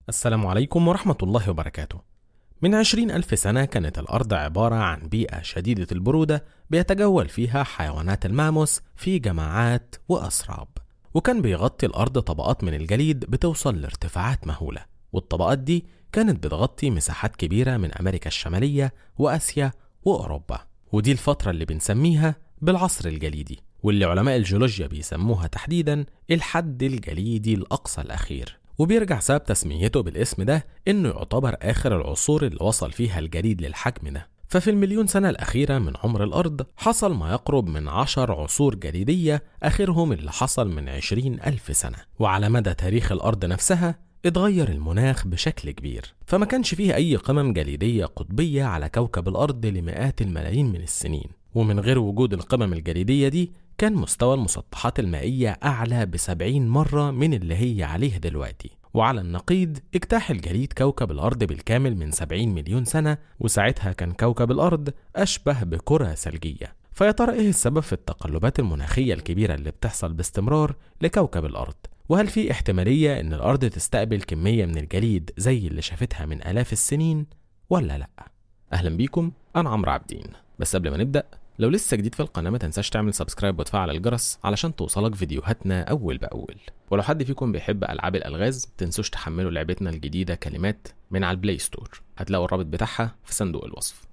السلام عليكم ورحمة الله وبركاته من عشرين ألف سنة كانت الأرض عبارة عن بيئة شديدة البرودة بيتجول فيها حيوانات الماموس في جماعات وأسراب وكان بيغطي الأرض طبقات من الجليد بتوصل لارتفاعات مهولة والطبقات دي كانت بتغطي مساحات كبيرة من أمريكا الشمالية وآسيا وأوروبا ودي الفترة اللي بنسميها بالعصر الجليدي واللي علماء الجيولوجيا بيسموها تحديدا الحد الجليدي الأقصى الأخير وبيرجع سبب تسميته بالاسم ده إنه يعتبر آخر العصور اللي وصل فيها الجليد للحجم ده ففي المليون سنة الأخيرة من عمر الأرض حصل ما يقرب من عشر عصور جليدية آخرهم اللي حصل من عشرين ألف سنة وعلى مدى تاريخ الأرض نفسها اتغير المناخ بشكل كبير فما كانش فيه أي قمم جليدية قطبية على كوكب الأرض لمئات الملايين من السنين ومن غير وجود القمم الجليدية دي كان مستوى المسطحات المائية أعلى بسبعين مرة من اللي هي عليه دلوقتي وعلى النقيض اجتاح الجليد كوكب الأرض بالكامل من 70 مليون سنة وساعتها كان كوكب الأرض أشبه بكرة ثلجية فيا ترى إيه السبب في التقلبات المناخية الكبيرة اللي بتحصل باستمرار لكوكب الأرض؟ وهل في احتمالية إن الأرض تستقبل كمية من الجليد زي اللي شافتها من آلاف السنين ولا لأ؟ أهلا بيكم أنا عمرو عابدين بس قبل ما نبدأ لو لسه جديد في القناة ما تنساش تعمل سبسكرايب وتفعل الجرس علشان توصلك فيديوهاتنا أول بأول ولو حد فيكم بيحب ألعاب الألغاز تنسوش تحملوا لعبتنا الجديدة كلمات من على البلاي ستور هتلاقوا الرابط بتاعها في صندوق الوصف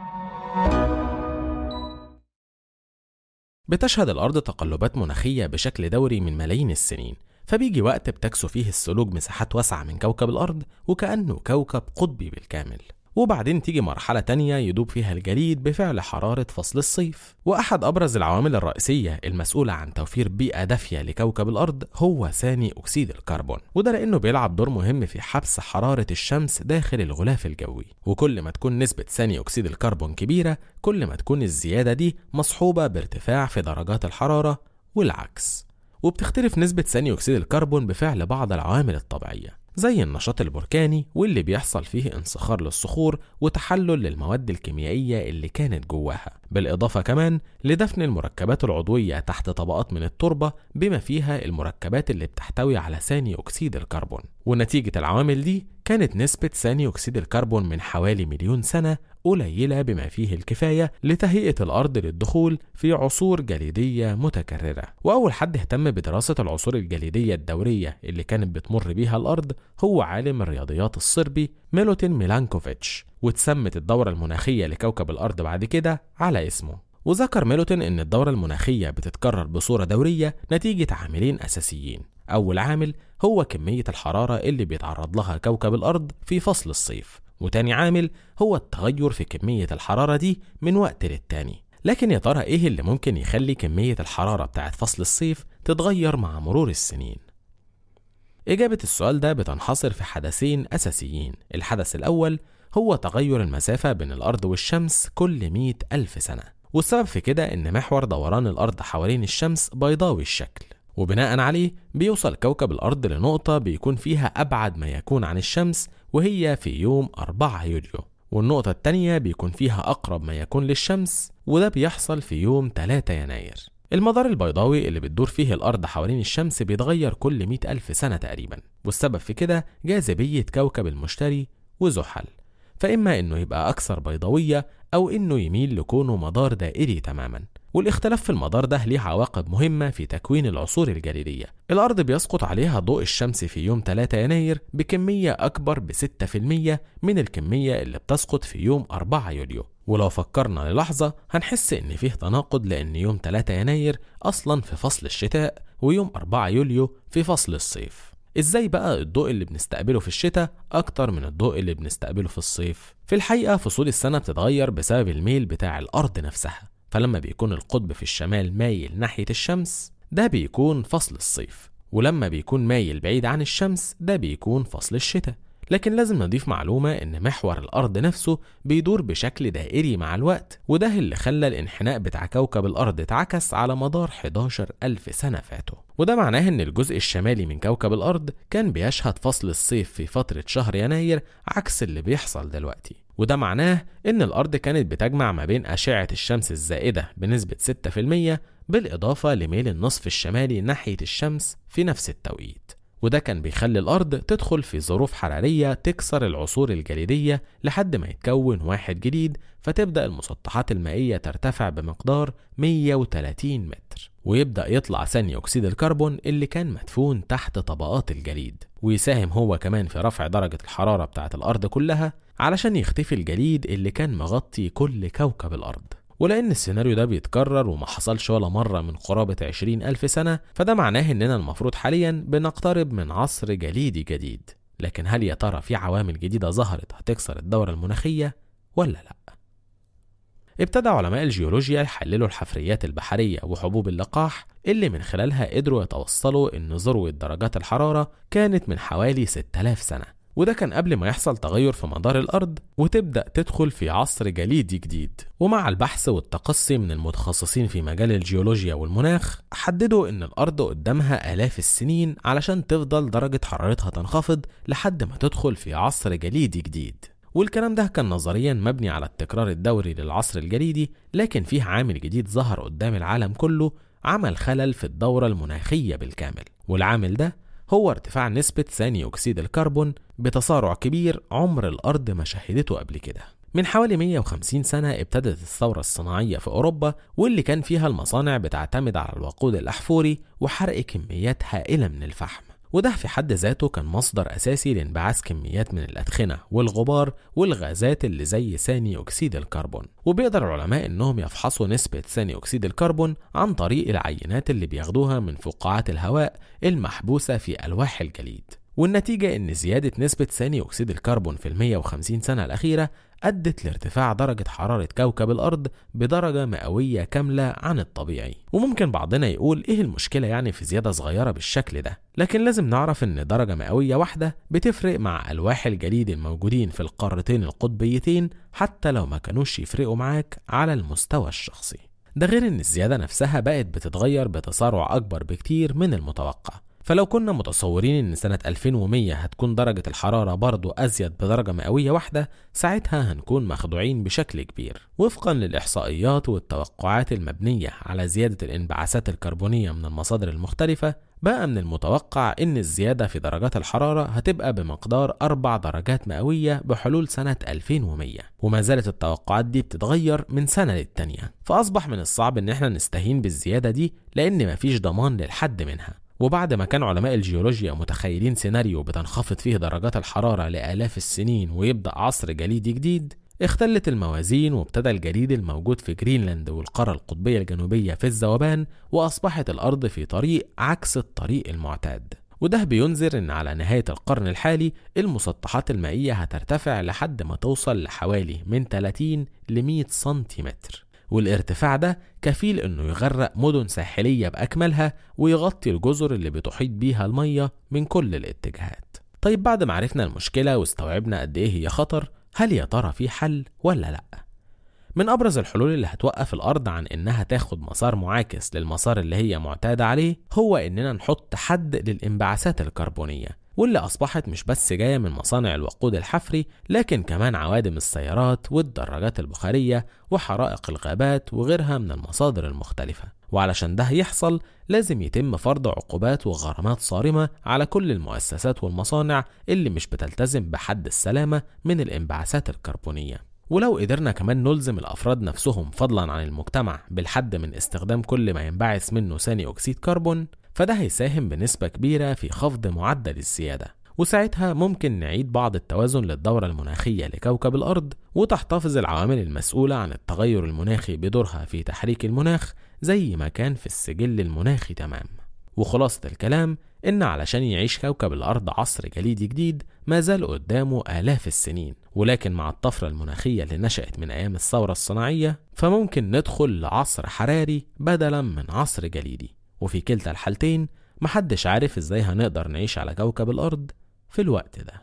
بتشهد الأرض تقلبات مناخية بشكل دوري من ملايين السنين فبيجي وقت بتكسو فيه الثلوج مساحات واسعة من كوكب الأرض وكأنه كوكب قطبي بالكامل وبعدين تيجي مرحلة تانية يدوب فيها الجليد بفعل حرارة فصل الصيف وأحد أبرز العوامل الرئيسية المسؤولة عن توفير بيئة دافية لكوكب الأرض هو ثاني أكسيد الكربون وده لأنه بيلعب دور مهم في حبس حرارة الشمس داخل الغلاف الجوي وكل ما تكون نسبة ثاني أكسيد الكربون كبيرة كل ما تكون الزيادة دي مصحوبة بارتفاع في درجات الحرارة والعكس وبتختلف نسبة ثاني أكسيد الكربون بفعل بعض العوامل الطبيعية زي النشاط البركاني واللي بيحصل فيه انصخار للصخور وتحلل للمواد الكيميائية اللي كانت جواها بالإضافة كمان لدفن المركبات العضوية تحت طبقات من التربة بما فيها المركبات اللي بتحتوي على ثاني أكسيد الكربون ونتيجة العوامل دي كانت نسبة ثاني أكسيد الكربون من حوالي مليون سنة قليلة بما فيه الكفاية لتهيئة الأرض للدخول في عصور جليدية متكررة وأول حد اهتم بدراسة العصور الجليدية الدورية اللي كانت بتمر بيها الأرض هو عالم الرياضيات الصربي ميلوتين ميلانكوفيتش واتسمت الدورة المناخية لكوكب الأرض بعد كده على اسمه وذكر ميلوتين إن الدورة المناخية بتتكرر بصورة دورية نتيجة عاملين أساسيين أول عامل هو كمية الحرارة اللي بيتعرض لها كوكب الأرض في فصل الصيف وتاني عامل هو التغير في كمية الحرارة دي من وقت للتاني لكن يا ترى ايه اللي ممكن يخلي كمية الحرارة بتاعت فصل الصيف تتغير مع مرور السنين؟ إجابة السؤال ده بتنحصر في حدثين أساسيين الحدث الأول هو تغير المسافة بين الأرض والشمس كل مئة ألف سنة والسبب في كده إن محور دوران الأرض حوالين الشمس بيضاوي الشكل وبناء عليه بيوصل كوكب الأرض لنقطة بيكون فيها أبعد ما يكون عن الشمس وهي في يوم 4 يوليو والنقطة التانية بيكون فيها أقرب ما يكون للشمس وده بيحصل في يوم 3 يناير المدار البيضاوي اللي بتدور فيه الأرض حوالين الشمس بيتغير كل 100 ألف سنة تقريبا والسبب في كده جاذبية كوكب المشتري وزحل فإما إنه يبقى أكثر بيضاوية أو إنه يميل لكونه مدار دائري تماما والاختلاف في المدار ده ليه عواقب مهمة في تكوين العصور الجليدية الأرض بيسقط عليها ضوء الشمس في يوم 3 يناير بكمية أكبر ب 6% من الكمية اللي بتسقط في يوم 4 يوليو ولو فكرنا للحظة هنحس إن فيه تناقض لأن يوم 3 يناير أصلا في فصل الشتاء ويوم 4 يوليو في فصل الصيف ازاي بقى الضوء اللي بنستقبله في الشتاء اكتر من الضوء اللي بنستقبله في الصيف في الحقيقه فصول السنه بتتغير بسبب الميل بتاع الارض نفسها فلما بيكون القطب في الشمال مايل ناحيه الشمس ده بيكون فصل الصيف ولما بيكون مايل بعيد عن الشمس ده بيكون فصل الشتاء لكن لازم نضيف معلومة إن محور الأرض نفسه بيدور بشكل دائري مع الوقت وده اللي خلى الانحناء بتاع كوكب الأرض اتعكس على مدار 11 ألف سنة فاتوا وده معناه إن الجزء الشمالي من كوكب الأرض كان بيشهد فصل الصيف في فترة شهر يناير عكس اللي بيحصل دلوقتي وده معناه إن الأرض كانت بتجمع ما بين أشعة الشمس الزائدة بنسبة 6% بالإضافة لميل النصف الشمالي ناحية الشمس في نفس التوقيت وده كان بيخلي الأرض تدخل في ظروف حرارية تكسر العصور الجليدية لحد ما يتكون واحد جديد فتبدأ المسطحات المائية ترتفع بمقدار 130 متر ويبدأ يطلع ثاني أكسيد الكربون اللي كان مدفون تحت طبقات الجليد ويساهم هو كمان في رفع درجة الحرارة بتاعة الأرض كلها علشان يختفي الجليد اللي كان مغطي كل كوكب الأرض ولأن السيناريو ده بيتكرر وما حصلش ولا مرة من قرابة عشرين ألف سنة فده معناه إننا المفروض حاليا بنقترب من عصر جليدي جديد لكن هل يا ترى في عوامل جديدة ظهرت هتكسر الدورة المناخية ولا لأ؟ ابتدى علماء الجيولوجيا يحللوا الحفريات البحرية وحبوب اللقاح اللي من خلالها قدروا يتوصلوا إن ذروة درجات الحرارة كانت من حوالي 6000 سنة وده كان قبل ما يحصل تغير في مدار الأرض وتبدأ تدخل في عصر جليدي جديد ومع البحث والتقصي من المتخصصين في مجال الجيولوجيا والمناخ حددوا إن الأرض قدامها آلاف السنين علشان تفضل درجة حرارتها تنخفض لحد ما تدخل في عصر جليدي جديد والكلام ده كان نظريا مبني على التكرار الدوري للعصر الجليدي لكن فيه عامل جديد ظهر قدام العالم كله عمل خلل في الدورة المناخية بالكامل والعامل ده هو ارتفاع نسبة ثاني أكسيد الكربون بتسارع كبير عمر الأرض ما شهدته قبل كده من حوالي 150 سنة ابتدت الثورة الصناعية في أوروبا واللي كان فيها المصانع بتعتمد على الوقود الأحفوري وحرق كميات هائلة من الفحم وده في حد ذاته كان مصدر أساسي لانبعاث كميات من الأدخنة والغبار والغازات اللي زي ثاني أكسيد الكربون وبيقدر العلماء إنهم يفحصوا نسبة ثاني أكسيد الكربون عن طريق العينات اللي بياخدوها من فقاعات الهواء المحبوسة في ألواح الجليد والنتيجة إن زيادة نسبة ثاني أكسيد الكربون في ال 150 سنة الأخيرة أدت لارتفاع درجة حرارة كوكب الأرض بدرجة مئوية كاملة عن الطبيعي وممكن بعضنا يقول إيه المشكلة يعني في زيادة صغيرة بالشكل ده لكن لازم نعرف إن درجة مئوية واحدة بتفرق مع ألواح الجليد الموجودين في القارتين القطبيتين حتى لو ما كانوش يفرقوا معاك على المستوى الشخصي ده غير إن الزيادة نفسها بقت بتتغير بتسارع أكبر بكتير من المتوقع فلو كنا متصورين ان سنة 2100 هتكون درجة الحرارة برضو ازيد بدرجة مئوية واحدة ساعتها هنكون مخدوعين بشكل كبير وفقا للاحصائيات والتوقعات المبنية على زيادة الانبعاثات الكربونية من المصادر المختلفة بقى من المتوقع ان الزيادة في درجات الحرارة هتبقى بمقدار 4 درجات مئوية بحلول سنة 2100 وما زالت التوقعات دي بتتغير من سنة للتانية فأصبح من الصعب ان احنا نستهين بالزيادة دي لان مفيش ضمان للحد منها وبعد ما كان علماء الجيولوجيا متخيلين سيناريو بتنخفض فيه درجات الحرارة لآلاف السنين ويبدأ عصر جليدي جديد اختلت الموازين وابتدى الجليد الموجود في جرينلاند والقارة القطبية الجنوبية في الذوبان وأصبحت الأرض في طريق عكس الطريق المعتاد وده بينذر ان على نهاية القرن الحالي المسطحات المائية هترتفع لحد ما توصل لحوالي من 30 ل 100 سنتيمتر والارتفاع ده كفيل انه يغرق مدن ساحلية بأكملها ويغطي الجزر اللي بتحيط بيها المية من كل الاتجاهات طيب بعد ما عرفنا المشكلة واستوعبنا قد ايه هي خطر هل يا ترى في حل ولا لأ؟ من أبرز الحلول اللي هتوقف الأرض عن إنها تاخد مسار معاكس للمسار اللي هي معتادة عليه هو إننا نحط حد للانبعاثات الكربونية واللي أصبحت مش بس جاية من مصانع الوقود الحفري لكن كمان عوادم السيارات والدراجات البخارية وحرائق الغابات وغيرها من المصادر المختلفة وعلشان ده يحصل لازم يتم فرض عقوبات وغرامات صارمة على كل المؤسسات والمصانع اللي مش بتلتزم بحد السلامة من الانبعاثات الكربونية ولو قدرنا كمان نلزم الأفراد نفسهم فضلا عن المجتمع بالحد من استخدام كل ما ينبعث منه ثاني أكسيد كربون فده هيساهم بنسبة كبيرة في خفض معدل الزيادة وساعتها ممكن نعيد بعض التوازن للدورة المناخية لكوكب الأرض وتحتفظ العوامل المسؤولة عن التغير المناخي بدورها في تحريك المناخ زي ما كان في السجل المناخي تمام وخلاصة الكلام إن علشان يعيش كوكب الأرض عصر جليدي جديد ما زال قدامه آلاف السنين ولكن مع الطفرة المناخية اللي نشأت من أيام الثورة الصناعية فممكن ندخل لعصر حراري بدلا من عصر جليدي وفي كلتا الحالتين محدش عارف ازاي هنقدر نعيش على كوكب الأرض في الوقت ده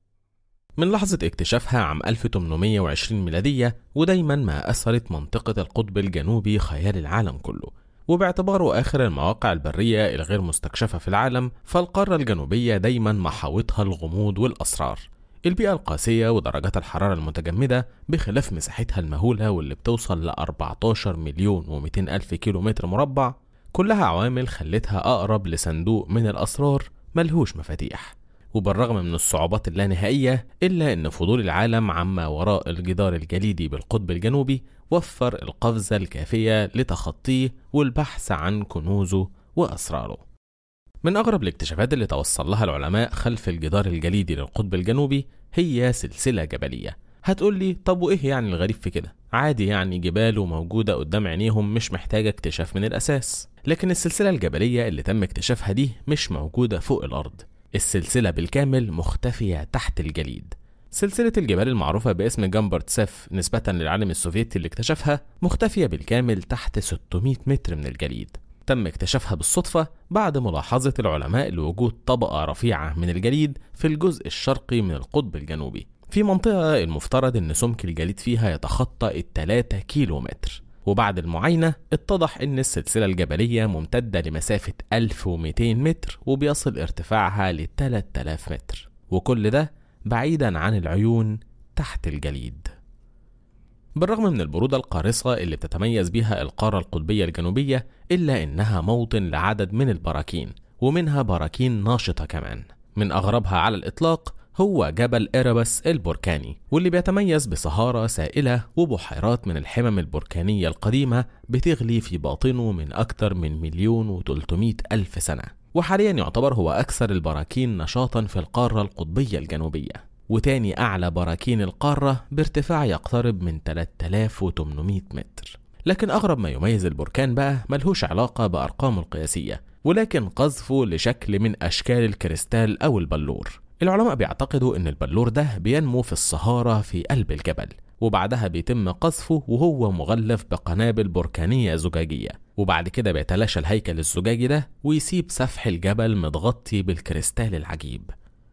من لحظة اكتشافها عام 1820 ميلادية ودايما ما أثرت منطقة القطب الجنوبي خيال العالم كله وباعتباره آخر المواقع البرية الغير مستكشفة في العالم فالقارة الجنوبية دايما محاوطها الغموض والأسرار البيئة القاسية ودرجات الحرارة المتجمدة بخلاف مساحتها المهولة واللي بتوصل ل 14 مليون و200 ألف كيلو متر مربع كلها عوامل خلتها أقرب لصندوق من الأسرار ملهوش مفاتيح وبالرغم من الصعوبات اللانهائية إلا أن فضول العالم عما وراء الجدار الجليدي بالقطب الجنوبي وفر القفزة الكافية لتخطيه والبحث عن كنوزه وأسراره من أغرب الاكتشافات اللي توصل لها العلماء خلف الجدار الجليدي للقطب الجنوبي هي سلسلة جبلية هتقول لي طب وإيه يعني الغريب في كده؟ عادي يعني جبال وموجودة قدام عينيهم مش محتاجة اكتشاف من الأساس لكن السلسلة الجبلية اللي تم اكتشافها دي مش موجودة فوق الأرض السلسلة بالكامل مختفية تحت الجليد سلسلة الجبال المعروفة باسم جامبرت سيف نسبة للعالم السوفيتي اللي اكتشفها مختفية بالكامل تحت 600 متر من الجليد تم اكتشافها بالصدفة بعد ملاحظة العلماء لوجود طبقة رفيعة من الجليد في الجزء الشرقي من القطب الجنوبي في منطقة المفترض أن سمك الجليد فيها يتخطى التلاتة كيلو متر وبعد المعاينة اتضح أن السلسلة الجبلية ممتدة لمسافة 1200 متر وبيصل ارتفاعها ل 3000 متر وكل ده بعيدا عن العيون تحت الجليد بالرغم من البرودة القارصة اللي بتتميز بها القارة القطبية الجنوبية إلا إنها موطن لعدد من البراكين ومنها براكين ناشطة كمان من أغربها على الإطلاق هو جبل إيربس البركاني واللي بيتميز بصهارة سائلة وبحيرات من الحمم البركانية القديمة بتغلي في باطنه من أكثر من مليون وتلتمائة ألف سنة وحاليا يعتبر هو أكثر البراكين نشاطا في القارة القطبية الجنوبية وتاني أعلى براكين القارة بارتفاع يقترب من 3800 متر لكن أغرب ما يميز البركان بقى ملهوش علاقة بأرقامه القياسية ولكن قذفه لشكل من أشكال الكريستال أو البلور العلماء بيعتقدوا ان البلور ده بينمو في الصهارة في قلب الجبل وبعدها بيتم قذفه وهو مغلف بقنابل بركانية زجاجية وبعد كده بيتلاشى الهيكل الزجاجي ده ويسيب سفح الجبل متغطي بالكريستال العجيب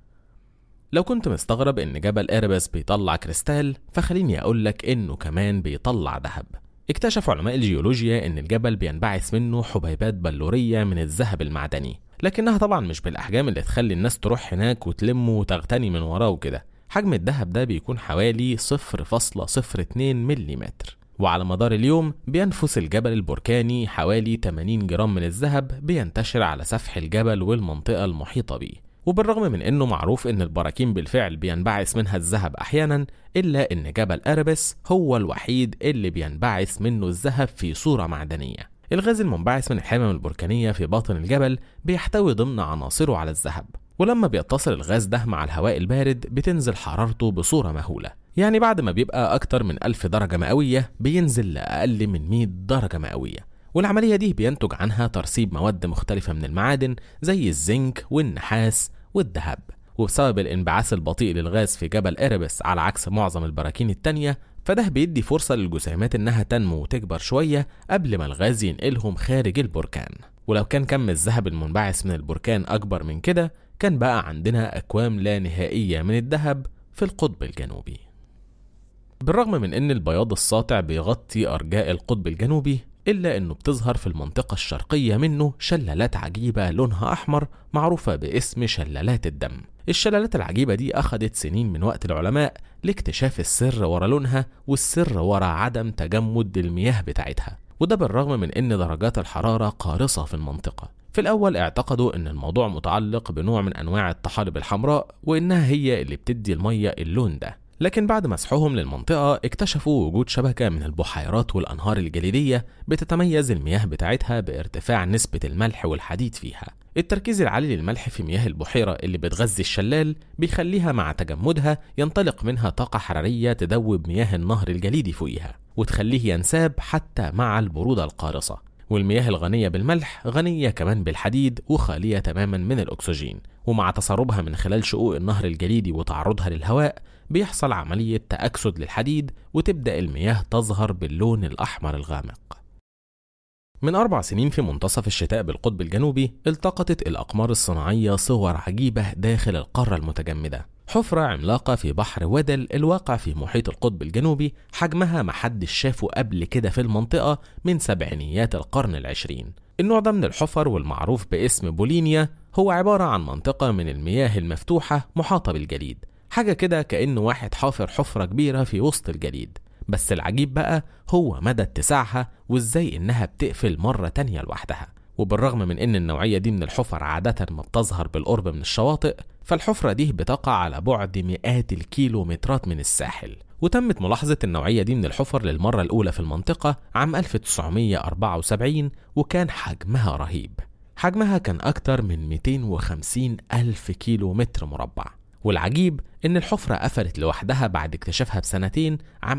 لو كنت مستغرب ان جبل ايربس بيطلع كريستال فخليني اقولك انه كمان بيطلع ذهب اكتشف علماء الجيولوجيا ان الجبل بينبعث منه حبيبات بلورية من الذهب المعدني لكنها طبعا مش بالاحجام اللي تخلي الناس تروح هناك وتلمه وتغتني من وراه وكده حجم الذهب ده بيكون حوالي 0.02 ملم وعلى مدار اليوم بينفس الجبل البركاني حوالي 80 جرام من الذهب بينتشر على سفح الجبل والمنطقة المحيطة بيه وبالرغم من انه معروف ان البراكين بالفعل بينبعث منها الذهب احيانا الا ان جبل اربس هو الوحيد اللي بينبعث منه الذهب في صورة معدنية الغاز المنبعث من الحمم البركانية في باطن الجبل بيحتوي ضمن عناصره على الذهب ولما بيتصل الغاز ده مع الهواء البارد بتنزل حرارته بصورة مهولة يعني بعد ما بيبقى أكتر من ألف درجة مئوية بينزل لأقل من 100 درجة مئوية والعملية دي بينتج عنها ترسيب مواد مختلفة من المعادن زي الزنك والنحاس والذهب وبسبب الانبعاث البطيء للغاز في جبل إيربس على عكس معظم البراكين التانية فده بيدي فرصة للجسيمات إنها تنمو وتكبر شوية قبل ما الغاز ينقلهم خارج البركان ولو كان كم الذهب المنبعث من البركان أكبر من كده كان بقى عندنا أكوام لا نهائية من الذهب في القطب الجنوبي بالرغم من ان البياض الساطع بيغطي ارجاء القطب الجنوبي الا انه بتظهر في المنطقة الشرقية منه شلالات عجيبة لونها احمر معروفة باسم شلالات الدم الشلالات العجيبة دي اخدت سنين من وقت العلماء لاكتشاف السر ورا لونها والسر ورا عدم تجمد المياه بتاعتها وده بالرغم من ان درجات الحرارة قارصة في المنطقة في الأول اعتقدوا إن الموضوع متعلق بنوع من أنواع الطحالب الحمراء وإنها هي اللي بتدي المية اللون ده لكن بعد مسحهم للمنطقة اكتشفوا وجود شبكة من البحيرات والأنهار الجليدية بتتميز المياه بتاعتها بارتفاع نسبة الملح والحديد فيها التركيز العالي للملح في مياه البحيرة اللي بتغذي الشلال بيخليها مع تجمدها ينطلق منها طاقة حرارية تدوب مياه النهر الجليدي فوقها وتخليه ينساب حتى مع البرودة القارصة والمياه الغنية بالملح غنية كمان بالحديد وخالية تماما من الأكسجين ومع تسربها من خلال شقوق النهر الجليدي وتعرضها للهواء بيحصل عملية تأكسد للحديد وتبدأ المياه تظهر باللون الأحمر الغامق من أربع سنين في منتصف الشتاء بالقطب الجنوبي التقطت الأقمار الصناعية صور عجيبة داخل القارة المتجمدة حفرة عملاقة في بحر ودل الواقع في محيط القطب الجنوبي حجمها محدش شافه قبل كده في المنطقة من سبعينيات القرن العشرين النوع ده من الحفر والمعروف باسم بولينيا هو عبارة عن منطقة من المياه المفتوحة محاطة بالجليد حاجة كده كأنه واحد حافر حفرة كبيرة في وسط الجليد بس العجيب بقى هو مدى اتساعها وازاي انها بتقفل مرة تانية لوحدها وبالرغم من ان النوعية دي من الحفر عادة ما بتظهر بالقرب من الشواطئ فالحفرة دي بتقع على بعد مئات الكيلومترات من الساحل وتمت ملاحظة النوعية دي من الحفر للمرة الأولى في المنطقة عام 1974 وكان حجمها رهيب حجمها كان أكتر من 250 ألف كيلو متر مربع والعجيب إن الحفرة قفلت لوحدها بعد اكتشافها بسنتين عام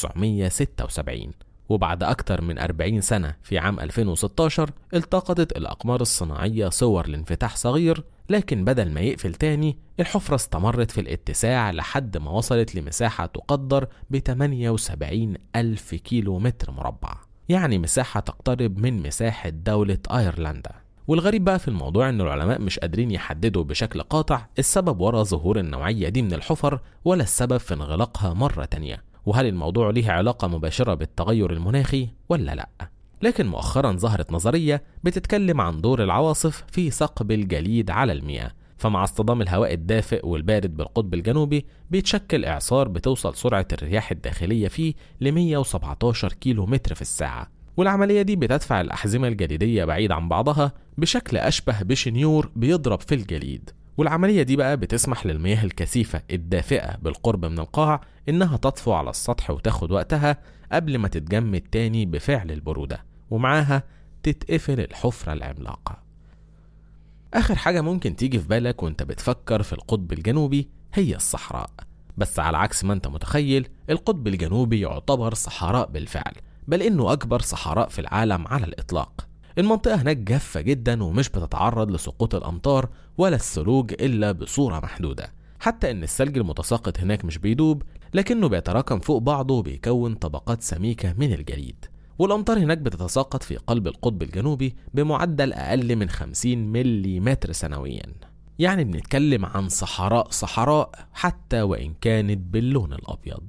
1976 وبعد أكتر من 40 سنة في عام 2016 التقطت الأقمار الصناعية صور لانفتاح صغير لكن بدل ما يقفل تاني الحفرة استمرت في الاتساع لحد ما وصلت لمساحة تقدر ب 78 ألف كيلو متر مربع يعني مساحة تقترب من مساحة دولة أيرلندا والغريب بقى في الموضوع ان العلماء مش قادرين يحددوا بشكل قاطع السبب ورا ظهور النوعية دي من الحفر ولا السبب في انغلاقها مرة تانية وهل الموضوع ليه علاقة مباشرة بالتغير المناخي ولا لأ لكن مؤخرا ظهرت نظرية بتتكلم عن دور العواصف في ثقب الجليد على المياه فمع اصطدام الهواء الدافئ والبارد بالقطب الجنوبي بيتشكل إعصار بتوصل سرعة الرياح الداخلية فيه ل 117 كيلو متر في الساعة والعملية دي بتدفع الأحزمة الجليدية بعيد عن بعضها بشكل أشبه بشنيور بيضرب في الجليد والعملية دي بقى بتسمح للمياه الكثيفة الدافئة بالقرب من القاع إنها تطفو على السطح وتاخد وقتها قبل ما تتجمد تاني بفعل البرودة ومعاها تتقفل الحفرة العملاقة آخر حاجة ممكن تيجي في بالك وانت بتفكر في القطب الجنوبي هي الصحراء بس على عكس ما انت متخيل القطب الجنوبي يعتبر صحراء بالفعل بل انه اكبر صحراء في العالم على الاطلاق المنطقة هناك جافة جدا ومش بتتعرض لسقوط الأمطار ولا الثلوج إلا بصورة محدودة حتى إن الثلج المتساقط هناك مش بيدوب لكنه بيتراكم فوق بعضه وبيكون طبقات سميكة من الجليد والأمطار هناك بتتساقط في قلب القطب الجنوبي بمعدل أقل من 50 ملم سنويا يعني بنتكلم عن صحراء صحراء حتى وإن كانت باللون الأبيض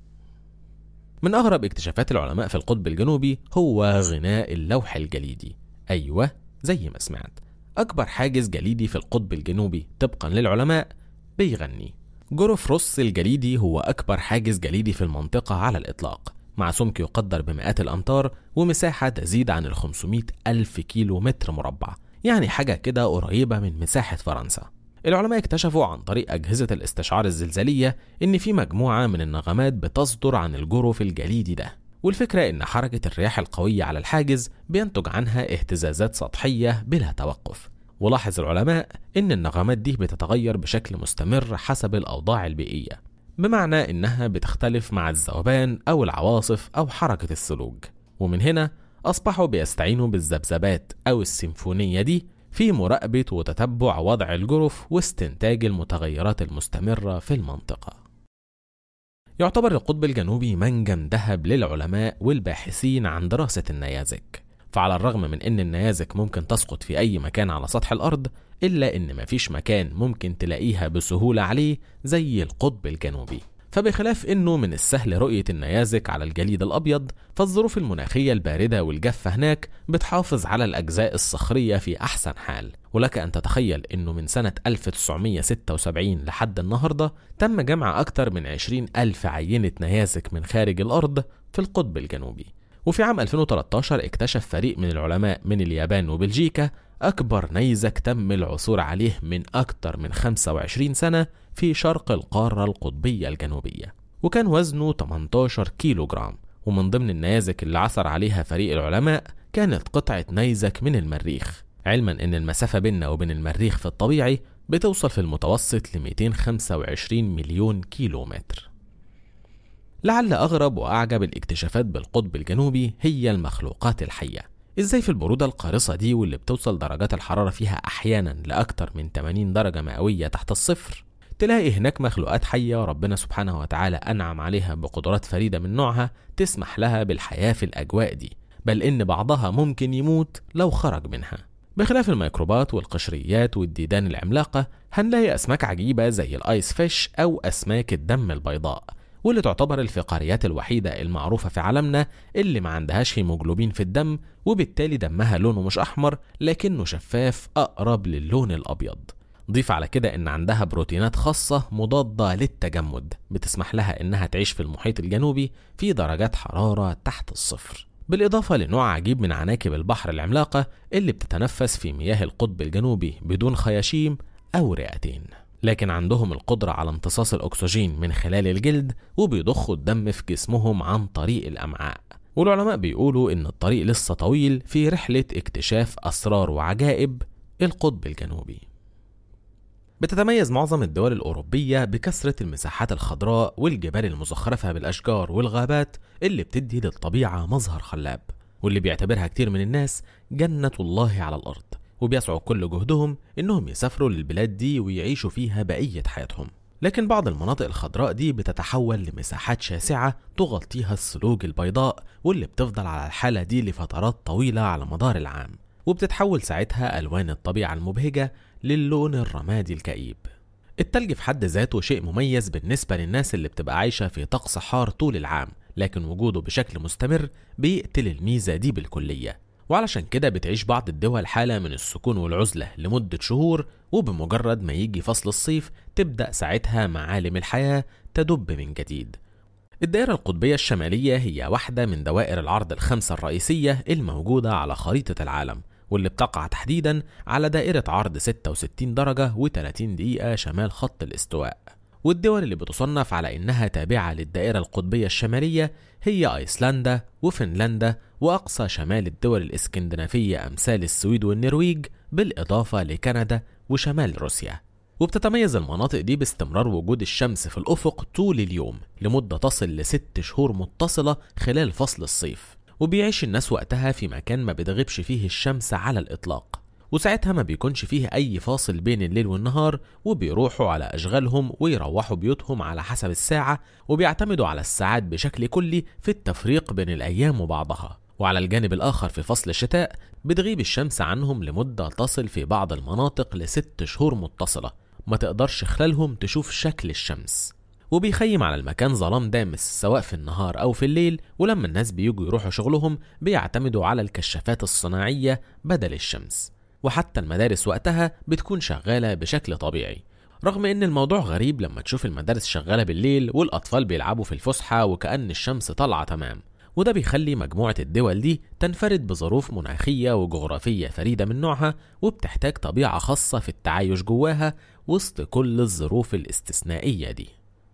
من أغرب اكتشافات العلماء في القطب الجنوبي هو غناء اللوح الجليدي أيوة زي ما سمعت أكبر حاجز جليدي في القطب الجنوبي طبقا للعلماء بيغني جروف روس الجليدي هو أكبر حاجز جليدي في المنطقة على الإطلاق مع سمك يقدر بمئات الأمتار ومساحة تزيد عن ال 500 ألف كيلو متر مربع يعني حاجة كده قريبة من مساحة فرنسا العلماء اكتشفوا عن طريق أجهزة الاستشعار الزلزالية إن في مجموعة من النغمات بتصدر عن الجرف الجليدي ده والفكرة إن حركة الرياح القوية على الحاجز بينتج عنها اهتزازات سطحية بلا توقف ولاحظ العلماء إن النغمات دي بتتغير بشكل مستمر حسب الأوضاع البيئية بمعنى إنها بتختلف مع الذوبان أو العواصف أو حركة الثلوج ومن هنا أصبحوا بيستعينوا بالذبذبات أو السيمفونية دي في مراقبة وتتبع وضع الجرف واستنتاج المتغيرات المستمرة في المنطقة. يعتبر القطب الجنوبي منجم ذهب للعلماء والباحثين عن دراسة النيازك، فعلى الرغم من إن النيازك ممكن تسقط في أي مكان على سطح الأرض، إلا إن مفيش مكان ممكن تلاقيها بسهولة عليه زي القطب الجنوبي. فبخلاف انه من السهل رؤية النيازك على الجليد الابيض فالظروف المناخية الباردة والجافة هناك بتحافظ على الاجزاء الصخرية في احسن حال ولك ان تتخيل انه من سنة 1976 لحد النهاردة تم جمع اكثر من 20 الف عينة نيازك من خارج الارض في القطب الجنوبي وفي عام 2013 اكتشف فريق من العلماء من اليابان وبلجيكا أكبر نيزك تم العثور عليه من أكثر من 25 سنة في شرق القارة القطبية الجنوبية وكان وزنه 18 كيلو جرام ومن ضمن النيازك اللي عثر عليها فريق العلماء كانت قطعة نيزك من المريخ علما ان المسافة بيننا وبين المريخ في الطبيعي بتوصل في المتوسط ل 225 مليون كيلو متر لعل أغرب وأعجب الاكتشافات بالقطب الجنوبي هي المخلوقات الحية ازاي في البرودة القارصة دي واللي بتوصل درجات الحرارة فيها أحيانا لأكثر من 80 درجة مئوية تحت الصفر تلاقي هناك مخلوقات حية ربنا سبحانه وتعالى أنعم عليها بقدرات فريدة من نوعها تسمح لها بالحياة في الأجواء دي بل إن بعضها ممكن يموت لو خرج منها بخلاف الميكروبات والقشريات والديدان العملاقة هنلاقي أسماك عجيبة زي الآيس فيش أو أسماك الدم البيضاء واللي تعتبر الفقاريات الوحيدة المعروفة في عالمنا اللي ما عندهاش هيموجلوبين في الدم وبالتالي دمها لونه مش أحمر لكنه شفاف أقرب للون الأبيض ضيف على كده ان عندها بروتينات خاصة مضادة للتجمد بتسمح لها انها تعيش في المحيط الجنوبي في درجات حرارة تحت الصفر بالإضافة لنوع عجيب من عناكب البحر العملاقة اللي بتتنفس في مياه القطب الجنوبي بدون خياشيم أو رئتين لكن عندهم القدرة على امتصاص الأكسجين من خلال الجلد وبيضخوا الدم في جسمهم عن طريق الأمعاء والعلماء بيقولوا إن الطريق لسه طويل في رحلة اكتشاف أسرار وعجائب القطب الجنوبي بتتميز معظم الدول الأوروبية بكثرة المساحات الخضراء والجبال المزخرفة بالأشجار والغابات اللي بتدي للطبيعة مظهر خلاب واللي بيعتبرها كتير من الناس جنة الله على الأرض وبيسعوا كل جهدهم إنهم يسافروا للبلاد دي ويعيشوا فيها بقية حياتهم لكن بعض المناطق الخضراء دي بتتحول لمساحات شاسعة تغطيها الثلوج البيضاء واللي بتفضل على الحالة دي لفترات طويلة على مدار العام وبتتحول ساعتها ألوان الطبيعة المبهجة للون الرمادي الكئيب التلج في حد ذاته شيء مميز بالنسبة للناس اللي بتبقى عايشة في طقس حار طول العام لكن وجوده بشكل مستمر بيقتل الميزة دي بالكلية وعلشان كده بتعيش بعض الدول حالة من السكون والعزلة لمدة شهور وبمجرد ما يجي فصل الصيف تبدأ ساعتها معالم الحياة تدب من جديد الدائرة القطبية الشمالية هي واحدة من دوائر العرض الخمسة الرئيسية الموجودة على خريطة العالم واللي بتقع تحديدا على دائرة عرض 66 درجة و30 دقيقة شمال خط الاستواء والدول اللي بتصنف على إنها تابعة للدائرة القطبية الشمالية هي أيسلندا وفنلندا وأقصى شمال الدول الإسكندنافية أمثال السويد والنرويج بالإضافة لكندا وشمال روسيا وبتتميز المناطق دي باستمرار وجود الشمس في الأفق طول اليوم لمدة تصل لست شهور متصلة خلال فصل الصيف وبيعيش الناس وقتها في مكان ما بتغيبش فيه الشمس على الإطلاق وساعتها ما بيكونش فيه أي فاصل بين الليل والنهار وبيروحوا على أشغالهم ويروحوا بيوتهم على حسب الساعة وبيعتمدوا على الساعات بشكل كلي في التفريق بين الأيام وبعضها وعلى الجانب الآخر في فصل الشتاء بتغيب الشمس عنهم لمدة تصل في بعض المناطق لست شهور متصلة ما تقدرش خلالهم تشوف شكل الشمس وبيخيم على المكان ظلام دامس سواء في النهار أو في الليل ولما الناس بيجوا يروحوا شغلهم بيعتمدوا على الكشافات الصناعية بدل الشمس وحتى المدارس وقتها بتكون شغالة بشكل طبيعي رغم ان الموضوع غريب لما تشوف المدارس شغالة بالليل والأطفال بيلعبوا في الفسحة وكأن الشمس طالعة تمام وده بيخلي مجموعة الدول دي تنفرد بظروف مناخية وجغرافية فريدة من نوعها وبتحتاج طبيعة خاصة في التعايش جواها وسط كل الظروف الاستثنائية دي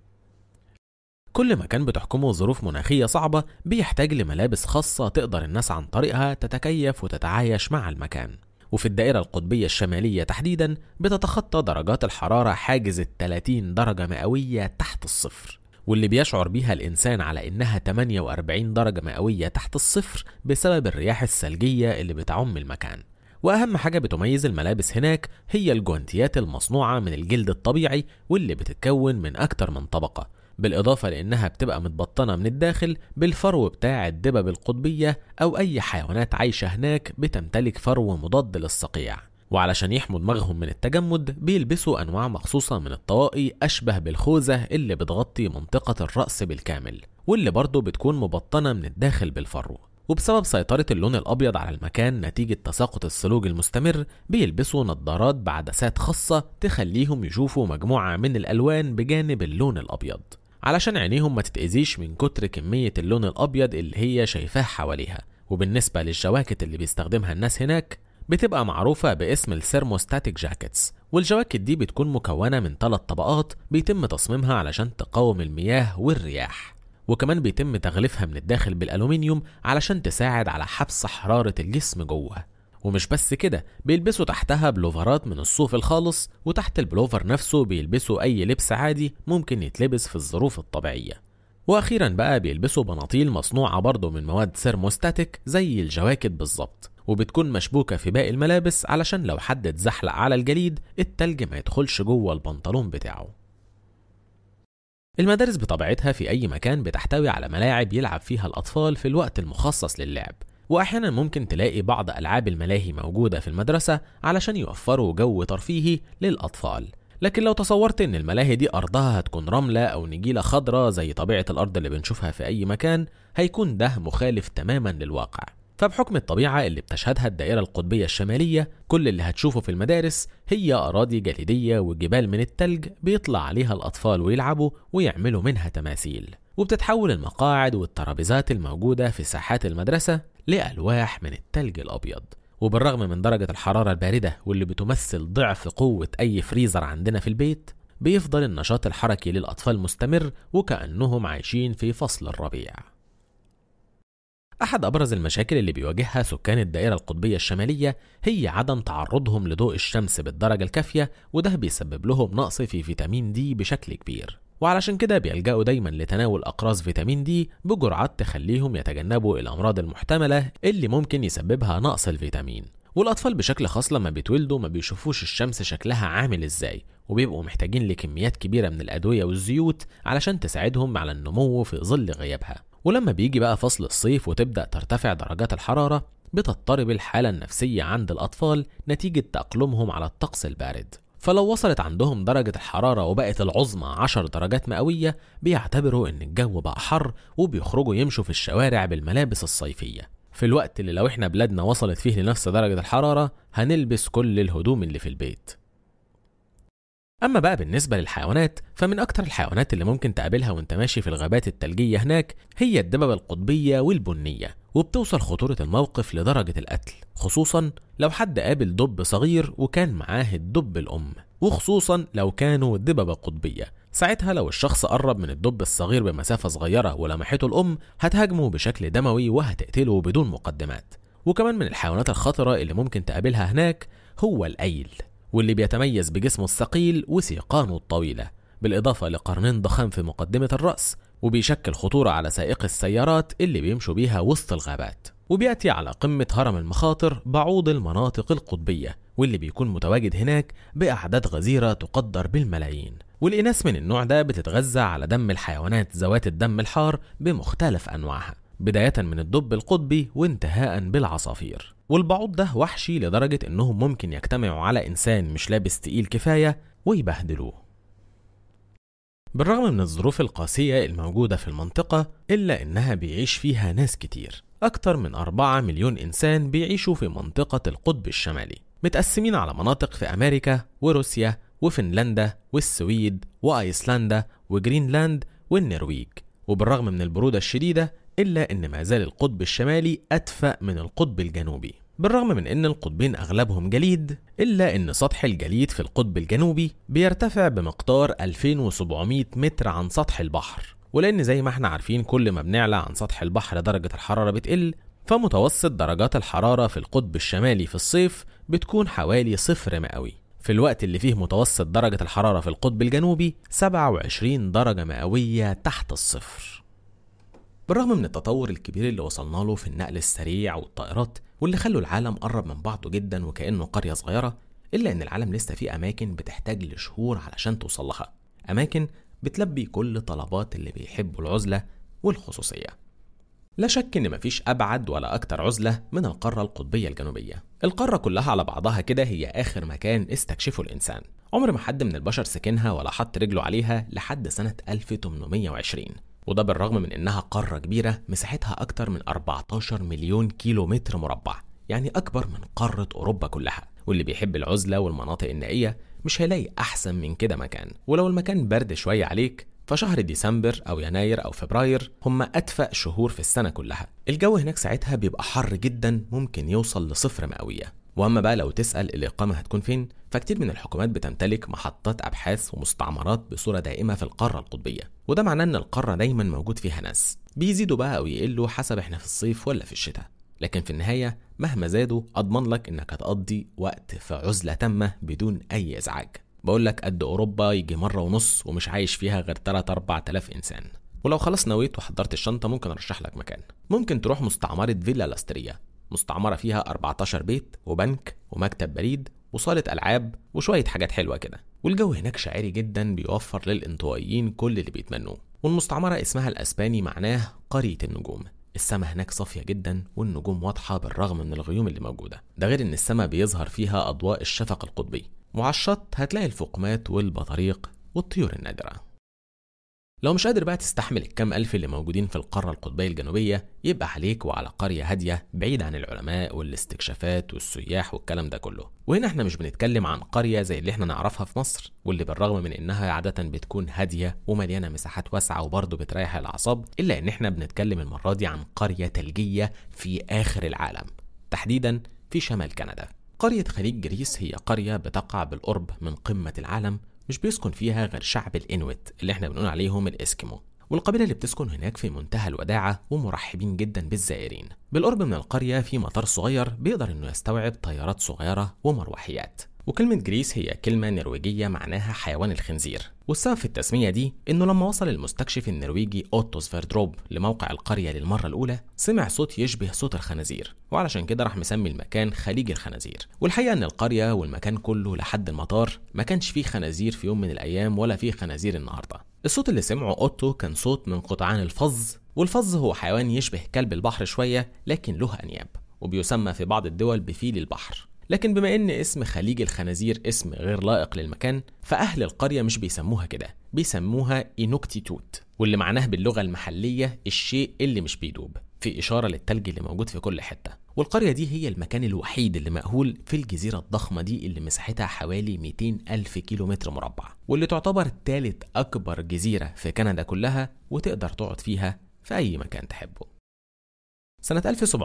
كل مكان بتحكمه ظروف مناخية صعبة بيحتاج لملابس خاصة تقدر الناس عن طريقها تتكيف وتتعايش مع المكان وفي الدائرة القطبية الشمالية تحديدا بتتخطى درجات الحرارة حاجز ال 30 درجة مئوية تحت الصفر واللي بيشعر بيها الإنسان على إنها 48 درجة مئوية تحت الصفر بسبب الرياح الثلجية اللي بتعم المكان وأهم حاجة بتميز الملابس هناك هي الجوانتيات المصنوعة من الجلد الطبيعي واللي بتتكون من أكتر من طبقة بالإضافة لأنها بتبقى متبطنة من الداخل بالفرو بتاع الدبب القطبية أو أي حيوانات عايشة هناك بتمتلك فرو مضاد للصقيع وعلشان يحموا دماغهم من التجمد بيلبسوا أنواع مخصوصة من الطواقي أشبه بالخوذة اللي بتغطي منطقة الرأس بالكامل واللي برضه بتكون مبطنة من الداخل بالفرو وبسبب سيطرة اللون الأبيض على المكان نتيجة تساقط الثلوج المستمر بيلبسوا نظارات بعدسات خاصة تخليهم يشوفوا مجموعة من الألوان بجانب اللون الأبيض علشان عينيهم ما تتأذيش من كتر كمية اللون الأبيض اللي هي شايفاه حواليها وبالنسبة للجواكت اللي بيستخدمها الناس هناك بتبقى معروفة باسم الثيرموستاتيك جاكيتس والجواكت دي بتكون مكونة من ثلاث طبقات بيتم تصميمها علشان تقاوم المياه والرياح وكمان بيتم تغليفها من الداخل بالألومنيوم علشان تساعد على حبس حرارة الجسم جوه ومش بس كده بيلبسوا تحتها بلوفرات من الصوف الخالص وتحت البلوفر نفسه بيلبسوا أي لبس عادي ممكن يتلبس في الظروف الطبيعية وأخيرا بقى بيلبسوا بناطيل مصنوعة برضه من مواد سيرموستاتيك زي الجواكت بالظبط وبتكون مشبوكة في باقي الملابس علشان لو حد اتزحلق على الجليد التلج ما يدخلش جوه البنطلون بتاعه المدارس بطبيعتها في أي مكان بتحتوي على ملاعب يلعب فيها الأطفال في الوقت المخصص للعب وأحيانا ممكن تلاقي بعض ألعاب الملاهي موجودة في المدرسة علشان يوفروا جو ترفيهي للأطفال لكن لو تصورت ان الملاهي دي ارضها هتكون رملة او نجيلة خضراء زي طبيعة الارض اللي بنشوفها في اي مكان هيكون ده مخالف تماما للواقع فبحكم الطبيعة اللي بتشهدها الدائرة القطبية الشمالية كل اللي هتشوفه في المدارس هي أراضي جليدية وجبال من التلج بيطلع عليها الأطفال ويلعبوا ويعملوا منها تماثيل وبتتحول المقاعد والترابيزات الموجودة في ساحات المدرسة لألواح من التلج الأبيض وبالرغم من درجة الحرارة الباردة واللي بتمثل ضعف قوة أي فريزر عندنا في البيت بيفضل النشاط الحركي للأطفال مستمر وكأنهم عايشين في فصل الربيع أحد أبرز المشاكل اللي بيواجهها سكان الدائرة القطبية الشمالية هي عدم تعرضهم لضوء الشمس بالدرجة الكافية وده بيسبب لهم نقص في فيتامين دي بشكل كبير وعلشان كده بيلجأوا دايما لتناول أقراص فيتامين دي بجرعات تخليهم يتجنبوا الأمراض المحتملة اللي ممكن يسببها نقص الفيتامين والأطفال بشكل خاص لما بيتولدوا ما بيشوفوش الشمس شكلها عامل إزاي وبيبقوا محتاجين لكميات كبيرة من الأدوية والزيوت علشان تساعدهم على النمو في ظل غيابها ولما بيجي بقى فصل الصيف وتبدأ ترتفع درجات الحرارة بتضطرب الحالة النفسية عند الأطفال نتيجة تأقلمهم على الطقس البارد فلو وصلت عندهم درجة الحرارة وبقت العظمى 10 درجات مئوية بيعتبروا إن الجو بقى حر وبيخرجوا يمشوا في الشوارع بالملابس الصيفية في الوقت اللي لو احنا بلادنا وصلت فيه لنفس درجة الحرارة هنلبس كل الهدوم اللي في البيت أما بقى بالنسبة للحيوانات فمن أكتر الحيوانات اللي ممكن تقابلها وانت ماشي في الغابات التلجية هناك هي الدببة القطبية والبنية وبتوصل خطورة الموقف لدرجة القتل خصوصا لو حد قابل دب صغير وكان معاه الدب الأم وخصوصا لو كانوا دببة قطبية ساعتها لو الشخص قرب من الدب الصغير بمسافة صغيرة ولمحته الأم هتهاجمه بشكل دموي وهتقتله بدون مقدمات وكمان من الحيوانات الخطرة اللي ممكن تقابلها هناك هو الأيل واللي بيتميز بجسمه الثقيل وسيقانه الطويلة بالإضافة لقرنين ضخام في مقدمة الرأس وبيشكل خطورة على سائق السيارات اللي بيمشوا بيها وسط الغابات وبيأتي على قمة هرم المخاطر بعوض المناطق القطبية واللي بيكون متواجد هناك بأعداد غزيرة تقدر بالملايين والإناث من النوع ده بتتغذى على دم الحيوانات ذوات الدم الحار بمختلف أنواعها بداية من الدب القطبي وانتهاء بالعصافير والبعوض ده وحشي لدرجة انهم ممكن يجتمعوا على انسان مش لابس تقيل كفاية ويبهدلوه بالرغم من الظروف القاسية الموجودة في المنطقة إلا إنها بيعيش فيها ناس كتير أكتر من 4 مليون إنسان بيعيشوا في منطقة القطب الشمالي متقسمين على مناطق في أمريكا وروسيا وفنلندا والسويد وأيسلندا وجرينلاند والنرويج وبالرغم من البرودة الشديدة إلا إن ما زال القطب الشمالي أدفأ من القطب الجنوبي بالرغم من ان القطبين اغلبهم جليد الا ان سطح الجليد في القطب الجنوبي بيرتفع بمقدار 2700 متر عن سطح البحر ولان زي ما احنا عارفين كل ما بنعلى عن سطح البحر درجة الحرارة بتقل فمتوسط درجات الحرارة في القطب الشمالي في الصيف بتكون حوالي صفر مئوي في الوقت اللي فيه متوسط درجة الحرارة في القطب الجنوبي 27 درجة مئوية تحت الصفر بالرغم من التطور الكبير اللي وصلنا له في النقل السريع والطائرات واللي خلوا العالم قرب من بعضه جدا وكأنه قرية صغيرة إلا إن العالم لسه فيه أماكن بتحتاج لشهور علشان توصل لها أماكن بتلبي كل طلبات اللي بيحبوا العزلة والخصوصية لا شك إن مفيش أبعد ولا أكتر عزلة من القارة القطبية الجنوبية القارة كلها على بعضها كده هي آخر مكان استكشفه الإنسان عمر ما حد من البشر سكنها ولا حط رجله عليها لحد سنة 1820 وده بالرغم من إنها قارة كبيرة مساحتها أكتر من 14 مليون كيلو متر مربع يعني أكبر من قارة أوروبا كلها واللي بيحب العزلة والمناطق النائية مش هيلاقي أحسن من كده مكان ولو المكان برد شوية عليك فشهر ديسمبر أو يناير أو فبراير هم أدفأ شهور في السنة كلها الجو هناك ساعتها بيبقى حر جدا ممكن يوصل لصفر مئوية واما بقى لو تسال الاقامه هتكون فين فكتير من الحكومات بتمتلك محطات ابحاث ومستعمرات بصوره دائمه في القاره القطبيه وده معناه ان القاره دايما موجود فيها ناس بيزيدوا بقى او يقلوا حسب احنا في الصيف ولا في الشتاء لكن في النهايه مهما زادوا اضمن لك انك هتقضي وقت في عزله تامه بدون اي ازعاج بقول لك قد اوروبا يجي مره ونص ومش عايش فيها غير 3 4000 انسان ولو خلاص نويت وحضرت الشنطه ممكن ارشح لك مكان ممكن تروح مستعمره فيلا لاستريا مستعمرة فيها 14 بيت وبنك ومكتب بريد وصالة ألعاب وشوية حاجات حلوة كده والجو هناك شاعري جدا بيوفر للانطوائيين كل اللي بيتمنوه والمستعمرة اسمها الأسباني معناه قرية النجوم السماء هناك صافية جدا والنجوم واضحة بالرغم من الغيوم اللي موجودة ده غير إن السماء بيظهر فيها أضواء الشفق القطبي وعلى الشط هتلاقي الفقمات والبطاريق والطيور النادرة لو مش قادر بقى تستحمل الكام ألف اللي موجودين في القارة القطبية الجنوبية يبقى عليك وعلى قرية هادية بعيد عن العلماء والاستكشافات والسياح والكلام ده كله وهنا احنا مش بنتكلم عن قرية زي اللي احنا نعرفها في مصر واللي بالرغم من انها عادة بتكون هادية ومليانة مساحات واسعة وبرضه بتريح الأعصاب إلا إن احنا بنتكلم المرة دي عن قرية ثلجية في آخر العالم تحديدا في شمال كندا قرية خليج جريس هي قرية بتقع بالقرب من قمة العالم مش بيسكن فيها غير شعب الإنويت اللي احنا بنقول عليهم الإسكيمو والقبيلة اللي بتسكن هناك في منتهى الوداعة ومرحبين جدا بالزائرين بالقرب من القرية في مطار صغير بيقدر انه يستوعب طيارات صغيرة ومروحيات وكلمة جريس هي كلمة نرويجية معناها حيوان الخنزير والسبب في التسمية دي إنه لما وصل المستكشف النرويجي أوتوس فيردروب لموقع القرية للمرة الأولى سمع صوت يشبه صوت الخنازير وعلشان كده راح مسمي المكان خليج الخنازير والحقيقة إن القرية والمكان كله لحد المطار ما كانش فيه خنازير في يوم من الأيام ولا فيه خنازير النهاردة الصوت اللي سمعه أوتو كان صوت من قطعان الفظ والفظ هو حيوان يشبه كلب البحر شوية لكن له أنياب وبيسمى في بعض الدول بفيل البحر لكن بما ان اسم خليج الخنازير اسم غير لائق للمكان فاهل القريه مش بيسموها كده بيسموها اينوكتيتوت واللي معناه باللغه المحليه الشيء اللي مش بيدوب في إشارة للتلج اللي موجود في كل حتة والقرية دي هي المكان الوحيد اللي مأهول في الجزيرة الضخمة دي اللي مساحتها حوالي 200 ألف كيلو متر مربع واللي تعتبر تالت أكبر جزيرة في كندا كلها وتقدر تقعد فيها في أي مكان تحبه سنة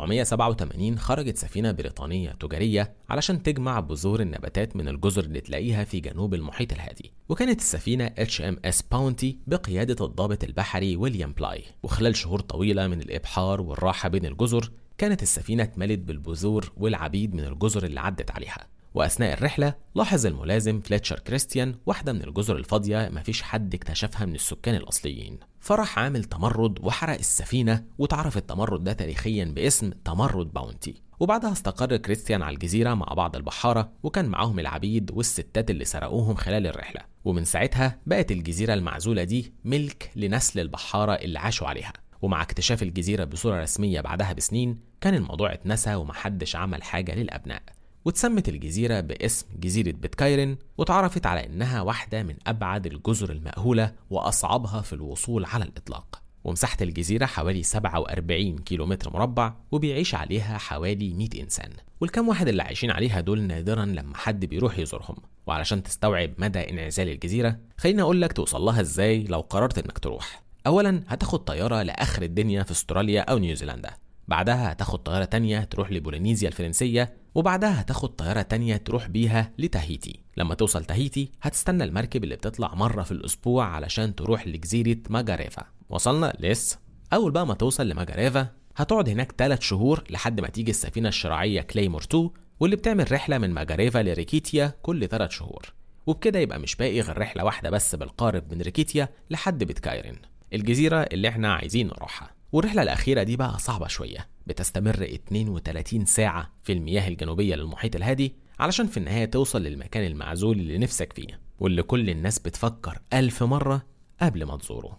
1787 خرجت سفينة بريطانية تجارية علشان تجمع بذور النباتات من الجزر اللي تلاقيها في جنوب المحيط الهادي وكانت السفينة HMS باونتي بقيادة الضابط البحري ويليام بلاي وخلال شهور طويلة من الإبحار والراحة بين الجزر كانت السفينة اتملت بالبذور والعبيد من الجزر اللي عدت عليها وأثناء الرحلة لاحظ الملازم فليتشر كريستيان واحدة من الجزر الفاضية مفيش حد اكتشفها من السكان الأصليين فراح عامل تمرد وحرق السفينة وتعرف التمرد ده تاريخيا باسم تمرد باونتي وبعدها استقر كريستيان على الجزيرة مع بعض البحارة وكان معاهم العبيد والستات اللي سرقوهم خلال الرحلة ومن ساعتها بقت الجزيرة المعزولة دي ملك لنسل البحارة اللي عاشوا عليها ومع اكتشاف الجزيرة بصورة رسمية بعدها بسنين كان الموضوع اتنسى ومحدش عمل حاجة للأبناء واتسمت الجزيرة باسم جزيرة بتكايرن وتعرفت على إنها واحدة من أبعد الجزر المأهولة وأصعبها في الوصول على الإطلاق ومساحة الجزيرة حوالي 47 كيلومتر مربع وبيعيش عليها حوالي 100 إنسان والكام واحد اللي عايشين عليها دول نادرا لما حد بيروح يزورهم وعلشان تستوعب مدى انعزال الجزيرة خليني أقول لك توصل لها إزاي لو قررت إنك تروح أولا هتاخد طيارة لآخر الدنيا في استراليا أو نيوزيلندا بعدها هتاخد طيارة تانية تروح لبولينيزيا الفرنسية وبعدها هتاخد طيارة تانية تروح بيها لتاهيتي لما توصل تاهيتي هتستنى المركب اللي بتطلع مرة في الأسبوع علشان تروح لجزيرة ماجاريفا وصلنا لسه أول بقى ما توصل لماجاريفا هتقعد هناك 3 شهور لحد ما تيجي السفينة الشراعية كليمور 2 واللي بتعمل رحلة من ماجاريفا لريكيتيا كل 3 شهور وبكده يبقى مش باقي غير رحلة واحدة بس بالقارب من ريكيتيا لحد بتكايرن الجزيرة اللي احنا عايزين نروحها والرحلة الأخيرة دي بقى صعبة شوية بتستمر 32 ساعة في المياه الجنوبية للمحيط الهادي علشان في النهاية توصل للمكان المعزول اللي نفسك فيه واللي كل الناس بتفكر ألف مرة قبل ما تزوره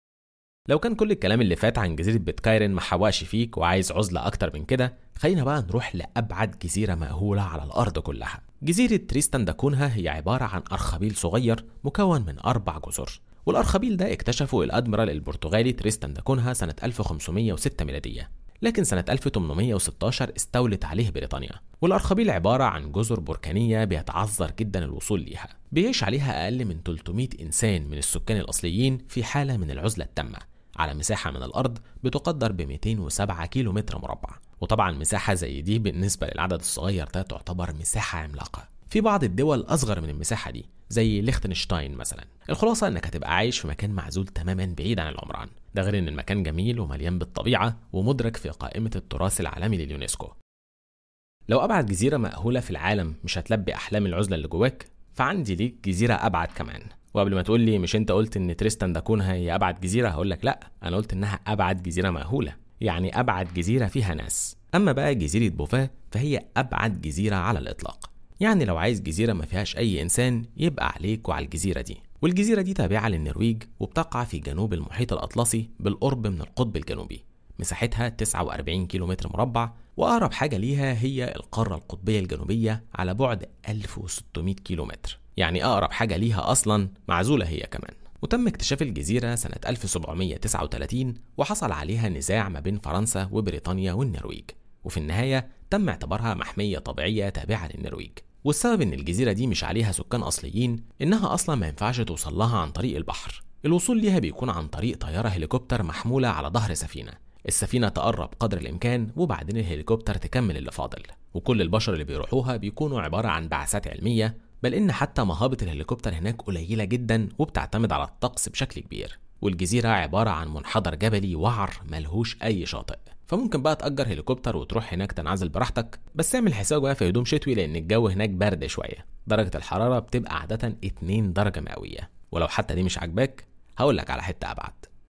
لو كان كل الكلام اللي فات عن جزيرة بتكايرن ما حواش فيك وعايز عزلة أكتر من كده خلينا بقى نروح لأبعد جزيرة مأهولة على الأرض كلها جزيرة تريستان داكونها هي عبارة عن أرخبيل صغير مكون من أربع جزر والأرخبيل ده اكتشفه الأدميرال البرتغالي تريستان داكونها سنة 1506 ميلادية لكن سنة 1816 استولت عليه بريطانيا والأرخبيل عبارة عن جزر بركانية بيتعذر جدا الوصول ليها بيعيش عليها أقل من 300 إنسان من السكان الأصليين في حالة من العزلة التامة على مساحة من الأرض بتقدر ب 207 كيلو متر مربع وطبعا مساحة زي دي بالنسبة للعدد الصغير ده تعتبر مساحة عملاقة في بعض الدول أصغر من المساحة دي زي ليختنشتاين مثلا الخلاصة انك هتبقى عايش في مكان معزول تماما بعيد عن العمران ده غير ان المكان جميل ومليان بالطبيعة ومدرك في قائمة التراث العالمي لليونسكو لو أبعد جزيرة مأهولة في العالم مش هتلبي أحلام العزلة اللي جواك فعندي ليك جزيرة أبعد كمان وقبل ما تقول لي مش انت قلت ان تريستان داكونها هي ابعد جزيره هقول لك لا انا قلت انها ابعد جزيره مأهوله يعني ابعد جزيره فيها ناس اما بقى جزيره بوفا فهي ابعد جزيره على الاطلاق يعني لو عايز جزيره ما فيهاش اي انسان يبقى عليك وعلى الجزيره دي والجزيره دي تابعه للنرويج وبتقع في جنوب المحيط الاطلسي بالقرب من القطب الجنوبي مساحتها 49 كيلومتر مربع وأقرب حاجة ليها هي القارة القطبية الجنوبية على بعد 1600 كيلومتر يعني أقرب حاجة ليها أصلا معزولة هي كمان وتم اكتشاف الجزيرة سنة 1739 وحصل عليها نزاع ما بين فرنسا وبريطانيا والنرويج وفي النهاية تم اعتبارها محمية طبيعية تابعة للنرويج والسبب ان الجزيرة دي مش عليها سكان اصليين انها اصلا ما ينفعش توصل لها عن طريق البحر الوصول ليها بيكون عن طريق طيارة هليكوبتر محمولة على ظهر سفينة السفينة تقرب قدر الإمكان وبعدين الهليكوبتر تكمل اللي فاضل وكل البشر اللي بيروحوها بيكونوا عبارة عن بعثات علمية بل إن حتى مهابة الهليكوبتر هناك قليلة جدا وبتعتمد على الطقس بشكل كبير والجزيرة عبارة عن منحدر جبلي وعر ملهوش أي شاطئ فممكن بقى تأجر هليكوبتر وتروح هناك تنعزل براحتك بس اعمل حسابك بقى في هدوم شتوي لأن الجو هناك برد شوية درجة الحرارة بتبقى عادة 2 درجة مئوية ولو حتى دي مش عاجباك هقول لك على حتة أبعد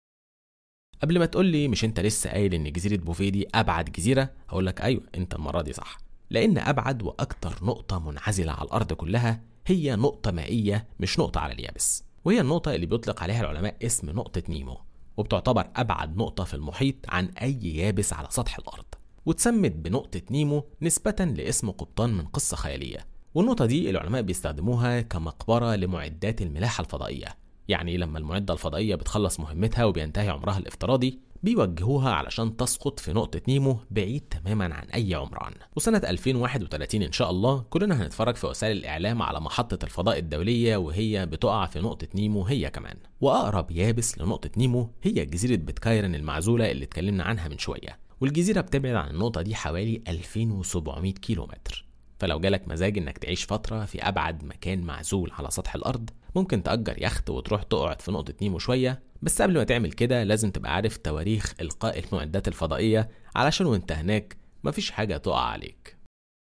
قبل ما تقول لي مش انت لسه قايل ان جزيره بوفيه دي ابعد جزيره هقول لك ايوه انت المره دي صح لان ابعد واكتر نقطه منعزله على الارض كلها هي نقطه مائيه مش نقطه على اليابس وهي النقطه اللي بيطلق عليها العلماء اسم نقطه نيمو وبتعتبر ابعد نقطه في المحيط عن اي يابس على سطح الارض واتسمت بنقطه نيمو نسبه لاسم قبطان من قصه خياليه والنقطه دي العلماء بيستخدموها كمقبره لمعدات الملاحه الفضائيه يعني لما المعدة الفضائية بتخلص مهمتها وبينتهي عمرها الافتراضي بيوجهوها علشان تسقط في نقطة نيمو بعيد تماما عن أي عمران وسنة 2031 إن شاء الله كلنا هنتفرج في وسائل الإعلام على محطة الفضاء الدولية وهي بتقع في نقطة نيمو هي كمان وأقرب يابس لنقطة نيمو هي جزيرة بتكايرن المعزولة اللي اتكلمنا عنها من شوية والجزيرة بتبعد عن النقطة دي حوالي 2700 كيلو متر فلو جالك مزاج انك تعيش فترة في أبعد مكان معزول على سطح الأرض ممكن تأجر يخت وتروح تقعد في نقطة نيمو شوية بس قبل ما تعمل كده لازم تبقى عارف تواريخ إلقاء المعدات الفضائية علشان وانت هناك مفيش حاجة تقع عليك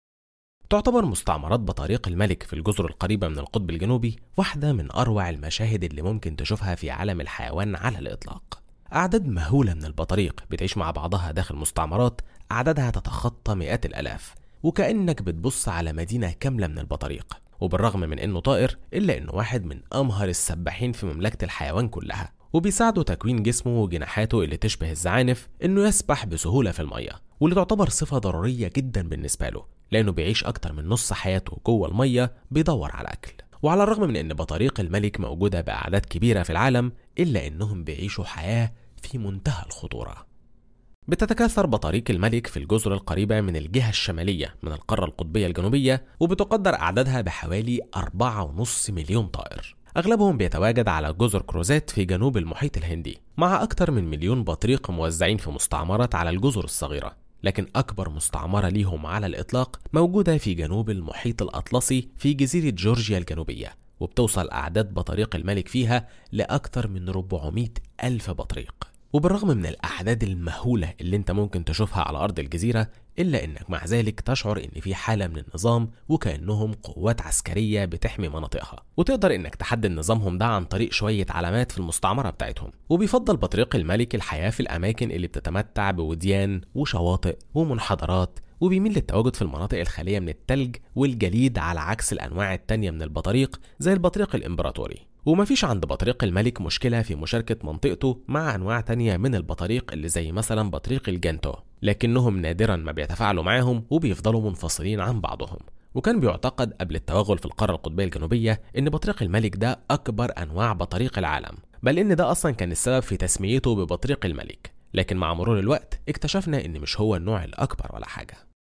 تعتبر مستعمرات بطريق الملك في الجزر القريبة من القطب الجنوبي واحدة من أروع المشاهد اللي ممكن تشوفها في عالم الحيوان على الإطلاق أعداد مهولة من البطاريق بتعيش مع بعضها داخل مستعمرات أعدادها تتخطى مئات الآلاف وكأنك بتبص على مدينة كاملة من البطاريق وبالرغم من انه طائر الا انه واحد من امهر السباحين في مملكة الحيوان كلها وبيساعده تكوين جسمه وجناحاته اللي تشبه الزعانف انه يسبح بسهولة في المية واللي تعتبر صفة ضرورية جدا بالنسبة له لانه بيعيش اكتر من نص حياته جوه المية بيدور على اكل وعلى الرغم من ان بطاريق الملك موجودة باعداد كبيرة في العالم الا انهم بيعيشوا حياة في منتهى الخطورة بتتكاثر بطاريق الملك في الجزر القريبة من الجهة الشمالية من القارة القطبية الجنوبية وبتقدر أعدادها بحوالي 4.5 مليون طائر أغلبهم بيتواجد على جزر كروزات في جنوب المحيط الهندي مع أكثر من مليون بطريق موزعين في مستعمرات على الجزر الصغيرة لكن أكبر مستعمرة ليهم على الإطلاق موجودة في جنوب المحيط الأطلسي في جزيرة جورجيا الجنوبية وبتوصل أعداد بطريق الملك فيها لأكثر من 400 ألف بطريق وبالرغم من الأعداد المهولة اللي انت ممكن تشوفها على أرض الجزيرة إلا إنك مع ذلك تشعر إن في حالة من النظام وكأنهم قوات عسكرية بتحمي مناطقها وتقدر إنك تحدد نظامهم ده عن طريق شوية علامات في المستعمرة بتاعتهم وبيفضل بطريق الملك الحياة في الأماكن اللي بتتمتع بوديان وشواطئ ومنحدرات وبيميل للتواجد في المناطق الخالية من التلج والجليد على عكس الأنواع التانية من البطاريق زي البطريق الإمبراطوري ومفيش عند بطريق الملك مشكلة في مشاركة منطقته مع أنواع تانية من البطاريق اللي زي مثلا بطريق الجانتو لكنهم نادرا ما بيتفاعلوا معاهم وبيفضلوا منفصلين عن بعضهم وكان بيعتقد قبل التوغل في القارة القطبية الجنوبية إن بطريق الملك ده أكبر أنواع بطاريق العالم بل إن ده أصلا كان السبب في تسميته ببطريق الملك لكن مع مرور الوقت اكتشفنا إن مش هو النوع الأكبر ولا حاجة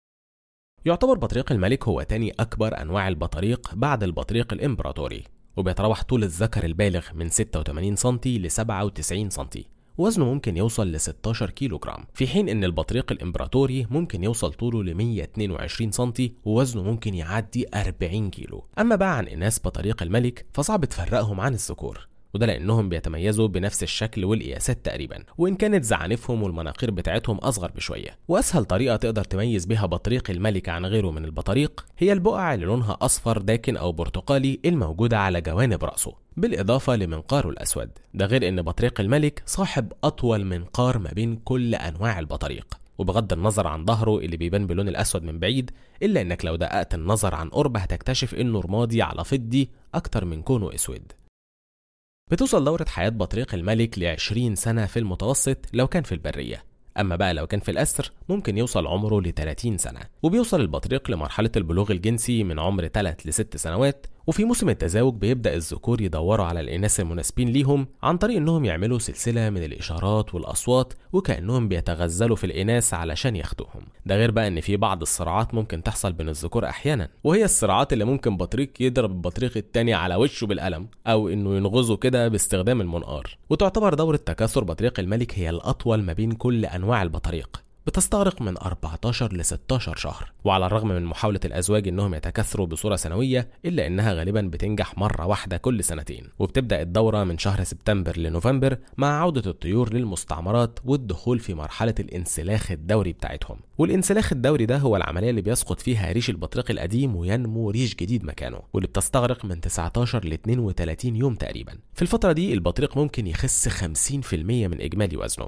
يعتبر بطريق الملك هو تاني أكبر أنواع البطريق بعد البطريق الإمبراطوري وبيتراوح طول الذكر البالغ من 86 سم ل 97 سم وزنه ممكن يوصل ل 16 كيلو جرام في حين ان البطريق الامبراطوري ممكن يوصل طوله ل 122 سم ووزنه ممكن يعدي 40 كيلو اما بقى عن اناث بطريق الملك فصعب تفرقهم عن الذكور وده لانهم بيتميزوا بنفس الشكل والقياسات تقريبا وان كانت زعانفهم والمناقير بتاعتهم اصغر بشويه واسهل طريقه تقدر تميز بيها بطريق الملك عن غيره من البطاريق هي البقع اللي لونها اصفر داكن او برتقالي الموجوده على جوانب راسه بالإضافة لمنقاره الأسود ده غير إن بطريق الملك صاحب أطول منقار ما بين كل أنواع البطاريق وبغض النظر عن ظهره اللي بيبان باللون الأسود من بعيد إلا إنك لو دققت النظر عن قرب هتكتشف إنه رمادي على فضي أكتر من كونه أسود بتوصل دورة حياة بطريق الملك ل 20 سنة في المتوسط لو كان في البرية أما بقى لو كان في الأسر ممكن يوصل عمره ل 30 سنة وبيوصل البطريق لمرحلة البلوغ الجنسي من عمر 3 ل 6 سنوات وفي موسم التزاوج بيبدأ الذكور يدوروا على الإناث المناسبين ليهم عن طريق إنهم يعملوا سلسلة من الإشارات والأصوات وكأنهم بيتغزلوا في الإناث علشان ياخدوهم ده غير بقى إن في بعض الصراعات ممكن تحصل بين الذكور أحيانا وهي الصراعات اللي ممكن بطريق يضرب البطريق التاني على وشه بالقلم أو إنه ينغزه كده باستخدام المنقار وتعتبر دورة تكاثر بطريق الملك هي الأطول ما بين كل أنواع البطاريق بتستغرق من 14 ل 16 شهر وعلى الرغم من محاولة الأزواج إنهم يتكاثروا بصورة سنوية إلا إنها غالبا بتنجح مرة واحدة كل سنتين وبتبدأ الدورة من شهر سبتمبر لنوفمبر مع عودة الطيور للمستعمرات والدخول في مرحلة الانسلاخ الدوري بتاعتهم والانسلاخ الدوري ده هو العملية اللي بيسقط فيها ريش البطريق القديم وينمو ريش جديد مكانه واللي بتستغرق من 19 ل 32 يوم تقريبا في الفترة دي البطريق ممكن يخس 50% من إجمالي وزنه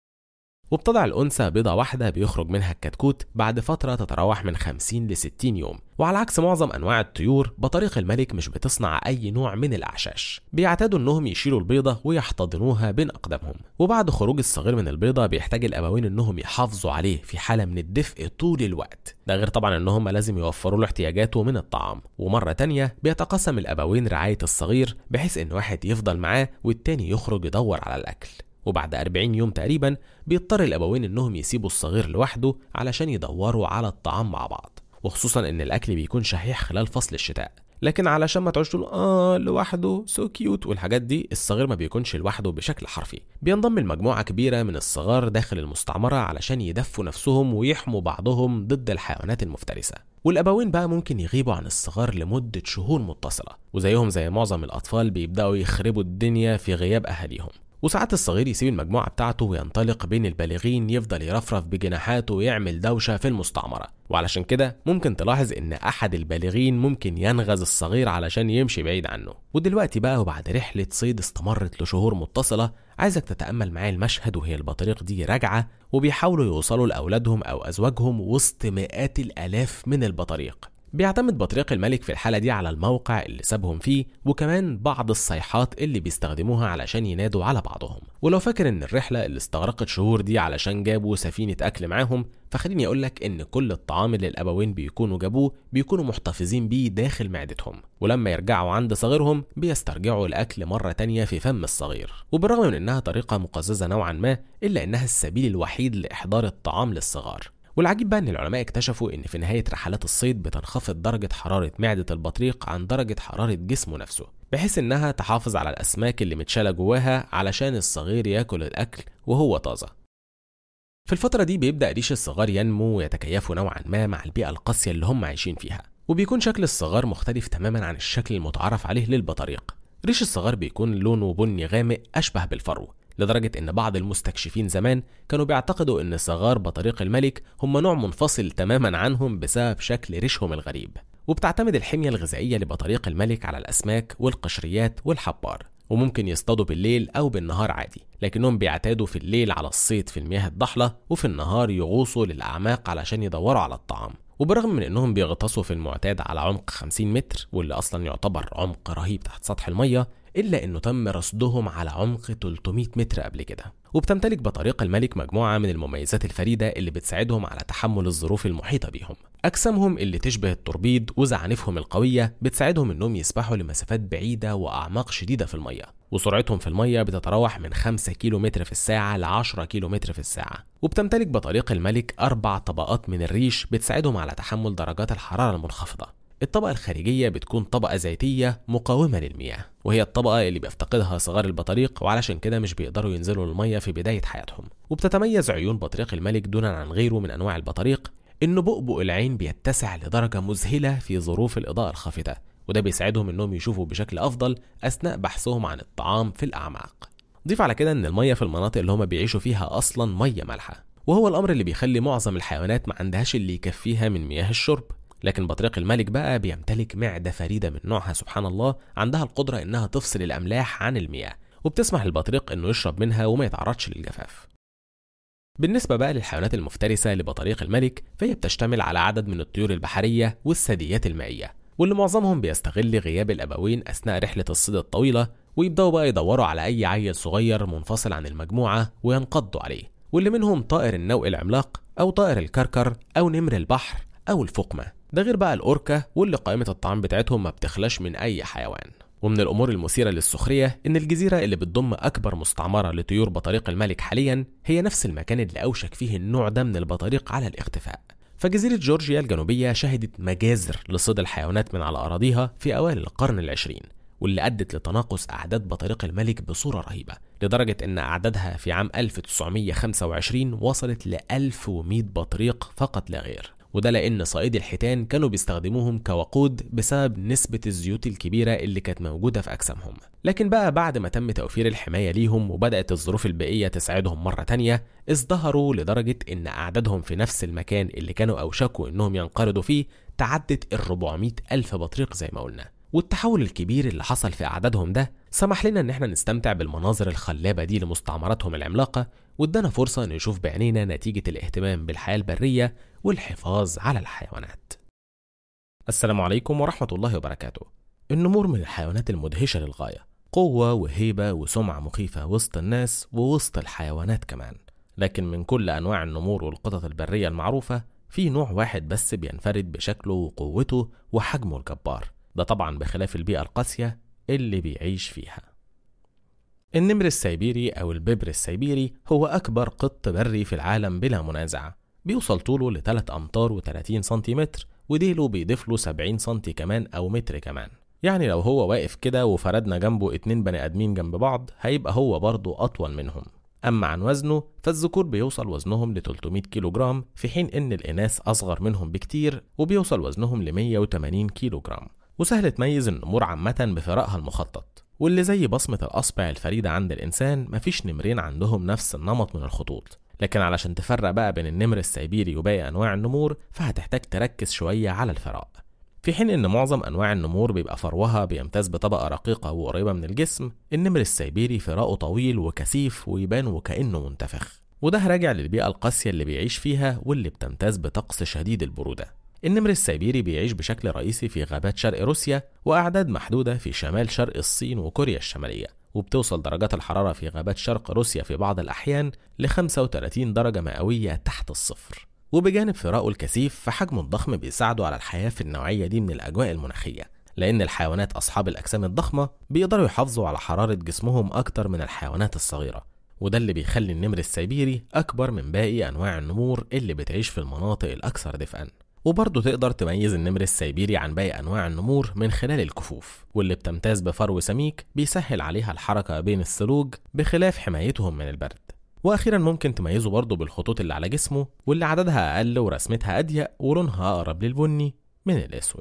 وبتضع الأنثى بيضة واحدة بيخرج منها الكتكوت بعد فترة تتراوح من 50 ل 60 يوم وعلى عكس معظم أنواع الطيور بطريق الملك مش بتصنع أي نوع من الأعشاش بيعتادوا إنهم يشيلوا البيضة ويحتضنوها بين أقدامهم وبعد خروج الصغير من البيضة بيحتاج الأبوين إنهم يحافظوا عليه في حالة من الدفء طول الوقت ده غير طبعا إنهم لازم يوفروا له احتياجاته من الطعام ومرة تانية بيتقاسم الأبوين رعاية الصغير بحيث إن واحد يفضل معاه والتاني يخرج يدور على الأكل وبعد 40 يوم تقريبا بيضطر الأبوين إنهم يسيبوا الصغير لوحده علشان يدوروا على الطعام مع بعض وخصوصا إن الأكل بيكون شحيح خلال فصل الشتاء لكن علشان ما تقعدش تقول اه لوحده سو كيوت والحاجات دي الصغير ما بيكونش لوحده بشكل حرفي بينضم لمجموعه كبيره من الصغار داخل المستعمره علشان يدفوا نفسهم ويحموا بعضهم ضد الحيوانات المفترسه والابوين بقى ممكن يغيبوا عن الصغار لمده شهور متصله وزيهم زي معظم الاطفال بيبداوا يخربوا الدنيا في غياب اهاليهم وساعات الصغير يسيب المجموعة بتاعته وينطلق بين البالغين يفضل يرفرف بجناحاته ويعمل دوشة في المستعمرة وعلشان كده ممكن تلاحظ ان احد البالغين ممكن ينغز الصغير علشان يمشي بعيد عنه ودلوقتي بقى وبعد رحلة صيد استمرت لشهور متصلة عايزك تتأمل معايا المشهد وهي البطريق دي راجعة وبيحاولوا يوصلوا لأولادهم أو أزواجهم وسط مئات الآلاف من البطاريق بيعتمد بطريق الملك في الحالة دي على الموقع اللي سابهم فيه وكمان بعض الصيحات اللي بيستخدموها علشان ينادوا على بعضهم ولو فاكر ان الرحلة اللي استغرقت شهور دي علشان جابوا سفينة أكل معاهم فخليني أقولك إن كل الطعام اللي الأبوين بيكونوا جابوه بيكونوا محتفظين بيه داخل معدتهم ولما يرجعوا عند صغيرهم بيسترجعوا الأكل مرة تانية في فم الصغير وبالرغم من إنها طريقة مقززة نوعا ما إلا إنها السبيل الوحيد لإحضار الطعام للصغار والعجيب بقى ان العلماء اكتشفوا ان في نهايه رحلات الصيد بتنخفض درجه حراره معده البطريق عن درجه حراره جسمه نفسه بحيث انها تحافظ على الاسماك اللي متشاله جواها علشان الصغير ياكل الاكل وهو طازه في الفترة دي بيبدأ ريش الصغار ينمو ويتكيفوا نوعا ما مع البيئة القاسية اللي هم عايشين فيها وبيكون شكل الصغار مختلف تماما عن الشكل المتعارف عليه للبطاريق ريش الصغار بيكون لونه بني غامق أشبه بالفرو لدرجة إن بعض المستكشفين زمان كانوا بيعتقدوا إن صغار بطريق الملك هم نوع منفصل تماما عنهم بسبب شكل ريشهم الغريب وبتعتمد الحمية الغذائية لبطريق الملك على الأسماك والقشريات والحبار وممكن يصطادوا بالليل أو بالنهار عادي لكنهم بيعتادوا في الليل على الصيد في المياه الضحلة وفي النهار يغوصوا للأعماق علشان يدوروا على الطعام وبرغم من انهم بيغطسوا في المعتاد على عمق 50 متر واللي اصلا يعتبر عمق رهيب تحت سطح الميه الا انه تم رصدهم على عمق 300 متر قبل كده وبتمتلك بطريق الملك مجموعه من المميزات الفريده اللي بتساعدهم على تحمل الظروف المحيطه بيهم اجسامهم اللي تشبه التوربيد وزعانفهم القويه بتساعدهم انهم يسبحوا لمسافات بعيده واعماق شديده في الميه وسرعتهم في الميه بتتراوح من 5 كيلو متر في الساعه ل 10 كيلو متر في الساعه وبتمتلك بطريق الملك اربع طبقات من الريش بتساعدهم على تحمل درجات الحراره المنخفضه الطبقة الخارجية بتكون طبقة زيتية مقاومة للمياه وهي الطبقة اللي بيفتقدها صغار البطاريق وعلشان كده مش بيقدروا ينزلوا المية في بداية حياتهم وبتتميز عيون بطريق الملك دونا عن غيره من أنواع البطاريق إن بؤبؤ العين بيتسع لدرجة مذهلة في ظروف الإضاءة الخافتة وده بيساعدهم إنهم يشوفوا بشكل أفضل أثناء بحثهم عن الطعام في الأعماق ضيف على كده إن المية في المناطق اللي هما بيعيشوا فيها أصلا مية مالحة وهو الأمر اللي بيخلي معظم الحيوانات ما عندهاش اللي يكفيها من مياه الشرب لكن بطريق الملك بقى بيمتلك معدة فريدة من نوعها سبحان الله عندها القدرة إنها تفصل الأملاح عن المياه وبتسمح للبطريق إنه يشرب منها وما يتعرضش للجفاف بالنسبة بقى للحيوانات المفترسة لبطريق الملك فهي بتشتمل على عدد من الطيور البحرية والثدييات المائية واللي معظمهم بيستغل غياب الأبوين أثناء رحلة الصيد الطويلة ويبدأوا بقى يدوروا على أي عيل صغير منفصل عن المجموعة وينقضوا عليه واللي منهم طائر النوء العملاق أو طائر الكركر أو نمر البحر أو الفقمة ده غير بقى الأوركا واللي قائمة الطعام بتاعتهم ما بتخلاش من أي حيوان ومن الأمور المثيرة للسخرية إن الجزيرة اللي بتضم أكبر مستعمرة لطيور بطريق الملك حاليا هي نفس المكان اللي أوشك فيه النوع ده من البطاريق على الاختفاء فجزيرة جورجيا الجنوبية شهدت مجازر لصيد الحيوانات من على أراضيها في أوائل القرن العشرين واللي أدت لتناقص أعداد بطاريق الملك بصورة رهيبة لدرجة أن أعدادها في عام 1925 وصلت ل 1100 بطريق فقط لا غير وده لأن صائدي الحيتان كانوا بيستخدموهم كوقود بسبب نسبة الزيوت الكبيرة اللي كانت موجودة في أجسامهم لكن بقى بعد ما تم توفير الحماية ليهم وبدأت الظروف البيئية تساعدهم مرة تانية ازدهروا لدرجة إن أعدادهم في نفس المكان اللي كانوا أوشكوا إنهم ينقرضوا فيه تعدت ال 400 ألف بطريق زي ما قلنا والتحول الكبير اللي حصل في أعدادهم ده سمح لنا إن احنا نستمتع بالمناظر الخلابة دي لمستعمراتهم العملاقة وادانا فرصة نشوف بعينينا نتيجة الاهتمام بالحياة البرية والحفاظ على الحيوانات. السلام عليكم ورحمة الله وبركاته. النمور من الحيوانات المدهشة للغاية، قوة وهيبة وسمعة مخيفة وسط الناس ووسط الحيوانات كمان. لكن من كل أنواع النمور والقطط البرية المعروفة، في نوع واحد بس بينفرد بشكله وقوته وحجمه الجبار. ده طبعا بخلاف البيئة القاسية اللي بيعيش فيها. النمر السيبيري أو الببر السيبيري هو أكبر قط بري في العالم بلا منازع بيوصل طوله ل 3 أمتار و30 سنتيمتر وديله بيضيف له 70 سنتي كمان أو متر كمان يعني لو هو واقف كده وفردنا جنبه اتنين بني آدمين جنب بعض هيبقى هو برضه أطول منهم أما عن وزنه فالذكور بيوصل وزنهم ل 300 كيلو جرام في حين إن الإناث أصغر منهم بكتير وبيوصل وزنهم ل 180 كيلو جرام وسهل تميز النمور عامة بفرائها المخطط واللي زي بصمة الأصبع الفريدة عند الإنسان مفيش نمرين عندهم نفس النمط من الخطوط لكن علشان تفرق بقى بين النمر السيبيري وباقي أنواع النمور فهتحتاج تركز شوية على الفراء في حين إن معظم أنواع النمور بيبقى فروها بيمتاز بطبقة رقيقة وقريبة من الجسم النمر السيبيري فراءه طويل وكثيف ويبان وكأنه منتفخ وده راجع للبيئة القاسية اللي بيعيش فيها واللي بتمتاز بطقس شديد البرودة النمر السيبيري بيعيش بشكل رئيسي في غابات شرق روسيا وأعداد محدودة في شمال شرق الصين وكوريا الشمالية وبتوصل درجات الحرارة في غابات شرق روسيا في بعض الأحيان ل 35 درجة مئوية تحت الصفر وبجانب فراءه الكثيف فحجمه الضخم بيساعده على الحياة في النوعية دي من الأجواء المناخية لأن الحيوانات أصحاب الأجسام الضخمة بيقدروا يحافظوا على حرارة جسمهم أكتر من الحيوانات الصغيرة وده اللي بيخلي النمر السيبيري أكبر من باقي أنواع النمور اللي بتعيش في المناطق الأكثر دفئا وبرضه تقدر تميز النمر السيبيري عن باقي أنواع النمور من خلال الكفوف واللي بتمتاز بفرو سميك بيسهل عليها الحركة بين السلوج بخلاف حمايتهم من البرد وأخيرا ممكن تميزه برضه بالخطوط اللي على جسمه واللي عددها أقل ورسمتها أضيق ولونها أقرب للبني من الأسود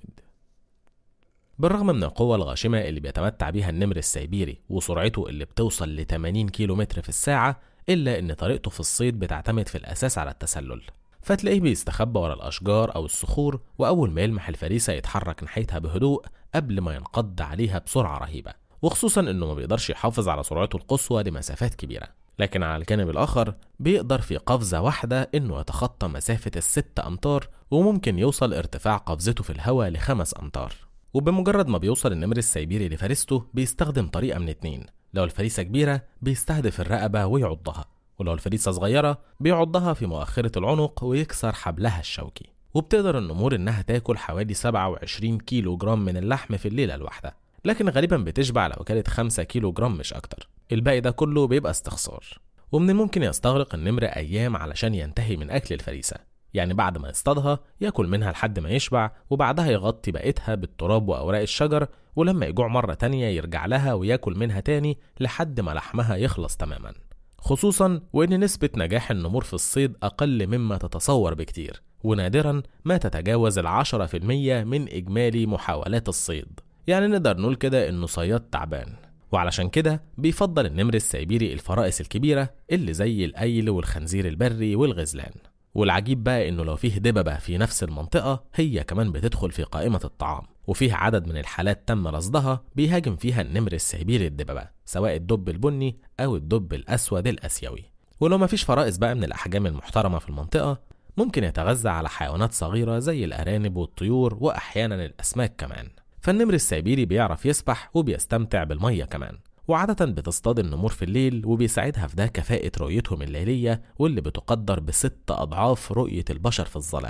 بالرغم من القوة الغاشمة اللي بيتمتع بيها النمر السيبيري وسرعته اللي بتوصل ل 80 كيلو متر في الساعة إلا إن طريقته في الصيد بتعتمد في الأساس على التسلل فتلاقيه بيستخبى ورا الأشجار أو الصخور وأول ما يلمح الفريسة يتحرك ناحيتها بهدوء قبل ما ينقض عليها بسرعة رهيبة وخصوصا إنه ما بيقدرش يحافظ على سرعته القصوى لمسافات كبيرة لكن على الجانب الآخر بيقدر في قفزة واحدة إنه يتخطى مسافة الست أمتار وممكن يوصل ارتفاع قفزته في الهواء لخمس أمتار وبمجرد ما بيوصل النمر السيبيري لفريسته بيستخدم طريقة من اتنين لو الفريسة كبيرة بيستهدف الرقبة ويعضها ولو الفريسة صغيرة بيعضها في مؤخرة العنق ويكسر حبلها الشوكي وبتقدر النمور إنها تاكل حوالي 27 كيلو جرام من اللحم في الليلة الواحدة لكن غالبا بتشبع لو كانت 5 كيلو جرام مش أكتر الباقي ده كله بيبقى استخسار ومن الممكن يستغرق النمر أيام علشان ينتهي من أكل الفريسة يعني بعد ما يصطادها ياكل منها لحد ما يشبع وبعدها يغطي بقيتها بالتراب وأوراق الشجر ولما يجوع مرة تانية يرجع لها وياكل منها تاني لحد ما لحمها يخلص تماما خصوصا وإن نسبة نجاح النمور في الصيد أقل مما تتصور بكتير ونادرا ما تتجاوز العشرة في المية من إجمالي محاولات الصيد يعني نقدر نقول كده إنه صياد تعبان وعلشان كده بيفضل النمر السيبيري الفرائس الكبيرة اللي زي الأيل والخنزير البري والغزلان والعجيب بقى إنه لو فيه دببة في نفس المنطقة هي كمان بتدخل في قائمة الطعام وفيه عدد من الحالات تم رصدها بيهاجم فيها النمر السيبيري الدببة سواء الدب البني أو الدب الأسود الآسيوي ولو مفيش فرائس بقى من الأحجام المحترمة في المنطقة ممكن يتغذى على حيوانات صغيرة زي الأرانب والطيور وأحيانا الأسماك كمان فالنمر السيبيري بيعرف يسبح وبيستمتع بالمية كمان وعادة بتصطاد النمور في الليل وبيساعدها في ده كفاءة رؤيتهم الليلية واللي بتقدر بست أضعاف رؤية البشر في الظلام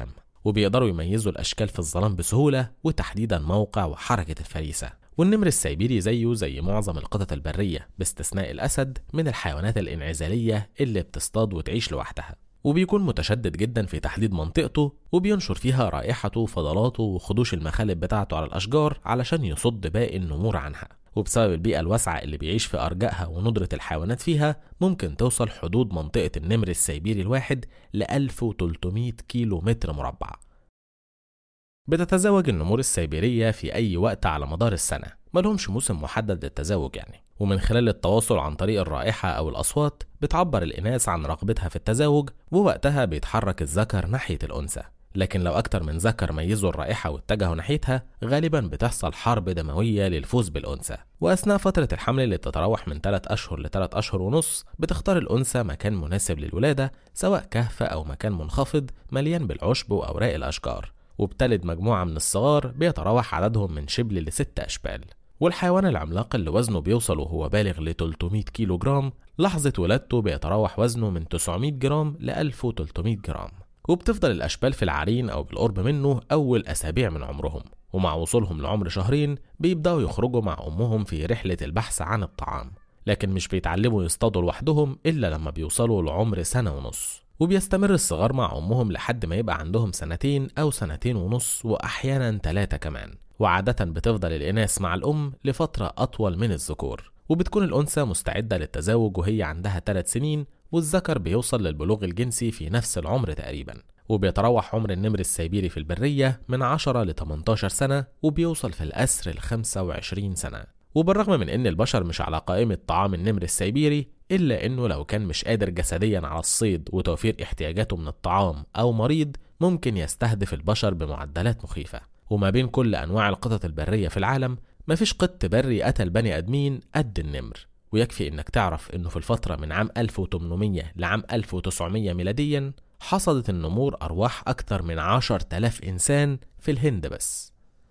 وبيقدروا يميزوا الأشكال في الظلام بسهولة وتحديدا موقع وحركة الفريسة والنمر السيبيري زيه زي معظم القطط البرية باستثناء الأسد من الحيوانات الانعزالية اللي بتصطاد وتعيش لوحدها وبيكون متشدد جدا في تحديد منطقته وبينشر فيها رائحته وفضلاته وخدوش المخالب بتاعته على الأشجار علشان يصد باقي النمور عنها وبسبب البيئة الواسعة اللي بيعيش في أرجائها وندرة الحيوانات فيها ممكن توصل حدود منطقة النمر السيبيري الواحد ل 1300 كيلو متر مربع بتتزوج النمور السيبيرية في أي وقت على مدار السنة ملهمش موسم محدد للتزاوج يعني ومن خلال التواصل عن طريق الرائحة أو الأصوات بتعبر الإناث عن رغبتها في التزاوج ووقتها بيتحرك الذكر ناحية الأنثى لكن لو أكتر من ذكر ميزوا الرائحة واتجهوا ناحيتها غالبا بتحصل حرب دموية للفوز بالأنثى وأثناء فترة الحمل اللي بتتراوح من 3 أشهر ل 3 أشهر ونص بتختار الأنثى مكان مناسب للولادة سواء كهف أو مكان منخفض مليان بالعشب وأوراق الأشجار وبتلد مجموعة من الصغار بيتراوح عددهم من شبل لست أشبال والحيوان العملاق اللي وزنه بيوصل وهو بالغ ل 300 كيلو جرام لحظة ولادته بيتراوح وزنه من 900 جرام ل 1300 جرام وبتفضل الأشبال في العرين أو بالقرب منه أول أسابيع من عمرهم ومع وصولهم لعمر شهرين بيبدأوا يخرجوا مع أمهم في رحلة البحث عن الطعام لكن مش بيتعلموا يصطادوا لوحدهم إلا لما بيوصلوا لعمر سنة ونص وبيستمر الصغار مع أمهم لحد ما يبقى عندهم سنتين أو سنتين ونص وأحيانا ثلاثة كمان وعادة بتفضل الإناث مع الأم لفترة أطول من الذكور وبتكون الأنثى مستعدة للتزاوج وهي عندها 3 سنين والذكر بيوصل للبلوغ الجنسي في نفس العمر تقريبا وبيتراوح عمر النمر السيبيري في البرية من 10 ل 18 سنة وبيوصل في الأسر ل 25 سنة وبالرغم من ان البشر مش على قائمة طعام النمر السيبيري إلا إنه لو كان مش قادر جسديا على الصيد وتوفير احتياجاته من الطعام أو مريض ممكن يستهدف البشر بمعدلات مخيفة وما بين كل أنواع القطط البرية في العالم مفيش قط بري قتل بني آدمين قد النمر ويكفي إنك تعرف إنه في الفترة من عام 1800 لعام 1900 ميلاديا حصدت النمور أرواح أكثر من 10000 إنسان في الهند بس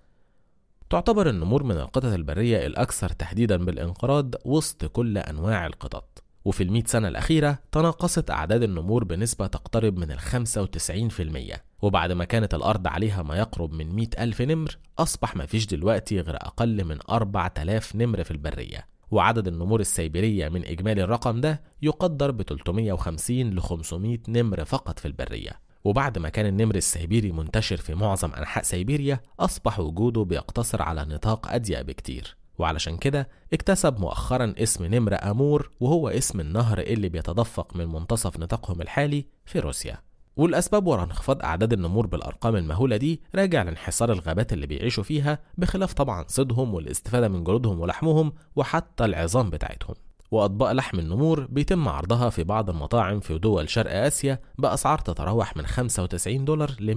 تعتبر النمور من القطط البرية الأكثر تهديدا بالانقراض وسط كل أنواع القطط وفي المئة سنة الأخيرة تناقصت أعداد النمور بنسبة تقترب من الخمسة وتسعين في المية وبعد ما كانت الأرض عليها ما يقرب من مئة ألف نمر أصبح ما فيش دلوقتي غير أقل من أربع تلاف نمر في البرية وعدد النمور السيبيرية من إجمالي الرقم ده يقدر ب 350 ل 500 نمر فقط في البرية وبعد ما كان النمر السيبيري منتشر في معظم أنحاء سيبيريا أصبح وجوده بيقتصر على نطاق أضيق بكتير وعلشان كده اكتسب مؤخرا اسم نمر أمور وهو اسم النهر اللي بيتدفق من منتصف نطاقهم الحالي في روسيا والأسباب وراء انخفاض أعداد النمور بالأرقام المهولة دي راجع لانحسار الغابات اللي بيعيشوا فيها بخلاف طبعا صيدهم والاستفادة من جلودهم ولحمهم وحتى العظام بتاعتهم وأطباق لحم النمور بيتم عرضها في بعض المطاعم في دول شرق آسيا بأسعار تتراوح من 95 دولار ل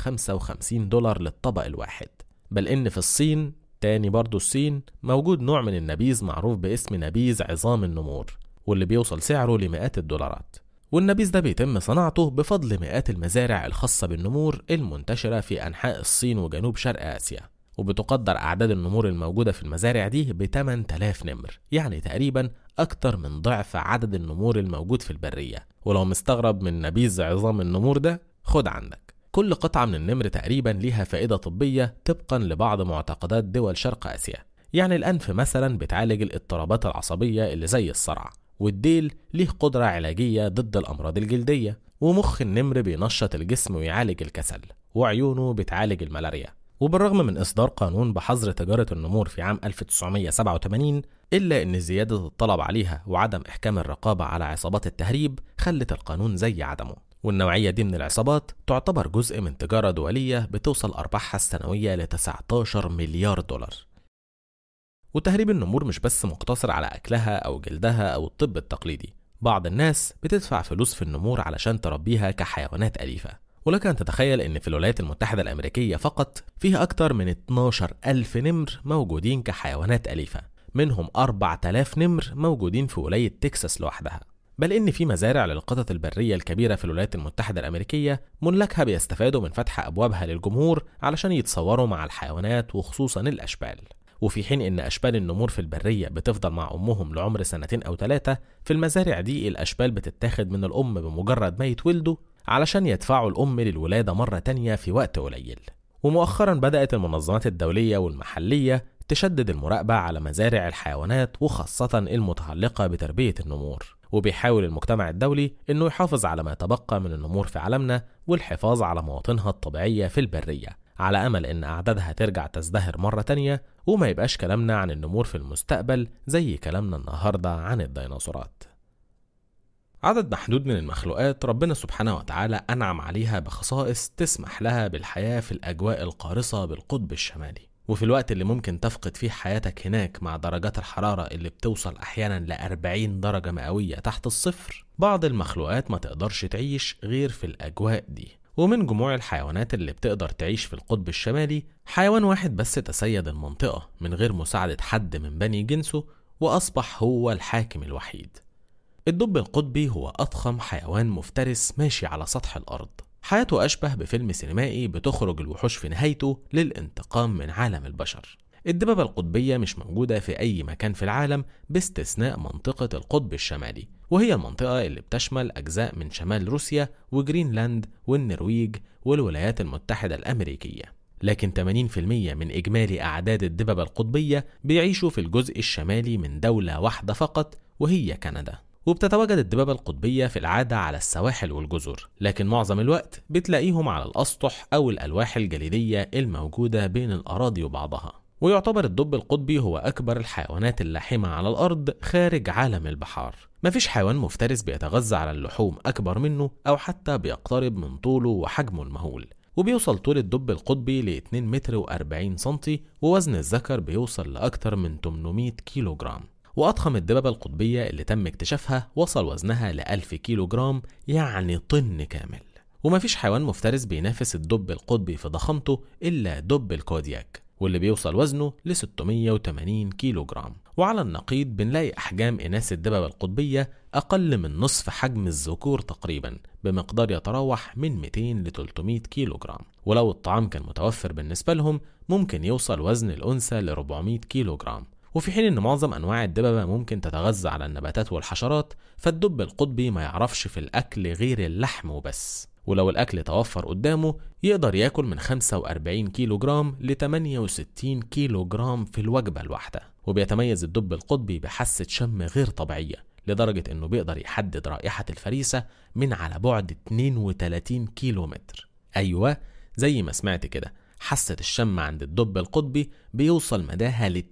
155 دولار للطبق الواحد بل إن في الصين تاني برضو الصين موجود نوع من النبيذ معروف باسم نبيذ عظام النمور واللي بيوصل سعره لمئات الدولارات والنبيذ ده بيتم صناعته بفضل مئات المزارع الخاصة بالنمور المنتشرة في أنحاء الصين وجنوب شرق آسيا وبتقدر أعداد النمور الموجودة في المزارع دي ب 8000 نمر يعني تقريبا أكتر من ضعف عدد النمور الموجود في البرية ولو مستغرب من نبيذ عظام النمور ده خد عندك كل قطعة من النمر تقريبا ليها فائدة طبية طبقا لبعض معتقدات دول شرق آسيا يعني الأنف مثلا بتعالج الاضطرابات العصبية اللي زي الصرع والديل ليه قدرة علاجية ضد الأمراض الجلدية ومخ النمر بينشط الجسم ويعالج الكسل وعيونه بتعالج الملاريا وبالرغم من إصدار قانون بحظر تجارة النمور في عام 1987 إلا إن زيادة الطلب عليها وعدم إحكام الرقابة على عصابات التهريب خلت القانون زي عدمه والنوعية دي من العصابات تعتبر جزء من تجارة دولية بتوصل أرباحها السنوية ل 19 مليار دولار وتهريب النمور مش بس مقتصر على أكلها أو جلدها أو الطب التقليدي بعض الناس بتدفع فلوس في النمور علشان تربيها كحيوانات أليفة ولك أن تتخيل أن في الولايات المتحدة الأمريكية فقط فيها أكتر من 12 ألف نمر موجودين كحيوانات أليفة منهم 4000 نمر موجودين في ولاية تكساس لوحدها بل إن في مزارع للقطط البرية الكبيرة في الولايات المتحدة الأمريكية ملاكها بيستفادوا من فتح أبوابها للجمهور علشان يتصوروا مع الحيوانات وخصوصا الأشبال وفي حين إن أشبال النمور في البرية بتفضل مع أمهم لعمر سنتين أو ثلاثة في المزارع دي الأشبال بتتاخد من الأم بمجرد ما يتولدوا علشان يدفعوا الأم للولادة مرة تانية في وقت قليل ومؤخرا بدأت المنظمات الدولية والمحلية تشدد المراقبة على مزارع الحيوانات وخاصة المتعلقة بتربية النمور وبيحاول المجتمع الدولي انه يحافظ على ما يتبقى من النمور في عالمنا والحفاظ على مواطنها الطبيعية في البرية على أمل إن أعدادها ترجع تزدهر مرة تانية وما يبقاش كلامنا عن النمور في المستقبل زي كلامنا النهاردة عن الديناصورات عدد محدود من المخلوقات ربنا سبحانه وتعالى أنعم عليها بخصائص تسمح لها بالحياة في الأجواء القارصة بالقطب الشمالي وفي الوقت اللي ممكن تفقد فيه حياتك هناك مع درجات الحرارة اللي بتوصل أحيانا ل 40 درجة مئوية تحت الصفر بعض المخلوقات ما تقدرش تعيش غير في الأجواء دي ومن جموع الحيوانات اللي بتقدر تعيش في القطب الشمالي حيوان واحد بس تسيد المنطقة من غير مساعدة حد من بني جنسه وأصبح هو الحاكم الوحيد الدب القطبي هو أضخم حيوان مفترس ماشي على سطح الأرض حياته أشبه بفيلم سينمائي بتخرج الوحوش في نهايته للانتقام من عالم البشر الدببة القطبية مش موجودة في أي مكان في العالم باستثناء منطقة القطب الشمالي وهي المنطقة اللي بتشمل أجزاء من شمال روسيا وجرينلاند والنرويج والولايات المتحدة الأمريكية لكن 80% من إجمالي أعداد الدببة القطبية بيعيشوا في الجزء الشمالي من دولة واحدة فقط وهي كندا وبتتواجد الدببة القطبية في العادة على السواحل والجزر لكن معظم الوقت بتلاقيهم على الأسطح أو الألواح الجليدية الموجودة بين الأراضي وبعضها ويعتبر الدب القطبي هو أكبر الحيوانات اللاحمة على الأرض خارج عالم البحار مفيش حيوان مفترس بيتغذى على اللحوم أكبر منه أو حتى بيقترب من طوله وحجمه المهول وبيوصل طول الدب القطبي ل 2 متر و40 سنتي ووزن الذكر بيوصل لأكثر من 800 كيلو جرام وأضخم الدببة القطبية اللي تم اكتشافها وصل وزنها ل 1000 كيلو جرام يعني طن كامل ومفيش حيوان مفترس بينافس الدب القطبي في ضخامته إلا دب الكودياك واللي بيوصل وزنه ل 680 كيلو جرام وعلى النقيض بنلاقي أحجام إناث الدببة القطبية أقل من نصف حجم الذكور تقريبا بمقدار يتراوح من 200 ل 300 كيلو جرام ولو الطعام كان متوفر بالنسبة لهم ممكن يوصل وزن الأنثى ل 400 كيلو جرام وفي حين ان معظم انواع الدببه ممكن تتغذى على النباتات والحشرات فالدب القطبي ما يعرفش في الاكل غير اللحم وبس ولو الأكل توفر قدامه يقدر ياكل من 45 كيلو جرام ل 68 كيلو جرام في الوجبة الواحدة وبيتميز الدب القطبي بحاسة شم غير طبيعية لدرجة إنه بيقدر يحدد رائحة الفريسة من على بعد 32 كيلو متر أيوة زي ما سمعت كده حاسة الشم عند الدب القطبي بيوصل مداها ل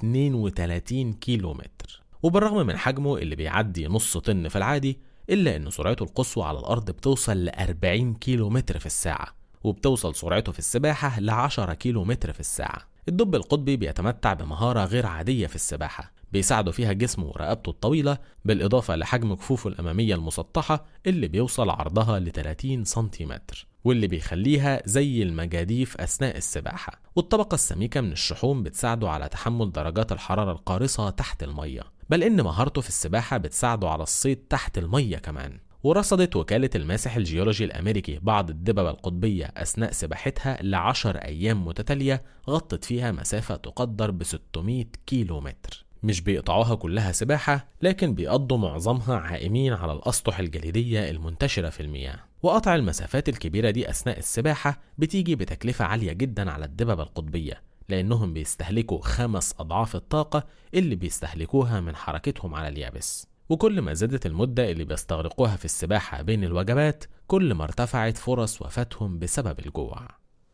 32 كيلو متر وبالرغم من حجمه اللي بيعدي نص طن في العادي إلا إن سرعته القصوى على الأرض بتوصل ل 40 كيلو متر في الساعة وبتوصل سرعته في السباحة ل 10 كيلو متر في الساعة الدب القطبي بيتمتع بمهارة غير عادية في السباحة بيساعده فيها جسمه ورقبته الطويلة بالإضافة لحجم كفوفه الأمامية المسطحة اللي بيوصل عرضها ل 30 سنتيمتر واللي بيخليها زي المجاديف أثناء السباحة والطبقة السميكة من الشحوم بتساعده على تحمل درجات الحرارة القارصة تحت المية بل إن مهارته في السباحة بتساعده على الصيد تحت المية كمان ورصدت وكالة الماسح الجيولوجي الأمريكي بعض الدببة القطبية أثناء سباحتها لعشر أيام متتالية غطت فيها مسافة تقدر ب 600 كيلو متر مش بيقطعوها كلها سباحة لكن بيقضوا معظمها عائمين على الأسطح الجليدية المنتشرة في المياه وقطع المسافات الكبيرة دي أثناء السباحة بتيجي بتكلفة عالية جدا على الدببة القطبية لأنهم بيستهلكوا خمس أضعاف الطاقة اللي بيستهلكوها من حركتهم على اليابس وكل ما زادت المدة اللي بيستغرقوها في السباحة بين الوجبات كل ما ارتفعت فرص وفاتهم بسبب الجوع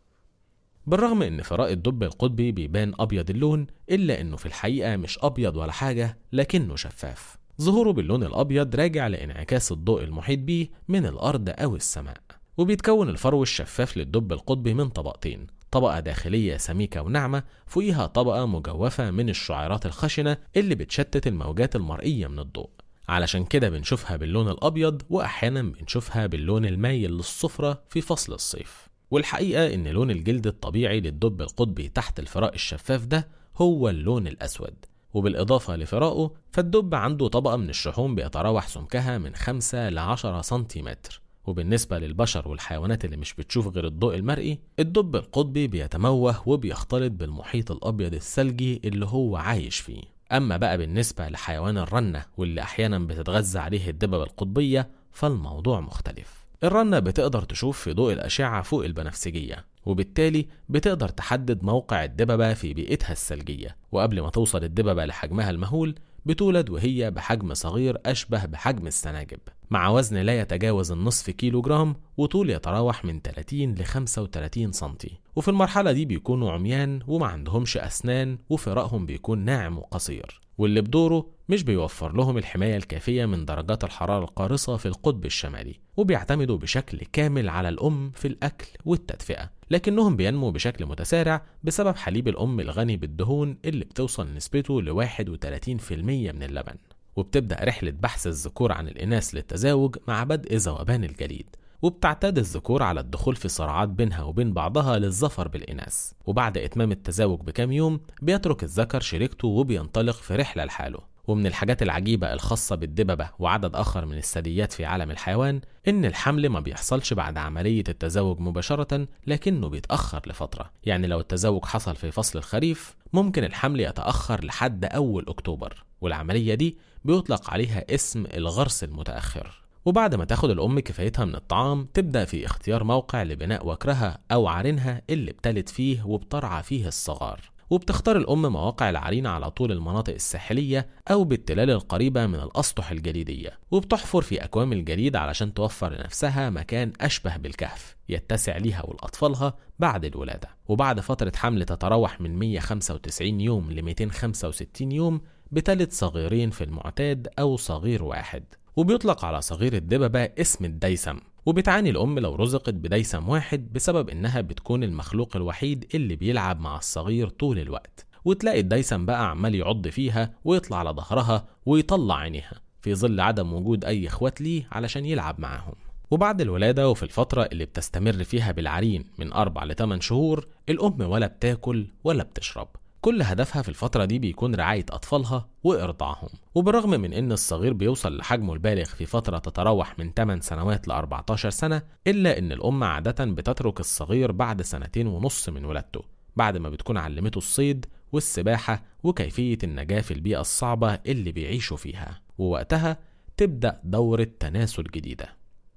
بالرغم ان فراء الدب القطبي بيبان ابيض اللون الا انه في الحقيقه مش ابيض ولا حاجه لكنه شفاف ظهوره باللون الابيض راجع لانعكاس الضوء المحيط بيه من الارض او السماء وبيتكون الفرو الشفاف للدب القطبي من طبقتين طبقة داخلية سميكة وناعمة فوقيها طبقة مجوفة من الشعيرات الخشنة اللي بتشتت الموجات المرئية من الضوء علشان كده بنشوفها باللون الأبيض وأحيانا بنشوفها باللون المايل للصفرة في فصل الصيف والحقيقة إن لون الجلد الطبيعي للدب القطبي تحت الفراء الشفاف ده هو اللون الأسود وبالإضافة لفراءه فالدب عنده طبقة من الشحوم بيتراوح سمكها من 5 ل 10 سنتيمتر وبالنسبة للبشر والحيوانات اللي مش بتشوف غير الضوء المرئي الدب القطبي بيتموه وبيختلط بالمحيط الأبيض الثلجي اللي هو عايش فيه أما بقى بالنسبة لحيوان الرنة واللي أحيانا بتتغذى عليه الدببة القطبية فالموضوع مختلف الرنة بتقدر تشوف في ضوء الأشعة فوق البنفسجية وبالتالي بتقدر تحدد موقع الدببة في بيئتها الثلجية وقبل ما توصل الدببة لحجمها المهول بتولد وهي بحجم صغير أشبه بحجم السناجب مع وزن لا يتجاوز النصف كيلو جرام وطول يتراوح من 30 ل 35 سنتي وفي المرحلة دي بيكونوا عميان وما عندهمش أسنان وفراءهم بيكون ناعم وقصير واللي بدوره مش بيوفر لهم الحماية الكافية من درجات الحرارة القارصة في القطب الشمالي وبيعتمدوا بشكل كامل على الأم في الأكل والتدفئة لكنهم بينمو بشكل متسارع بسبب حليب الأم الغني بالدهون اللي بتوصل نسبته ل 31% من اللبن وبتبدأ رحلة بحث الذكور عن الإناث للتزاوج مع بدء ذوبان الجليد وبتعتاد الذكور على الدخول في صراعات بينها وبين بعضها للظفر بالإناث وبعد إتمام التزاوج بكام يوم بيترك الذكر شريكته وبينطلق في رحلة لحاله ومن الحاجات العجيبة الخاصة بالدببة وعدد آخر من الثدييات في عالم الحيوان إن الحمل ما بيحصلش بعد عملية التزاوج مباشرة لكنه بيتأخر لفترة يعني لو التزاوج حصل في فصل الخريف ممكن الحمل يتأخر لحد أول أكتوبر والعملية دي بيطلق عليها اسم الغرس المتأخر وبعد ما تاخد الأم كفايتها من الطعام تبدأ في اختيار موقع لبناء وكرها أو عرينها اللي بتلد فيه وبترعى فيه الصغار وبتختار الأم مواقع العرين على طول المناطق الساحلية أو بالتلال القريبة من الأسطح الجليدية وبتحفر في أكوام الجليد علشان توفر لنفسها مكان أشبه بالكهف يتسع ليها ولأطفالها بعد الولادة وبعد فترة حمل تتراوح من 195 يوم ل 265 يوم بتلد صغيرين في المعتاد أو صغير واحد وبيطلق على صغير الدببة اسم الديسم وبتعاني الأم لو رزقت بديسم واحد بسبب إنها بتكون المخلوق الوحيد اللي بيلعب مع الصغير طول الوقت وتلاقي الديسم بقى عمال يعض فيها ويطلع على ظهرها ويطلع عينيها في ظل عدم وجود أي إخوات ليه علشان يلعب معاهم وبعد الولادة وفي الفترة اللي بتستمر فيها بالعرين من أربع لثمان شهور الأم ولا بتاكل ولا بتشرب كل هدفها في الفترة دي بيكون رعاية أطفالها وإرضاعهم وبالرغم من إن الصغير بيوصل لحجمه البالغ في فترة تتراوح من 8 سنوات ل 14 سنة إلا إن الأم عادة بتترك الصغير بعد سنتين ونص من ولادته بعد ما بتكون علمته الصيد والسباحة وكيفية النجاة في البيئة الصعبة اللي بيعيشوا فيها ووقتها تبدأ دورة تناسل جديدة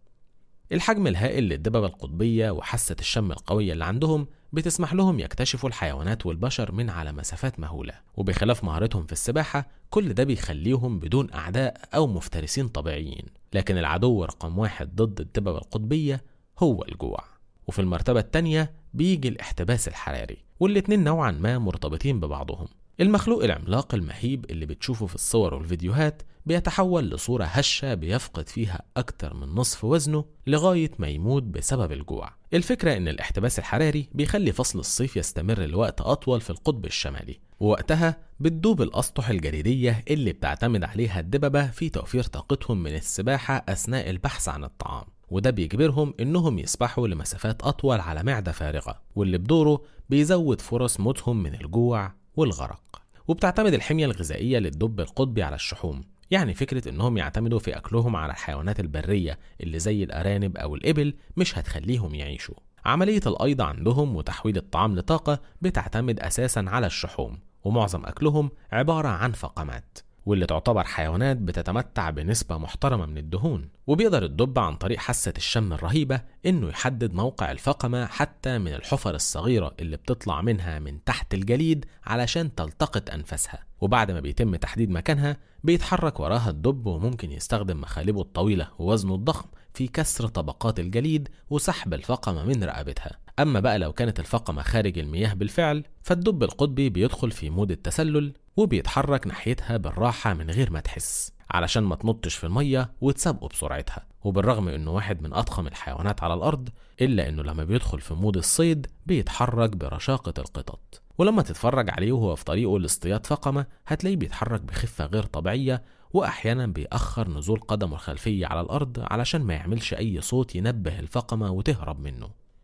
الحجم الهائل للدببة القطبية وحاسة الشم القوية اللي عندهم بتسمح لهم يكتشفوا الحيوانات والبشر من على مسافات مهولة وبخلاف مهارتهم في السباحة كل ده بيخليهم بدون أعداء أو مفترسين طبيعيين لكن العدو رقم واحد ضد الدببة القطبية هو الجوع وفي المرتبة التانية بيجي الاحتباس الحراري والاتنين نوعا ما مرتبطين ببعضهم المخلوق العملاق المهيب اللي بتشوفه في الصور والفيديوهات بيتحول لصورة هشة بيفقد فيها أكتر من نصف وزنه لغاية ما يموت بسبب الجوع الفكرة إن الاحتباس الحراري بيخلي فصل الصيف يستمر لوقت أطول في القطب الشمالي ووقتها بتدوب الأسطح الجليدية اللي بتعتمد عليها الدببة في توفير طاقتهم من السباحة أثناء البحث عن الطعام وده بيجبرهم إنهم يسبحوا لمسافات أطول على معدة فارغة واللي بدوره بيزود فرص موتهم من الجوع والغرق وبتعتمد الحمية الغذائية للدب القطبي على الشحوم يعني فكرة إنهم يعتمدوا في أكلهم على الحيوانات البرية اللي زي الأرانب أو الإبل مش هتخليهم يعيشوا عملية الأيض عندهم وتحويل الطعام لطاقة بتعتمد أساسا على الشحوم ومعظم أكلهم عبارة عن فقمات واللي تعتبر حيوانات بتتمتع بنسبة محترمة من الدهون وبيقدر الدب عن طريق حاسة الشم الرهيبة إنه يحدد موقع الفقمة حتى من الحفر الصغيرة اللي بتطلع منها من تحت الجليد علشان تلتقط أنفاسها وبعد ما بيتم تحديد مكانها بيتحرك وراها الدب وممكن يستخدم مخالبه الطويلة ووزنه الضخم في كسر طبقات الجليد وسحب الفقمة من رقبتها أما بقى لو كانت الفقمة خارج المياه بالفعل فالدب القطبي بيدخل في مود التسلل وبيتحرك ناحيتها بالراحة من غير ما تحس علشان ما تنطش في المية وتسابقه بسرعتها وبالرغم انه واحد من اضخم الحيوانات على الارض الا انه لما بيدخل في مود الصيد بيتحرك برشاقة القطط ولما تتفرج عليه وهو في طريقه لاصطياد فقمة هتلاقيه بيتحرك بخفة غير طبيعية وأحيانا بيأخر نزول قدمه الخلفية على الأرض علشان ما يعملش أي صوت ينبه الفقمة وتهرب منه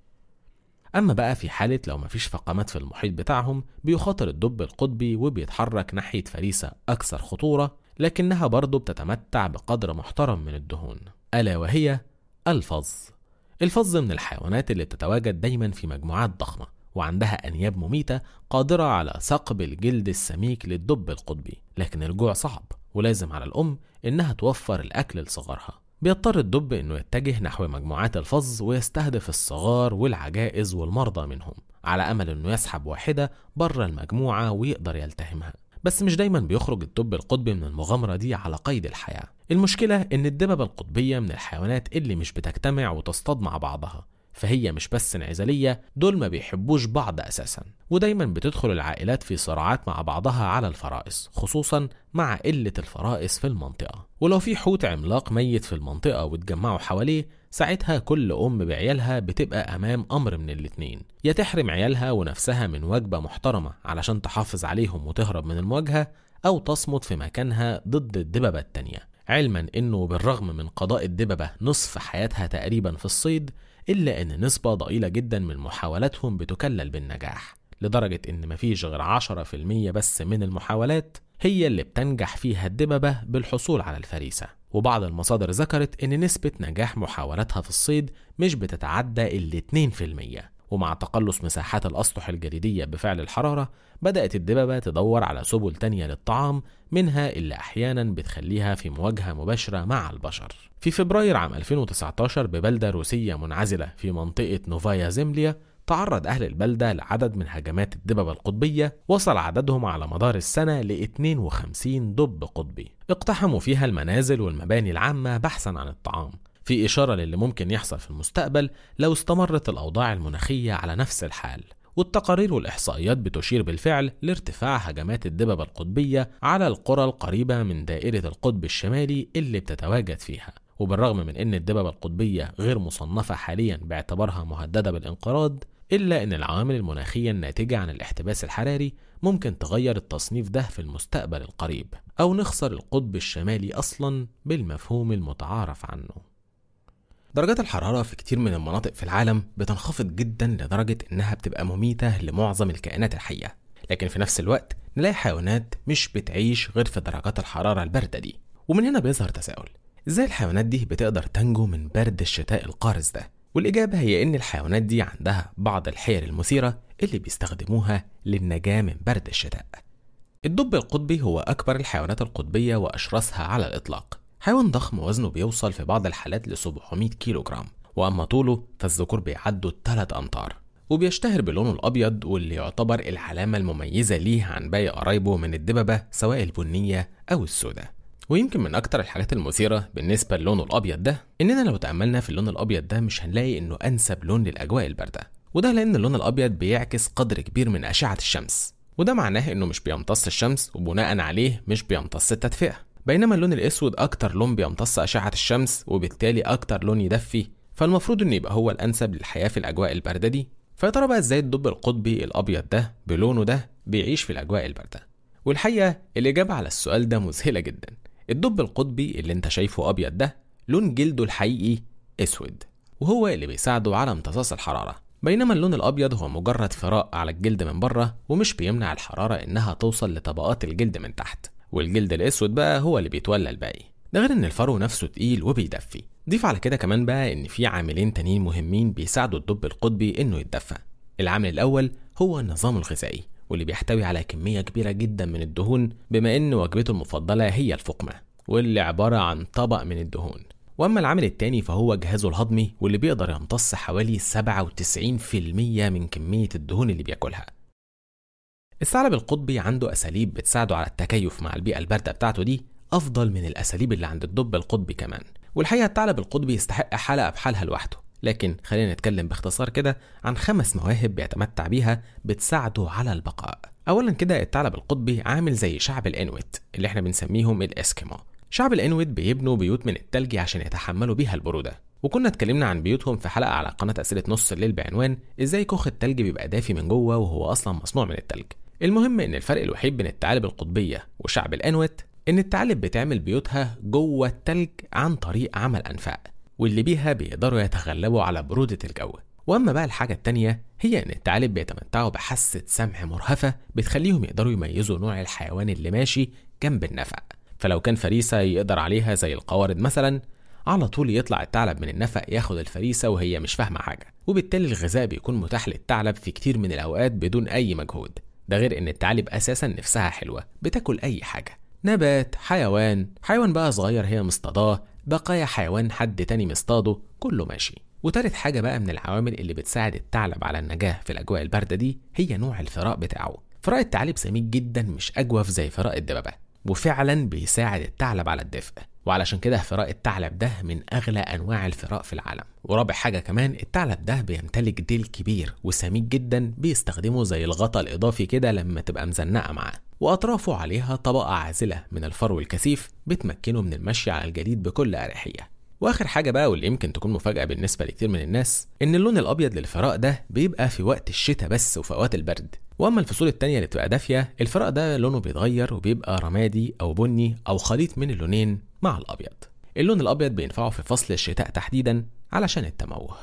أما بقى في حالة لو مفيش فقمات في المحيط بتاعهم بيخاطر الدب القطبي وبيتحرك ناحية فريسة أكثر خطورة لكنها برضه بتتمتع بقدر محترم من الدهون ألا وهي الفظ الفظ من الحيوانات اللي بتتواجد دايما في مجموعات ضخمة وعندها أنياب مميتة قادرة على ثقب الجلد السميك للدب القطبي لكن الجوع صعب ولازم على الأم إنها توفر الأكل لصغارها بيضطر الدب إنه يتجه نحو مجموعات الفظ ويستهدف الصغار والعجائز والمرضى منهم على أمل إنه يسحب واحدة بره المجموعة ويقدر يلتهمها بس مش دايما بيخرج الدب القطبي من المغامرة دي على قيد الحياة المشكلة إن الدببة القطبية من الحيوانات اللي مش بتجتمع وتصطاد مع بعضها فهي مش بس انعزالية دول ما بيحبوش بعض أساسا ودايما بتدخل العائلات في صراعات مع بعضها على الفرائس خصوصا مع قلة الفرائس في المنطقة ولو في حوت عملاق ميت في المنطقة واتجمعوا حواليه ساعتها كل أم بعيالها بتبقى أمام أمر من الاتنين يا تحرم عيالها ونفسها من وجبة محترمة علشان تحافظ عليهم وتهرب من المواجهة أو تصمت في مكانها ضد الدببة التانية علما انه بالرغم من قضاء الدببة نصف حياتها تقريبا في الصيد إلا إن نسبة ضئيلة جدا من محاولاتهم بتكلل بالنجاح لدرجة إن مفيش غير 10% بس من المحاولات هي اللي بتنجح فيها الدببة بالحصول على الفريسة وبعض المصادر ذكرت إن نسبة نجاح محاولاتها في الصيد مش بتتعدى ال 2% ومع تقلص مساحات الأسطح الجليدية بفعل الحرارة بدأت الدببة تدور على سبل تانية للطعام منها اللي أحيانا بتخليها في مواجهة مباشرة مع البشر في فبراير عام 2019 ببلدة روسية منعزلة في منطقة نوفايا زيمليا تعرض أهل البلدة لعدد من هجمات الدببة القطبية وصل عددهم على مدار السنة ل 52 دب قطبي اقتحموا فيها المنازل والمباني العامة بحثا عن الطعام في إشارة للي ممكن يحصل في المستقبل لو استمرت الأوضاع المناخية على نفس الحال والتقارير والإحصائيات بتشير بالفعل لارتفاع هجمات الدببة القطبية على القرى القريبة من دائرة القطب الشمالي اللي بتتواجد فيها وبالرغم من أن الدببة القطبية غير مصنفة حاليا باعتبارها مهددة بالانقراض إلا أن العوامل المناخية الناتجة عن الاحتباس الحراري ممكن تغير التصنيف ده في المستقبل القريب أو نخسر القطب الشمالي أصلا بالمفهوم المتعارف عنه درجات الحرارة في كتير من المناطق في العالم بتنخفض جدا لدرجة إنها بتبقى مميتة لمعظم الكائنات الحية لكن في نفس الوقت نلاقي حيوانات مش بتعيش غير في درجات الحرارة الباردة دي ومن هنا بيظهر تساؤل ازاي الحيوانات دي بتقدر تنجو من برد الشتاء القارس ده والإجابة هي إن الحيوانات دي عندها بعض الحيل المثيرة اللي بيستخدموها للنجاة من برد الشتاء الدب القطبي هو أكبر الحيوانات القطبية وأشرسها على الإطلاق حيوان ضخم وزنه بيوصل في بعض الحالات ل 700 كيلو جرام وأما طوله فالذكور بيعدوا 3 أمتار وبيشتهر بلونه الأبيض واللي يعتبر العلامة المميزة ليه عن باقي قرايبه من الدببة سواء البنية أو السوداء ويمكن من أكتر الحاجات المثيرة بالنسبة للونه الأبيض ده إننا لو تأملنا في اللون الأبيض ده مش هنلاقي إنه أنسب لون للأجواء الباردة وده لأن اللون الأبيض بيعكس قدر كبير من أشعة الشمس وده معناه إنه مش بيمتص الشمس وبناء عليه مش بيمتص التدفئة بينما اللون الأسود أكتر لون بيمتص أشعة الشمس وبالتالي أكتر لون يدفي فالمفروض إنه يبقى هو الأنسب للحياة في الأجواء الباردة دي فيا ترى بقى إزاي الدب القطبي الأبيض ده بلونه ده بيعيش في الأجواء الباردة والحقيقة الإجابة على السؤال ده مذهلة جدا الدب القطبي اللي انت شايفه ابيض ده لون جلده الحقيقي اسود وهو اللي بيساعده على امتصاص الحراره بينما اللون الابيض هو مجرد فراء على الجلد من بره ومش بيمنع الحراره انها توصل لطبقات الجلد من تحت والجلد الاسود بقى هو اللي بيتولى الباقي ده غير ان الفرو نفسه تقيل وبيدفي ضيف على كده كمان بقى ان في عاملين تانيين مهمين بيساعدوا الدب القطبي انه يتدفى العامل الاول هو النظام الغذائي واللي بيحتوي على كمية كبيرة جدا من الدهون بما إن وجبته المفضلة هي الفقمة واللي عبارة عن طبق من الدهون وأما العامل التاني فهو جهازه الهضمي واللي بيقدر يمتص حوالي 97% من كمية الدهون اللي بياكلها الثعلب القطبي عنده أساليب بتساعده على التكيف مع البيئة الباردة بتاعته دي أفضل من الأساليب اللي عند الدب القطبي كمان والحقيقة الثعلب القطبي يستحق حلقة بحالها لوحده لكن خلينا نتكلم باختصار كده عن خمس مواهب بيتمتع بيها بتساعده على البقاء اولا كده الثعلب القطبي عامل زي شعب الانويت اللي احنا بنسميهم الاسكيمو شعب الانويت بيبنوا بيوت من التلج عشان يتحملوا بيها البروده وكنا اتكلمنا عن بيوتهم في حلقه على قناه اسئله نص الليل بعنوان ازاي كوخ التلج بيبقى دافي من جوه وهو اصلا مصنوع من التلج المهم ان الفرق الوحيد بين الثعالب القطبيه وشعب الانويت ان الثعالب بتعمل بيوتها جوه التلج عن طريق عمل انفاق واللي بيها بيقدروا يتغلبوا على برودة الجو واما بقى الحاجة التانية هي ان الثعالب بيتمتعوا بحاسة سمع مرهفة بتخليهم يقدروا يميزوا نوع الحيوان اللي ماشي جنب النفق فلو كان فريسة يقدر عليها زي القوارض مثلا على طول يطلع الثعلب من النفق ياخد الفريسة وهي مش فاهمة حاجة وبالتالي الغذاء بيكون متاح للثعلب في كتير من الأوقات بدون أي مجهود ده غير إن الثعالب أساسا نفسها حلوة بتاكل أي حاجة نبات حيوان حيوان بقى صغير هي مصطاداه بقايا حيوان حد تاني مصطاده كله ماشي وتالت حاجة بقى من العوامل اللي بتساعد الثعلب على النجاة في الأجواء الباردة دي هي نوع الفراء بتاعه فراء الثعالب سميك جدا مش أجوف زي فراء الدببة وفعلا بيساعد الثعلب على الدفء وعلشان كده فراء الثعلب ده من أغلى أنواع الفراء في العالم ورابع حاجة كمان الثعلب ده بيمتلك ديل كبير وسميك جدا بيستخدمه زي الغطاء الإضافي كده لما تبقى مزنقة معاه وأطرافه عليها طبقة عازلة من الفرو الكثيف بتمكنه من المشي على الجليد بكل أريحية واخر حاجه بقى واللي يمكن تكون مفاجاه بالنسبه لكتير من الناس ان اللون الابيض للفراء ده بيبقى في وقت الشتاء بس وفي اوقات البرد واما الفصول التانية اللي بتبقى دافيه الفراء ده لونه بيتغير وبيبقى رمادي او بني او خليط من اللونين مع الابيض اللون الابيض بينفعه في فصل الشتاء تحديدا علشان التموه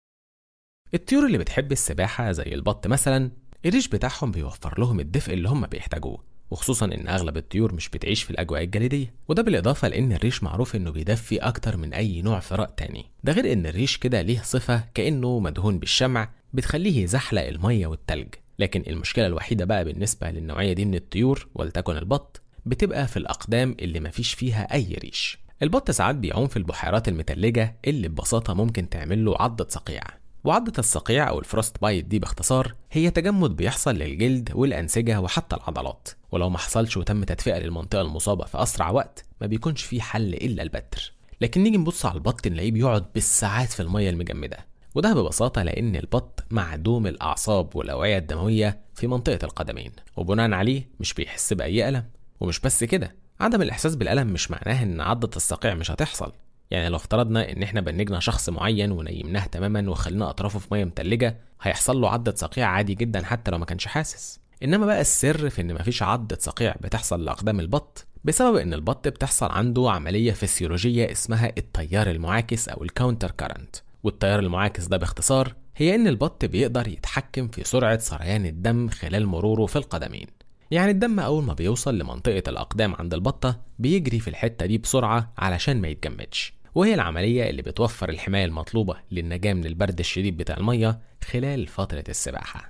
الطيور اللي بتحب السباحه زي البط مثلا الريش بتاعهم بيوفر لهم الدفء اللي هم بيحتاجوه وخصوصا ان اغلب الطيور مش بتعيش في الاجواء الجليديه وده بالاضافه لان الريش معروف انه بيدفي اكتر من اي نوع فراء تاني ده غير ان الريش كده ليه صفه كانه مدهون بالشمع بتخليه يزحلق الميه والتلج لكن المشكله الوحيده بقى بالنسبه للنوعيه دي من الطيور ولتكن البط بتبقى في الاقدام اللي مفيش فيها اي ريش البط ساعات بيعوم في البحيرات المتلجه اللي ببساطه ممكن تعمل له عضه صقيع وعضة الصقيع أو الفروست بايت دي باختصار هي تجمد بيحصل للجلد والأنسجة وحتى العضلات ولو ما حصلش وتم تدفئة للمنطقة المصابة في أسرع وقت ما بيكونش فيه حل إلا البتر لكن نيجي نبص على البط نلاقيه بيقعد بالساعات في المية المجمدة وده ببساطة لأن البط معدوم الأعصاب والأوعية الدموية في منطقة القدمين وبناء عليه مش بيحس بأي ألم ومش بس كده عدم الإحساس بالألم مش معناه إن عضة الصقيع مش هتحصل يعني لو افترضنا ان احنا بنجنا شخص معين ونيمناه تماما وخلينا اطرافه في ميه متلجه هيحصل له عضه صقيع عادي جدا حتى لو ما كانش حاسس انما بقى السر في ان مفيش عضه صقيع بتحصل لاقدام البط بسبب ان البط بتحصل عنده عمليه فسيولوجيه اسمها التيار المعاكس او الكاونتر كارنت والتيار المعاكس ده باختصار هي ان البط بيقدر يتحكم في سرعه سريان الدم خلال مروره في القدمين يعني الدم أول ما بيوصل لمنطقة الأقدام عند البطة بيجري في الحتة دي بسرعة علشان ما يتجمدش وهي العملية اللي بتوفر الحماية المطلوبة للنجاة من البرد الشديد بتاع المية خلال فترة السباحة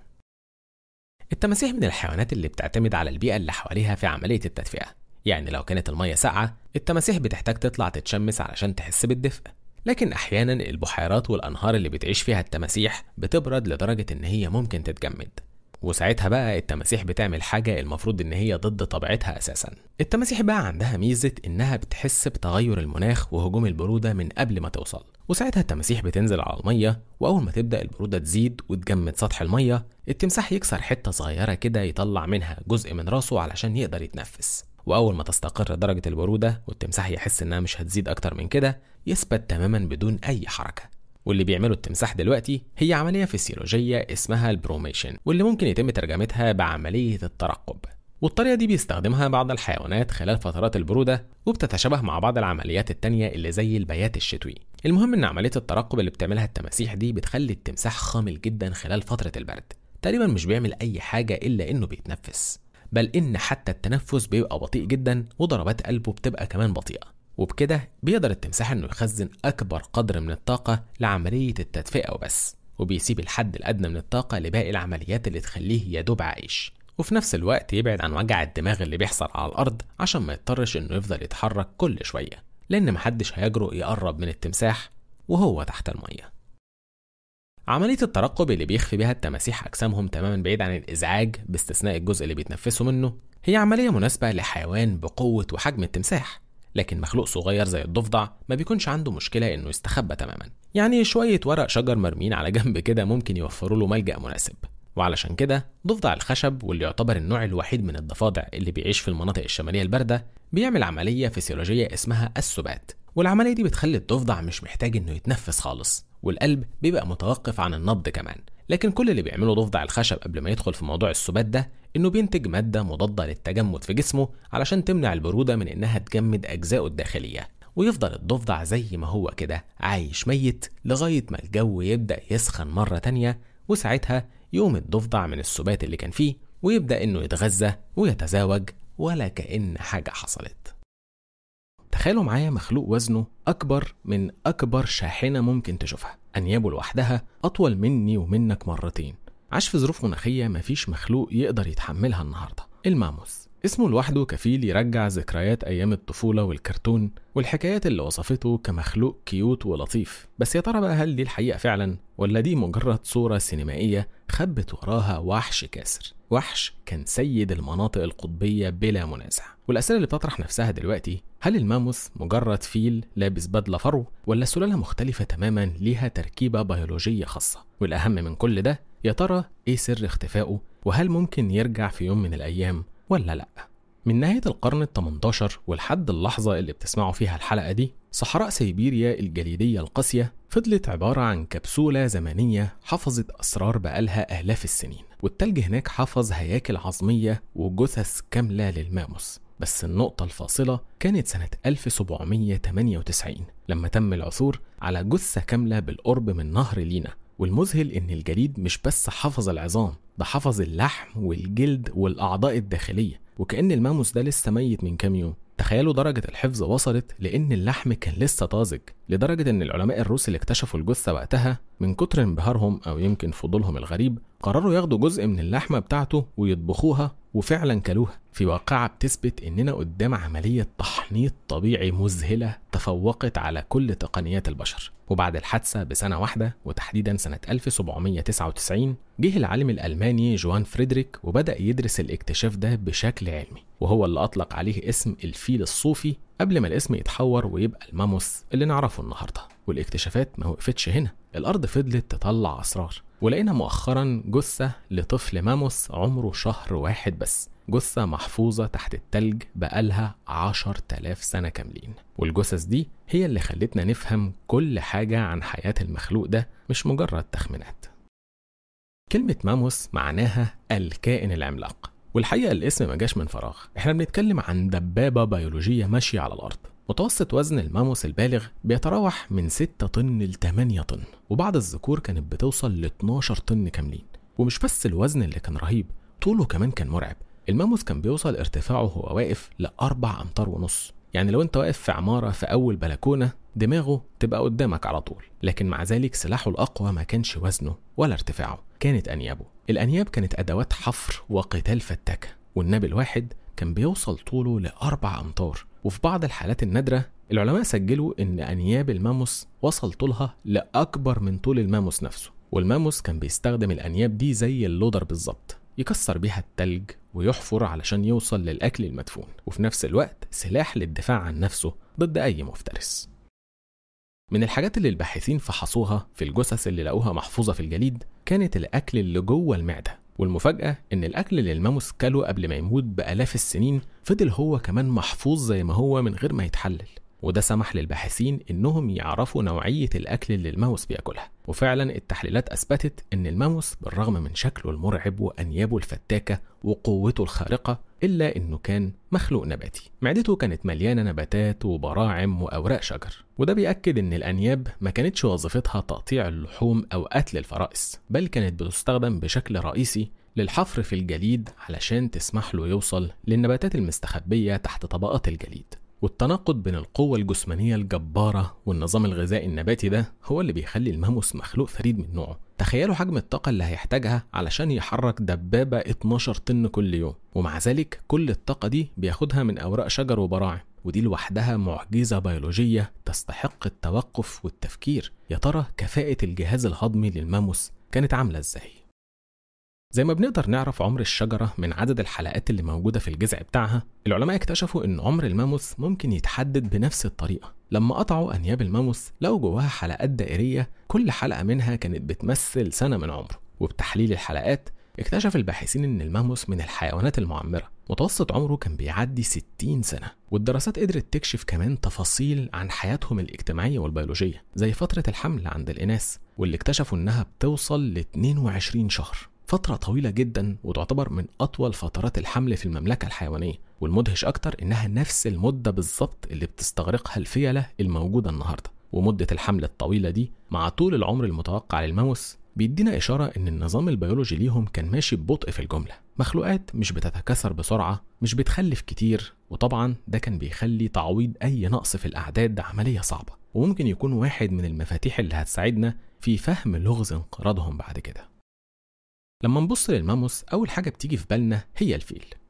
التماسيح من الحيوانات اللي بتعتمد على البيئة اللي حواليها في عملية التدفئة يعني لو كانت المية ساقعة التماسيح بتحتاج تطلع تتشمس علشان تحس بالدفء لكن أحيانا البحيرات والأنهار اللي بتعيش فيها التماسيح بتبرد لدرجة إن هي ممكن تتجمد وساعتها بقى التماسيح بتعمل حاجة المفروض إن هي ضد طبيعتها أساسا التماسيح بقى عندها ميزة إنها بتحس بتغير المناخ وهجوم البرودة من قبل ما توصل وساعتها التماسيح بتنزل على المية وأول ما تبدأ البرودة تزيد وتجمد سطح المية التمساح يكسر حتة صغيرة كده يطلع منها جزء من راسه علشان يقدر يتنفس وأول ما تستقر درجة البرودة والتمساح يحس إنها مش هتزيد أكتر من كده يثبت تماما بدون أي حركة واللي بيعمله التمساح دلوقتي هي عملية فسيولوجية اسمها البروميشن واللي ممكن يتم ترجمتها بعملية الترقب والطريقة دي بيستخدمها بعض الحيوانات خلال فترات البرودة وبتتشابه مع بعض العمليات التانية اللي زي البيات الشتوي المهم ان عملية الترقب اللي بتعملها التماسيح دي بتخلي التمساح خامل جدا خلال فترة البرد تقريبا مش بيعمل اي حاجة الا انه بيتنفس بل ان حتى التنفس بيبقى بطيء جدا وضربات قلبه بتبقى كمان بطيئة وبكده بيقدر التمساح انه يخزن اكبر قدر من الطاقة لعملية التدفئة وبس وبيسيب الحد الادنى من الطاقة لباقي العمليات اللي تخليه يدوب عايش وفي نفس الوقت يبعد عن وجع الدماغ اللي بيحصل على الارض عشان ما يضطرش انه يفضل يتحرك كل شوية لان محدش هيجرؤ يقرب من التمساح وهو تحت المية عملية الترقب اللي بيخفي بيها التماسيح أجسامهم تماما بعيد عن الإزعاج باستثناء الجزء اللي بيتنفسوا منه هي عملية مناسبة لحيوان بقوة وحجم التمساح لكن مخلوق صغير زي الضفدع ما بيكونش عنده مشكلة إنه يستخبى تماما يعني شوية ورق شجر مرمين على جنب كده ممكن يوفروا له ملجأ مناسب وعلشان كده ضفدع الخشب واللي يعتبر النوع الوحيد من الضفادع اللي بيعيش في المناطق الشمالية الباردة بيعمل عملية فسيولوجية اسمها السبات والعملية دي بتخلي الضفدع مش محتاج إنه يتنفس خالص والقلب بيبقى متوقف عن النبض كمان لكن كل اللي بيعمله ضفدع الخشب قبل ما يدخل في موضوع السبات ده انه بينتج ماده مضاده للتجمد في جسمه علشان تمنع البروده من انها تجمد اجزائه الداخليه ويفضل الضفدع زي ما هو كده عايش ميت لغايه ما الجو يبدا يسخن مره تانية وساعتها يقوم الضفدع من السبات اللي كان فيه ويبدا انه يتغذى ويتزاوج ولا كأن حاجه حصلت تخيلوا معايا مخلوق وزنه أكبر من أكبر شاحنة ممكن تشوفها أنيابه لوحدها أطول مني ومنك مرتين عاش في ظروف مناخية مفيش مخلوق يقدر يتحملها النهاردة الماموس اسمه لوحده كفيل يرجع ذكريات أيام الطفولة والكرتون والحكايات اللي وصفته كمخلوق كيوت ولطيف بس يا ترى بقى هل دي الحقيقة فعلا ولا دي مجرد صورة سينمائية خبت وراها وحش كاسر وحش كان سيد المناطق القطبية بلا منازع والأسئلة اللي بتطرح نفسها دلوقتي هل الماموث مجرد فيل لابس بدلة فرو ولا سلالة مختلفة تماما ليها تركيبة بيولوجية خاصة والأهم من كل ده يا ترى إيه سر اختفائه وهل ممكن يرجع في يوم من الأيام ولا لأ من نهاية القرن ال 18 ولحد اللحظة اللي بتسمعوا فيها الحلقة دي صحراء سيبيريا الجليدية القاسية فضلت عبارة عن كبسولة زمنية حفظت أسرار بقالها آلاف السنين والتلج هناك حفظ هياكل عظمية وجثث كاملة للماموس بس النقطة الفاصلة كانت سنة 1798 لما تم العثور على جثة كاملة بالقرب من نهر لينا والمذهل إن الجليد مش بس حفظ العظام ده حفظ اللحم والجلد والأعضاء الداخلية وكأن الماموس ده لسه ميت من كام يوم تخيلوا درجة الحفظ وصلت لأن اللحم كان لسه طازج لدرجة إن العلماء الروس اللي اكتشفوا الجثة وقتها من كتر انبهارهم أو يمكن فضولهم الغريب قرروا ياخدوا جزء من اللحمة بتاعته ويطبخوها وفعلا كلوها في واقعة بتثبت إننا قدام عملية تحنيط طبيعي مذهلة تفوقت على كل تقنيات البشر وبعد الحادثة بسنة واحدة وتحديدا سنة 1799 جه العالم الألماني جوان فريدريك وبدأ يدرس الاكتشاف ده بشكل علمي وهو اللي أطلق عليه اسم الفيل الصوفي قبل ما الاسم يتحور ويبقى الماموس اللي نعرفه النهارده والاكتشافات ما وقفتش هنا الأرض فضلت تطلع أسرار ولقينا مؤخرا جثة لطفل ماموس عمره شهر واحد بس جثة محفوظة تحت التلج بقالها عشر تلاف سنة كاملين والجثث دي هي اللي خلتنا نفهم كل حاجة عن حياة المخلوق ده مش مجرد تخمينات كلمة ماموس معناها الكائن العملاق والحقيقة الاسم ما جاش من فراغ احنا بنتكلم عن دبابة بيولوجية ماشية على الأرض متوسط وزن الماموس البالغ بيتراوح من 6 طن ل 8 طن وبعض الذكور كانت بتوصل ل 12 طن كاملين ومش بس الوزن اللي كان رهيب طوله كمان كان مرعب الماموس كان بيوصل ارتفاعه وهو واقف لأربع أمتار ونص يعني لو انت واقف في عمارة في أول بلكونة دماغه تبقى قدامك على طول لكن مع ذلك سلاحه الأقوى ما كانش وزنه ولا ارتفاعه كانت أنيابه الأنياب كانت أدوات حفر وقتال فتاكة والناب الواحد كان بيوصل طوله لأربع أمتار وفي بعض الحالات النادرة العلماء سجلوا إن أنياب الماموس وصل طولها لأكبر من طول الماموس نفسه والماموس كان بيستخدم الأنياب دي زي اللودر بالظبط يكسر بيها التلج ويحفر علشان يوصل للأكل المدفون وفي نفس الوقت سلاح للدفاع عن نفسه ضد أي مفترس من الحاجات اللي الباحثين فحصوها في الجثث اللي لقوها محفوظة في الجليد كانت الأكل اللي جوه المعدة والمفاجأة إن الأكل اللي الماموس كله قبل ما يموت بآلاف السنين فضل هو كمان محفوظ زي ما هو من غير ما يتحلل وده سمح للباحثين إنهم يعرفوا نوعية الأكل اللي الماموس بياكلها وفعلا التحليلات أثبتت إن الماموس بالرغم من شكله المرعب وأنيابه الفتاكة وقوته الخارقة إلا إنه كان مخلوق نباتي معدته كانت مليانة نباتات وبراعم وأوراق شجر وده بيأكد إن الأنياب ما كانتش وظيفتها تقطيع اللحوم أو قتل الفرائس بل كانت بتستخدم بشكل رئيسي للحفر في الجليد علشان تسمح له يوصل للنباتات المستخبية تحت طبقات الجليد والتناقض بين القوة الجسمانية الجبارة والنظام الغذائي النباتي ده هو اللي بيخلي الماموس مخلوق فريد من نوعه تخيلوا حجم الطاقة اللي هيحتاجها علشان يحرك دبابة 12 طن كل يوم ومع ذلك كل الطاقة دي بياخدها من أوراق شجر وبراعم ودي لوحدها معجزة بيولوجية تستحق التوقف والتفكير يا ترى كفاءة الجهاز الهضمي للماموس كانت عاملة ازاي زي ما بنقدر نعرف عمر الشجرة من عدد الحلقات اللي موجودة في الجذع بتاعها العلماء اكتشفوا ان عمر الماموس ممكن يتحدد بنفس الطريقة لما قطعوا أنياب الماموس لقوا جواها حلقات دائرية كل حلقة منها كانت بتمثل سنة من عمره وبتحليل الحلقات اكتشف الباحثين ان الماموس من الحيوانات المعمرة متوسط عمره كان بيعدي 60 سنة والدراسات قدرت تكشف كمان تفاصيل عن حياتهم الاجتماعية والبيولوجية زي فترة الحمل عند الإناث واللي اكتشفوا انها بتوصل ل 22 شهر فترة طويلة جدا وتعتبر من أطول فترات الحمل في المملكة الحيوانية والمدهش أكتر إنها نفس المدة بالظبط اللي بتستغرقها الفيلة الموجودة النهاردة ومدة الحمل الطويلة دي مع طول العمر المتوقع للماموس بيدينا إشارة إن النظام البيولوجي ليهم كان ماشي ببطء في الجملة مخلوقات مش بتتكاثر بسرعة مش بتخلف كتير وطبعا ده كان بيخلي تعويض أي نقص في الأعداد عملية صعبة وممكن يكون واحد من المفاتيح اللي هتساعدنا في فهم لغز انقراضهم بعد كده لما نبص للماموس أول حاجة بتيجي في بالنا هي الفيل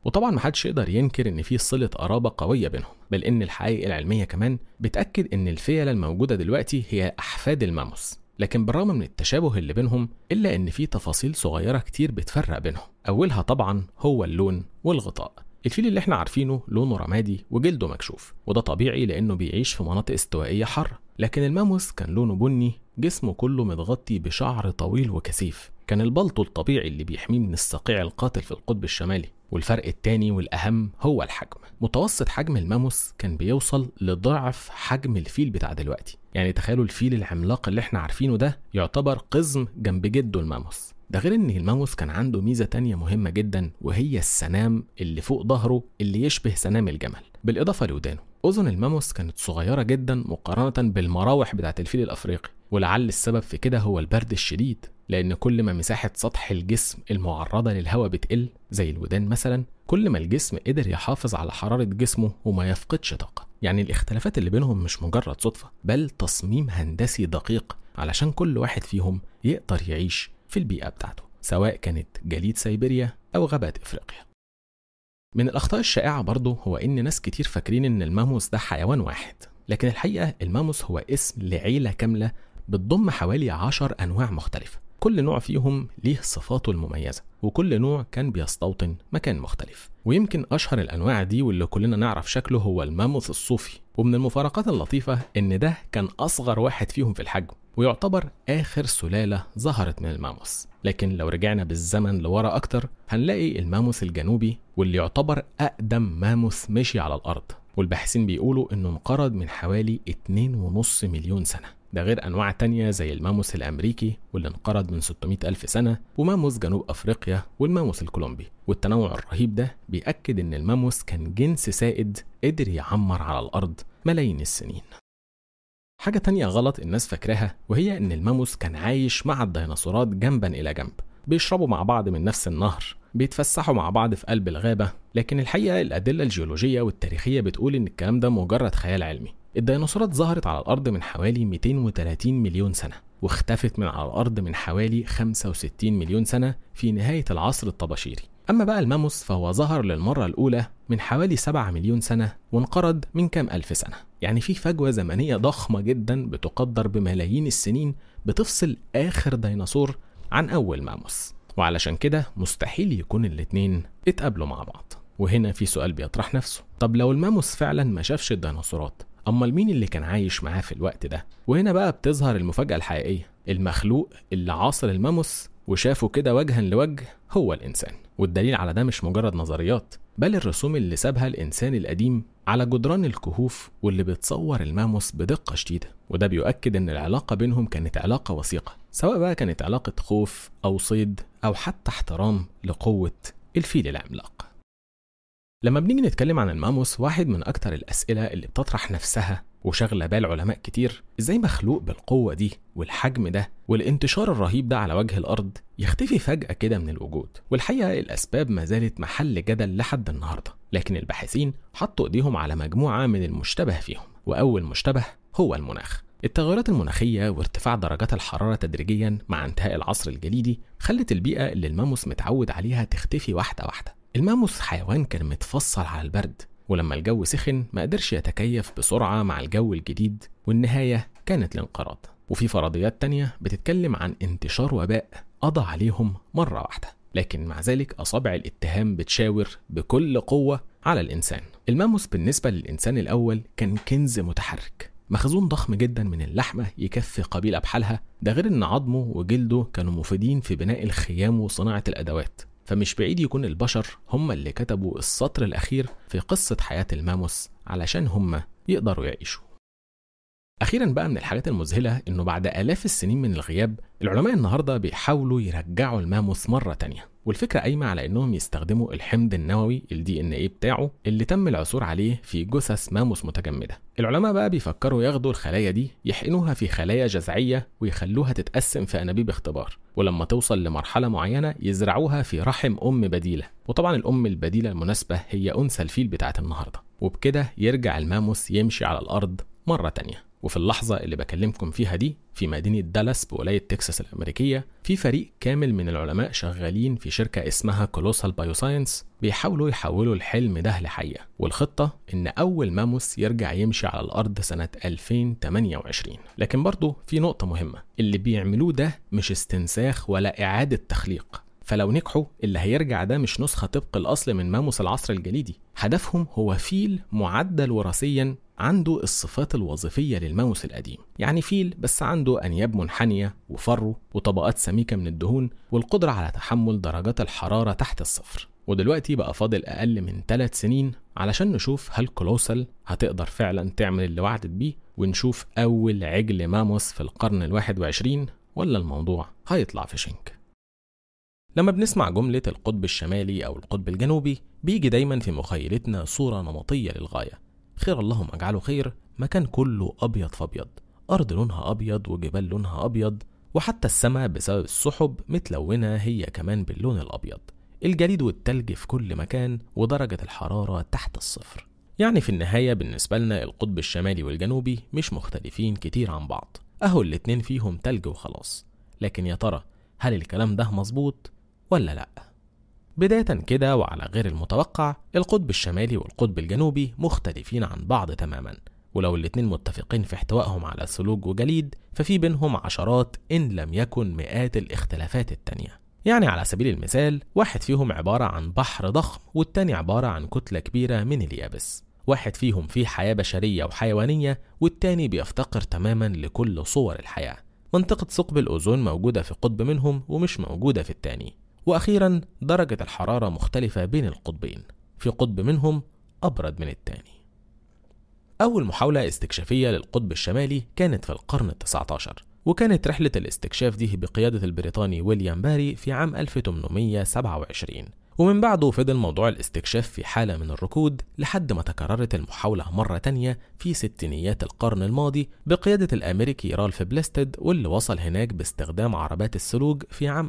وطبعا محدش يقدر ينكر ان في صله قرابه قويه بينهم بل ان الحقائق العلميه كمان بتاكد ان الفيله الموجوده دلوقتي هي احفاد الماموس لكن بالرغم من التشابه اللي بينهم الا ان في تفاصيل صغيره كتير بتفرق بينهم اولها طبعا هو اللون والغطاء الفيل اللي احنا عارفينه لونه رمادي وجلده مكشوف وده طبيعي لانه بيعيش في مناطق استوائيه حاره لكن الماموس كان لونه بني جسمه كله متغطي بشعر طويل وكثيف كان البلطو الطبيعي اللي بيحميه من الصقيع القاتل في القطب الشمالي والفرق التاني والأهم هو الحجم متوسط حجم الماموس كان بيوصل لضعف حجم الفيل بتاع دلوقتي يعني تخيلوا الفيل العملاق اللي احنا عارفينه ده يعتبر قزم جنب جده الماموس ده غير ان الماموس كان عنده ميزة تانية مهمة جدا وهي السنام اللي فوق ظهره اللي يشبه سنام الجمل بالإضافة لودانه أذن الماموس كانت صغيرة جدا مقارنة بالمراوح بتاعت الفيل الأفريقي ولعل السبب في كده هو البرد الشديد لأن كل ما مساحة سطح الجسم المعرضة للهواء بتقل زي الودان مثلا كل ما الجسم قدر يحافظ على حرارة جسمه وما يفقدش طاقة يعني الاختلافات اللي بينهم مش مجرد صدفة بل تصميم هندسي دقيق علشان كل واحد فيهم يقدر يعيش في البيئة بتاعته سواء كانت جليد سيبيريا أو غابات إفريقيا من الأخطاء الشائعة برضه هو إن ناس كتير فاكرين إن الماموس ده حيوان واحد لكن الحقيقة الماموس هو اسم لعيلة كاملة بتضم حوالي عشر أنواع مختلفة كل نوع فيهم ليه صفاته المميزة وكل نوع كان بيستوطن مكان مختلف ويمكن أشهر الأنواع دي واللي كلنا نعرف شكله هو الماموث الصوفي ومن المفارقات اللطيفة إن ده كان أصغر واحد فيهم في الحجم ويعتبر آخر سلالة ظهرت من الماموس لكن لو رجعنا بالزمن لورا أكتر هنلاقي الماموس الجنوبي واللي يعتبر أقدم ماموس مشي على الأرض والباحثين بيقولوا إنه انقرض من حوالي 2.5 مليون سنة ده غير أنواع تانية زي الماموس الأمريكي واللي انقرض من 600 ألف سنة وماموس جنوب أفريقيا والماموس الكولومبي والتنوع الرهيب ده بيأكد إن الماموس كان جنس سائد قدر يعمر على الأرض ملايين السنين حاجة تانية غلط الناس فاكراها وهي إن الماموس كان عايش مع الديناصورات جنبا إلى جنب بيشربوا مع بعض من نفس النهر بيتفسحوا مع بعض في قلب الغابة لكن الحقيقة الأدلة الجيولوجية والتاريخية بتقول إن الكلام ده مجرد خيال علمي الديناصورات ظهرت على الأرض من حوالي 230 مليون سنة واختفت من على الأرض من حوالي 65 مليون سنة في نهاية العصر الطباشيري أما بقى الماموس فهو ظهر للمرة الأولى من حوالي 7 مليون سنة وانقرض من كام ألف سنة يعني في فجوة زمنية ضخمة جدا بتقدر بملايين السنين بتفصل آخر ديناصور عن أول ماموس وعلشان كده مستحيل يكون الاتنين اتقابلوا مع بعض وهنا في سؤال بيطرح نفسه طب لو الماموس فعلا ما شافش الديناصورات امال مين اللي كان عايش معاه في الوقت ده وهنا بقى بتظهر المفاجاه الحقيقيه المخلوق اللي عاصر الماموس وشافه كده وجها لوجه هو الانسان والدليل على ده مش مجرد نظريات بل الرسوم اللي سابها الانسان القديم على جدران الكهوف واللي بتصور الماموس بدقه شديده وده بيؤكد ان العلاقه بينهم كانت علاقه وثيقه سواء بقى كانت علاقه خوف او صيد او حتى احترام لقوه الفيل العملاق لما بنيجي نتكلم عن الماموس واحد من أكتر الأسئلة اللي بتطرح نفسها وشغلة بال علماء كتير إزاي مخلوق بالقوة دي والحجم ده والانتشار الرهيب ده على وجه الأرض يختفي فجأة كده من الوجود والحقيقة الأسباب ما زالت محل جدل لحد النهاردة لكن الباحثين حطوا إيديهم على مجموعة من المشتبه فيهم وأول مشتبه هو المناخ التغيرات المناخية وارتفاع درجات الحرارة تدريجيا مع انتهاء العصر الجليدي خلت البيئة اللي الماموس متعود عليها تختفي واحدة واحدة الماموس حيوان كان متفصل على البرد ولما الجو سخن ما قدرش يتكيف بسرعة مع الجو الجديد والنهاية كانت الانقراض وفي فرضيات تانية بتتكلم عن انتشار وباء قضى عليهم مرة واحدة لكن مع ذلك أصابع الاتهام بتشاور بكل قوة على الإنسان الماموس بالنسبة للإنسان الأول كان كنز متحرك مخزون ضخم جدا من اللحمة يكفي قبيلة بحالها ده غير ان عظمه وجلده كانوا مفيدين في بناء الخيام وصناعة الأدوات فمش بعيد يكون البشر هم اللي كتبوا السطر الأخير في قصة حياة الماموس علشان هم يقدروا يعيشوا أخيرا بقى من الحاجات المذهلة إنه بعد آلاف السنين من الغياب العلماء النهاردة بيحاولوا يرجعوا الماموس مرة تانية والفكرة قايمة على إنهم يستخدموا الحمض النووي الدي إن إيه بتاعه اللي تم العثور عليه في جثث ماموس متجمدة العلماء بقى بيفكروا ياخدوا الخلايا دي يحقنوها في خلايا جذعية ويخلوها تتقسم في أنابيب اختبار ولما توصل لمرحلة معينة يزرعوها في رحم أم بديلة وطبعا الأم البديلة المناسبة هي أنثى الفيل بتاعت النهاردة وبكده يرجع الماموس يمشي على الأرض مرة تانية وفي اللحظة اللي بكلمكم فيها دي في مدينة دالاس بولاية تكساس الأمريكية في فريق كامل من العلماء شغالين في شركة اسمها كولوسال بايوساينس بيحاولوا يحولوا الحلم ده لحقيقة والخطة إن أول ماموس يرجع يمشي على الأرض سنة 2028 لكن برضه في نقطة مهمة اللي بيعملوه ده مش استنساخ ولا إعادة تخليق فلو نجحوا اللي هيرجع ده مش نسخة طبق الأصل من ماموس العصر الجليدي هدفهم هو فيل معدل وراثيا عنده الصفات الوظيفية للماوس القديم يعني فيل بس عنده أنياب منحنية وفرو وطبقات سميكة من الدهون والقدرة على تحمل درجات الحرارة تحت الصفر ودلوقتي بقى فاضل أقل من 3 سنين علشان نشوف هل كولوسال هتقدر فعلا تعمل اللي وعدت بيه ونشوف أول عجل ماموس في القرن الواحد وعشرين ولا الموضوع هيطلع في شنك لما بنسمع جملة القطب الشمالي أو القطب الجنوبي بيجي دايما في مخيلتنا صورة نمطية للغاية خير اللهم اجعله خير مكان كله أبيض فأبيض أرض لونها أبيض وجبال لونها أبيض وحتى السماء بسبب السحب متلونة هي كمان باللون الأبيض الجليد والتلج في كل مكان ودرجة الحرارة تحت الصفر يعني في النهاية بالنسبة لنا القطب الشمالي والجنوبي مش مختلفين كتير عن بعض أهو الاتنين فيهم تلج وخلاص لكن يا ترى هل الكلام ده مظبوط ولا لأ؟ بداية كده وعلى غير المتوقع القطب الشمالي والقطب الجنوبي مختلفين عن بعض تماما ولو الاتنين متفقين في احتوائهم على ثلوج وجليد ففي بينهم عشرات إن لم يكن مئات الاختلافات التانية يعني على سبيل المثال واحد فيهم عبارة عن بحر ضخم والتاني عبارة عن كتلة كبيرة من اليابس واحد فيهم فيه حياة بشرية وحيوانية والتاني بيفتقر تماما لكل صور الحياة منطقة ثقب الأوزون موجودة في قطب منهم ومش موجودة في التاني وأخيرا درجة الحرارة مختلفة بين القطبين في قطب منهم أبرد من التاني أول محاولة استكشافية للقطب الشمالي كانت في القرن التسعة عشر وكانت رحلة الاستكشاف دي بقيادة البريطاني ويليام باري في عام 1827 ومن بعده فضل موضوع الاستكشاف في حالة من الركود لحد ما تكررت المحاولة مرة تانية في ستينيات القرن الماضي بقيادة الأمريكي رالف بليستد واللي وصل هناك باستخدام عربات الثلوج في عام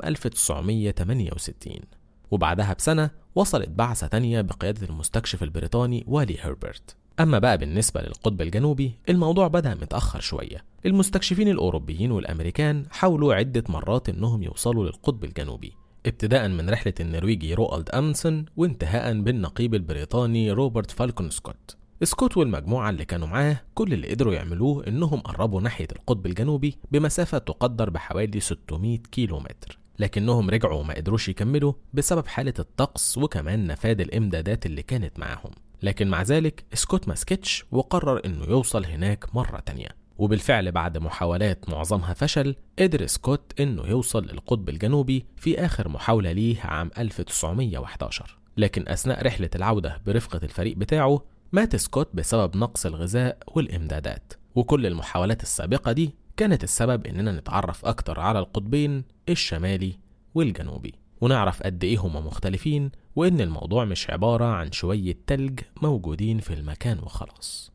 1968 وبعدها بسنة وصلت بعثة تانية بقيادة المستكشف البريطاني والي هربرت أما بقى بالنسبة للقطب الجنوبي الموضوع بدأ متأخر شوية المستكشفين الأوروبيين والأمريكان حاولوا عدة مرات إنهم يوصلوا للقطب الجنوبي ابتداء من رحلة النرويجي روالد أمسون وانتهاء بالنقيب البريطاني روبرت فالكون سكوت سكوت والمجموعة اللي كانوا معاه كل اللي قدروا يعملوه إنهم قربوا ناحية القطب الجنوبي بمسافة تقدر بحوالي 600 كيلو متر لكنهم رجعوا وما قدروش يكملوا بسبب حالة الطقس وكمان نفاذ الإمدادات اللي كانت معاهم لكن مع ذلك سكوت ما سكتش وقرر إنه يوصل هناك مرة تانية وبالفعل بعد محاولات معظمها فشل قدر سكوت انه يوصل للقطب الجنوبي في اخر محاولة ليه عام 1911 لكن اثناء رحلة العودة برفقة الفريق بتاعه مات سكوت بسبب نقص الغذاء والامدادات وكل المحاولات السابقة دي كانت السبب اننا نتعرف اكتر على القطبين الشمالي والجنوبي ونعرف قد ايه هما مختلفين وان الموضوع مش عبارة عن شوية تلج موجودين في المكان وخلاص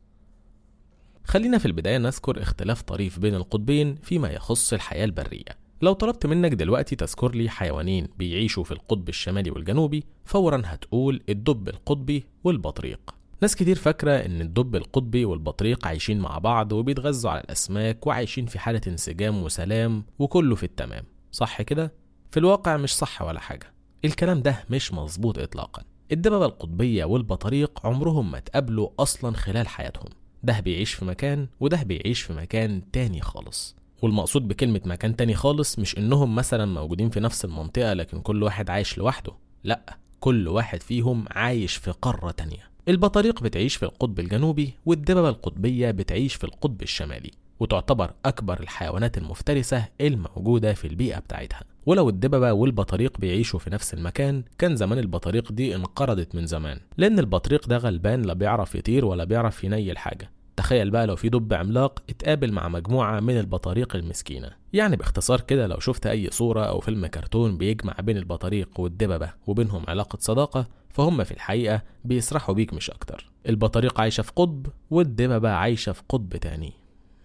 خلينا في البداية نذكر اختلاف طريف بين القطبين فيما يخص الحياة البرية لو طلبت منك دلوقتي تذكر لي حيوانين بيعيشوا في القطب الشمالي والجنوبي فورا هتقول الدب القطبي والبطريق ناس كتير فاكرة إن الدب القطبي والبطريق عايشين مع بعض وبيتغذوا على الأسماك وعايشين في حالة انسجام وسلام وكله في التمام صح كده؟ في الواقع مش صح ولا حاجة الكلام ده مش مظبوط إطلاقا الدببة القطبية والبطريق عمرهم ما اتقابلوا أصلا خلال حياتهم ده بيعيش في مكان وده بيعيش في مكان تاني خالص والمقصود بكلمة مكان تاني خالص مش إنهم مثلا موجودين في نفس المنطقة لكن كل واحد عايش لوحده لأ كل واحد فيهم عايش في قارة تانية البطاريق بتعيش في القطب الجنوبي والدببة القطبية بتعيش في القطب الشمالي وتعتبر أكبر الحيوانات المفترسة الموجودة في البيئة بتاعتها ولو الدببة والبطاريق بيعيشوا في نفس المكان كان زمان البطاريق دي انقرضت من زمان لأن البطريق ده غلبان لا بيعرف يطير ولا بيعرف ينيل حاجة تخيل بقى لو في دب عملاق اتقابل مع مجموعة من البطاريق المسكينة يعني باختصار كده لو شفت أي صورة أو فيلم كرتون بيجمع بين البطاريق والدببة وبينهم علاقة صداقة فهم في الحقيقة بيسرحوا بيك مش أكتر البطاريق عايشة في قطب والدببة عايشة في قطب تاني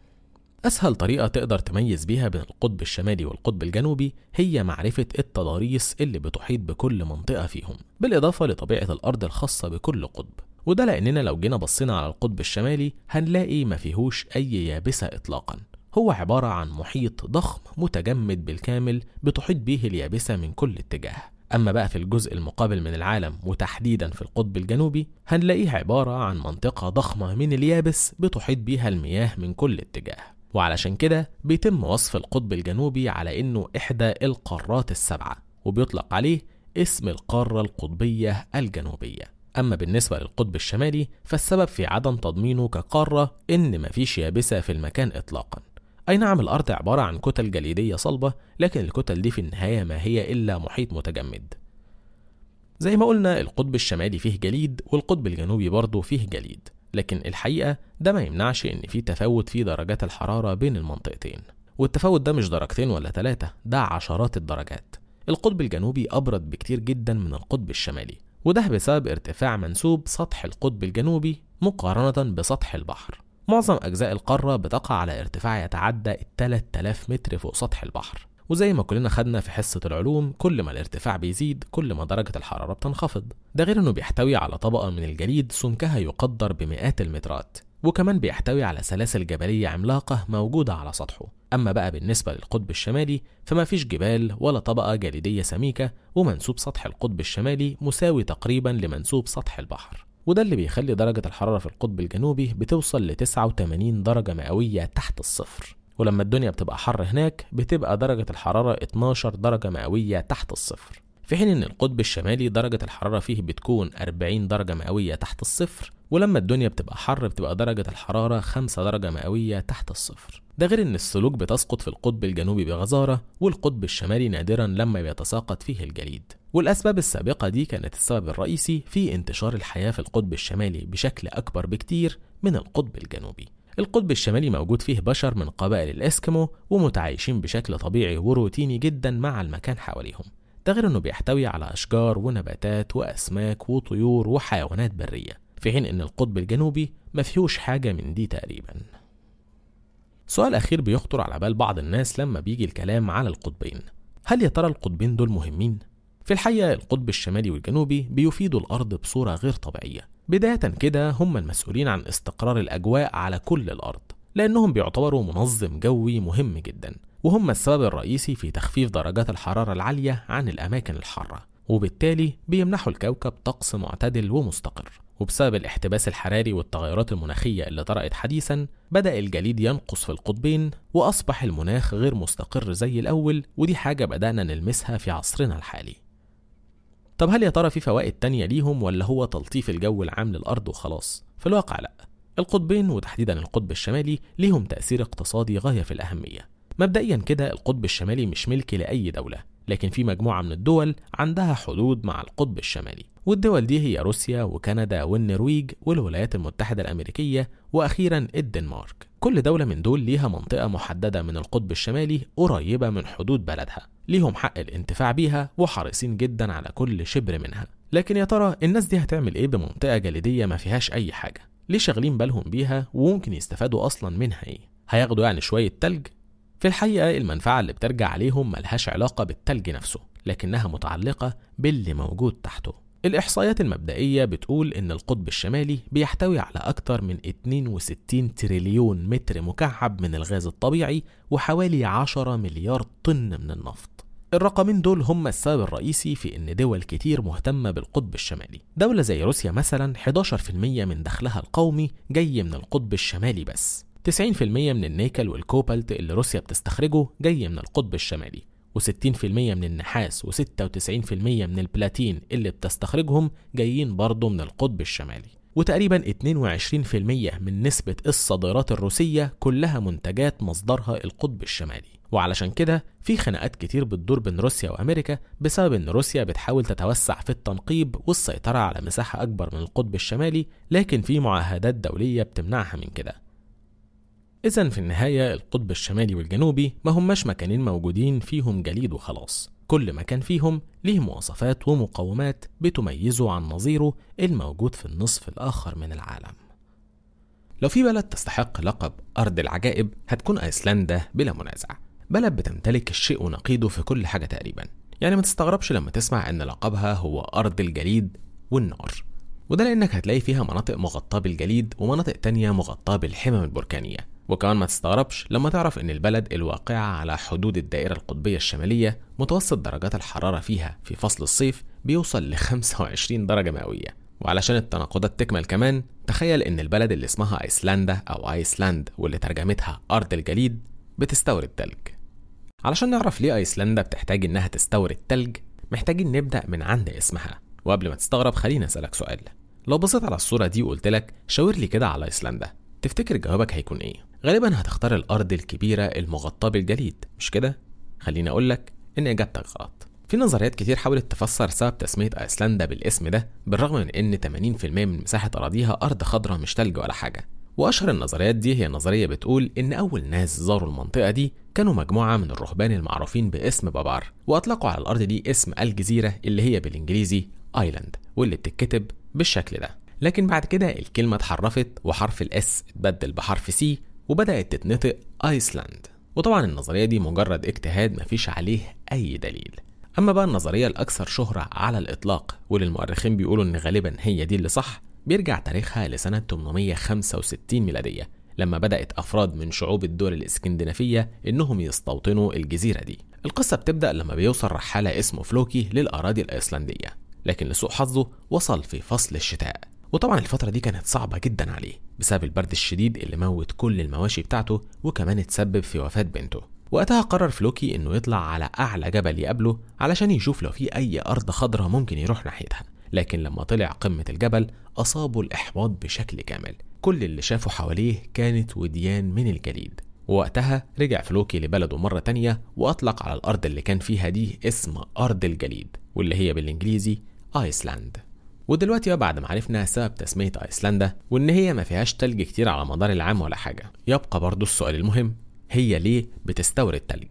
أسهل طريقة تقدر تميز بيها بين القطب الشمالي والقطب الجنوبي هي معرفة التضاريس اللي بتحيط بكل منطقة فيهم بالإضافة لطبيعة الأرض الخاصة بكل قطب وده لأننا لو جينا بصينا على القطب الشمالي هنلاقي ما فيهوش أي يابسة إطلاقا هو عبارة عن محيط ضخم متجمد بالكامل بتحيط به اليابسة من كل اتجاه أما بقى في الجزء المقابل من العالم وتحديدا في القطب الجنوبي هنلاقيه عبارة عن منطقة ضخمة من اليابس بتحيط بيها المياه من كل اتجاه وعلشان كده بيتم وصف القطب الجنوبي على إنه إحدى القارات السبعة وبيطلق عليه اسم القارة القطبية الجنوبية أما بالنسبة للقطب الشمالي فالسبب في عدم تضمينه كقارة إن مفيش يابسة في المكان إطلاقا أي نعم الأرض عبارة عن كتل جليدية صلبة لكن الكتل دي في النهاية ما هي إلا محيط متجمد زي ما قلنا القطب الشمالي فيه جليد والقطب الجنوبي برضه فيه جليد لكن الحقيقة ده ما يمنعش إن في تفاوت في درجات الحرارة بين المنطقتين والتفاوت ده مش درجتين ولا ثلاثة ده عشرات الدرجات القطب الجنوبي أبرد بكتير جدا من القطب الشمالي وده بسبب ارتفاع منسوب سطح القطب الجنوبي مقارنة بسطح البحر معظم أجزاء القارة بتقع على ارتفاع يتعدى 3000 متر فوق سطح البحر وزي ما كلنا خدنا في حصة العلوم كل ما الارتفاع بيزيد كل ما درجة الحرارة بتنخفض ده غير انه بيحتوي على طبقة من الجليد سمكها يقدر بمئات المترات وكمان بيحتوي على سلاسل جبلية عملاقة موجودة على سطحه أما بقى بالنسبة للقطب الشمالي فما فيش جبال ولا طبقة جليدية سميكة ومنسوب سطح القطب الشمالي مساوي تقريبا لمنسوب سطح البحر وده اللي بيخلي درجة الحرارة في القطب الجنوبي بتوصل ل 89 درجة مئوية تحت الصفر ولما الدنيا بتبقى حر هناك بتبقى درجة الحرارة 12 درجة مئوية تحت الصفر في حين ان القطب الشمالي درجة الحرارة فيه بتكون 40 درجة مئوية تحت الصفر ولما الدنيا بتبقى حر بتبقى درجة الحرارة 5 درجة مئوية تحت الصفر ده غير ان السلوك بتسقط في القطب الجنوبي بغزارة والقطب الشمالي نادرا لما بيتساقط فيه الجليد والأسباب السابقة دي كانت السبب الرئيسي في انتشار الحياة في القطب الشمالي بشكل أكبر بكتير من القطب الجنوبي القطب الشمالي موجود فيه بشر من قبائل الإسكيمو ومتعايشين بشكل طبيعي وروتيني جدا مع المكان حواليهم ده غير انه بيحتوي على اشجار ونباتات واسماك وطيور وحيوانات بريه في حين ان القطب الجنوبي ما فيهوش حاجه من دي تقريبا سؤال اخير بيخطر على بال بعض الناس لما بيجي الكلام على القطبين هل يا ترى القطبين دول مهمين في الحقيقه القطب الشمالي والجنوبي بيفيدوا الارض بصوره غير طبيعيه بدايه كده هم المسؤولين عن استقرار الاجواء على كل الارض لانهم بيعتبروا منظم جوي مهم جدا وهم السبب الرئيسي في تخفيف درجات الحرارة العالية عن الأماكن الحارة وبالتالي بيمنحوا الكوكب طقس معتدل ومستقر وبسبب الاحتباس الحراري والتغيرات المناخية اللي طرأت حديثا بدأ الجليد ينقص في القطبين وأصبح المناخ غير مستقر زي الأول ودي حاجة بدأنا نلمسها في عصرنا الحالي طب هل يا ترى في فوائد تانية ليهم ولا هو تلطيف الجو العام للأرض وخلاص؟ في الواقع لأ القطبين وتحديدا القطب الشمالي ليهم تأثير اقتصادي غاية في الأهمية مبدئيا كده القطب الشمالي مش ملك لأي دولة لكن في مجموعة من الدول عندها حدود مع القطب الشمالي والدول دي هي روسيا وكندا والنرويج والولايات المتحدة الأمريكية وأخيرا الدنمارك كل دولة من دول ليها منطقة محددة من القطب الشمالي قريبة من حدود بلدها ليهم حق الانتفاع بيها وحريصين جدا على كل شبر منها لكن يا ترى الناس دي هتعمل ايه بمنطقة جليدية ما فيهاش أي حاجة ليه شاغلين بالهم بيها وممكن يستفادوا أصلا منها ايه هياخدوا يعني شوية تلج في الحقيقة المنفعة اللي بترجع عليهم ملهاش علاقة بالتلج نفسه لكنها متعلقة باللي موجود تحته الإحصائيات المبدئية بتقول إن القطب الشمالي بيحتوي على أكثر من 62 تريليون متر مكعب من الغاز الطبيعي وحوالي 10 مليار طن من النفط الرقمين دول هم السبب الرئيسي في إن دول كتير مهتمة بالقطب الشمالي دولة زي روسيا مثلا 11% من دخلها القومي جاي من القطب الشمالي بس 90% من النيكل والكوبالت اللي روسيا بتستخرجه جاي من القطب الشمالي و60% من النحاس و96% من البلاتين اللي بتستخرجهم جايين برضه من القطب الشمالي وتقريبا 22% من نسبة الصادرات الروسية كلها منتجات مصدرها القطب الشمالي وعلشان كده في خناقات كتير بتدور بين روسيا وامريكا بسبب ان روسيا بتحاول تتوسع في التنقيب والسيطرة على مساحة اكبر من القطب الشمالي لكن في معاهدات دولية بتمنعها من كده إذا في النهاية القطب الشمالي والجنوبي ما هماش مكانين موجودين فيهم جليد وخلاص كل مكان فيهم ليه مواصفات ومقومات بتميزه عن نظيره الموجود في النصف الآخر من العالم لو في بلد تستحق لقب أرض العجائب هتكون أيسلندا بلا منازع بلد بتمتلك الشيء ونقيضه في كل حاجة تقريبا يعني ما تستغربش لما تسمع أن لقبها هو أرض الجليد والنار وده لأنك هتلاقي فيها مناطق مغطاة بالجليد ومناطق تانية مغطاة بالحمم البركانية وكمان ما تستغربش لما تعرف إن البلد الواقعة على حدود الدائرة القطبية الشمالية متوسط درجات الحرارة فيها في فصل الصيف بيوصل ل 25 درجة مئوية وعلشان التناقضات تكمل كمان تخيل إن البلد اللي اسمها أيسلندا أو أيسلاند واللي ترجمتها أرض الجليد بتستورد تلج علشان نعرف ليه أيسلندا بتحتاج إنها تستورد تلج محتاجين نبدأ من عند اسمها وقبل ما تستغرب خليني أسألك سؤال لو بصيت على الصورة دي وقلت لك شاور لي كده على أيسلندا تفتكر جوابك هيكون إيه؟ غالبا هتختار الأرض الكبيرة المغطاة بالجليد مش كده؟ خليني أقول لك إن إجابتك غلط في نظريات كتير حاولت تفسر سبب تسمية أيسلندا بالاسم ده بالرغم من إن 80% من مساحة أراضيها أرض خضراء مش تلج ولا حاجة وأشهر النظريات دي هي نظرية بتقول إن أول ناس زاروا المنطقة دي كانوا مجموعة من الرهبان المعروفين باسم بابار وأطلقوا على الأرض دي اسم الجزيرة اللي هي بالإنجليزي آيلاند واللي بتتكتب بالشكل ده لكن بعد كده الكلمة اتحرفت وحرف الاس اتبدل بحرف سي وبدأت تتنطق ايسلاند وطبعا النظرية دي مجرد اجتهاد مفيش عليه أي دليل أما بقى النظرية الأكثر شهرة على الإطلاق واللي المؤرخين بيقولوا إن غالبا هي دي اللي صح بيرجع تاريخها لسنة 865 ميلادية لما بدأت أفراد من شعوب الدول الإسكندنافية إنهم يستوطنوا الجزيرة دي القصة بتبدأ لما بيوصل رحالة اسمه فلوكي للأراضي الأيسلندية لكن لسوء حظه وصل في فصل الشتاء وطبعا الفترة دي كانت صعبة جدا عليه بسبب البرد الشديد اللي موت كل المواشي بتاعته وكمان اتسبب في وفاة بنته وقتها قرر فلوكي انه يطلع على اعلى جبل يقابله علشان يشوف لو في اي ارض خضراء ممكن يروح ناحيتها لكن لما طلع قمة الجبل اصابه الاحباط بشكل كامل كل اللي شافه حواليه كانت وديان من الجليد ووقتها رجع فلوكي لبلده مرة تانية وأطلق على الأرض اللي كان فيها دي اسم أرض الجليد واللي هي بالإنجليزي آيسلاند ودلوقتي بقى بعد ما عرفنا سبب تسمية أيسلندا وإن هي ما فيهاش تلج كتير على مدار العام ولا حاجة يبقى برضو السؤال المهم هي ليه بتستورد تلج؟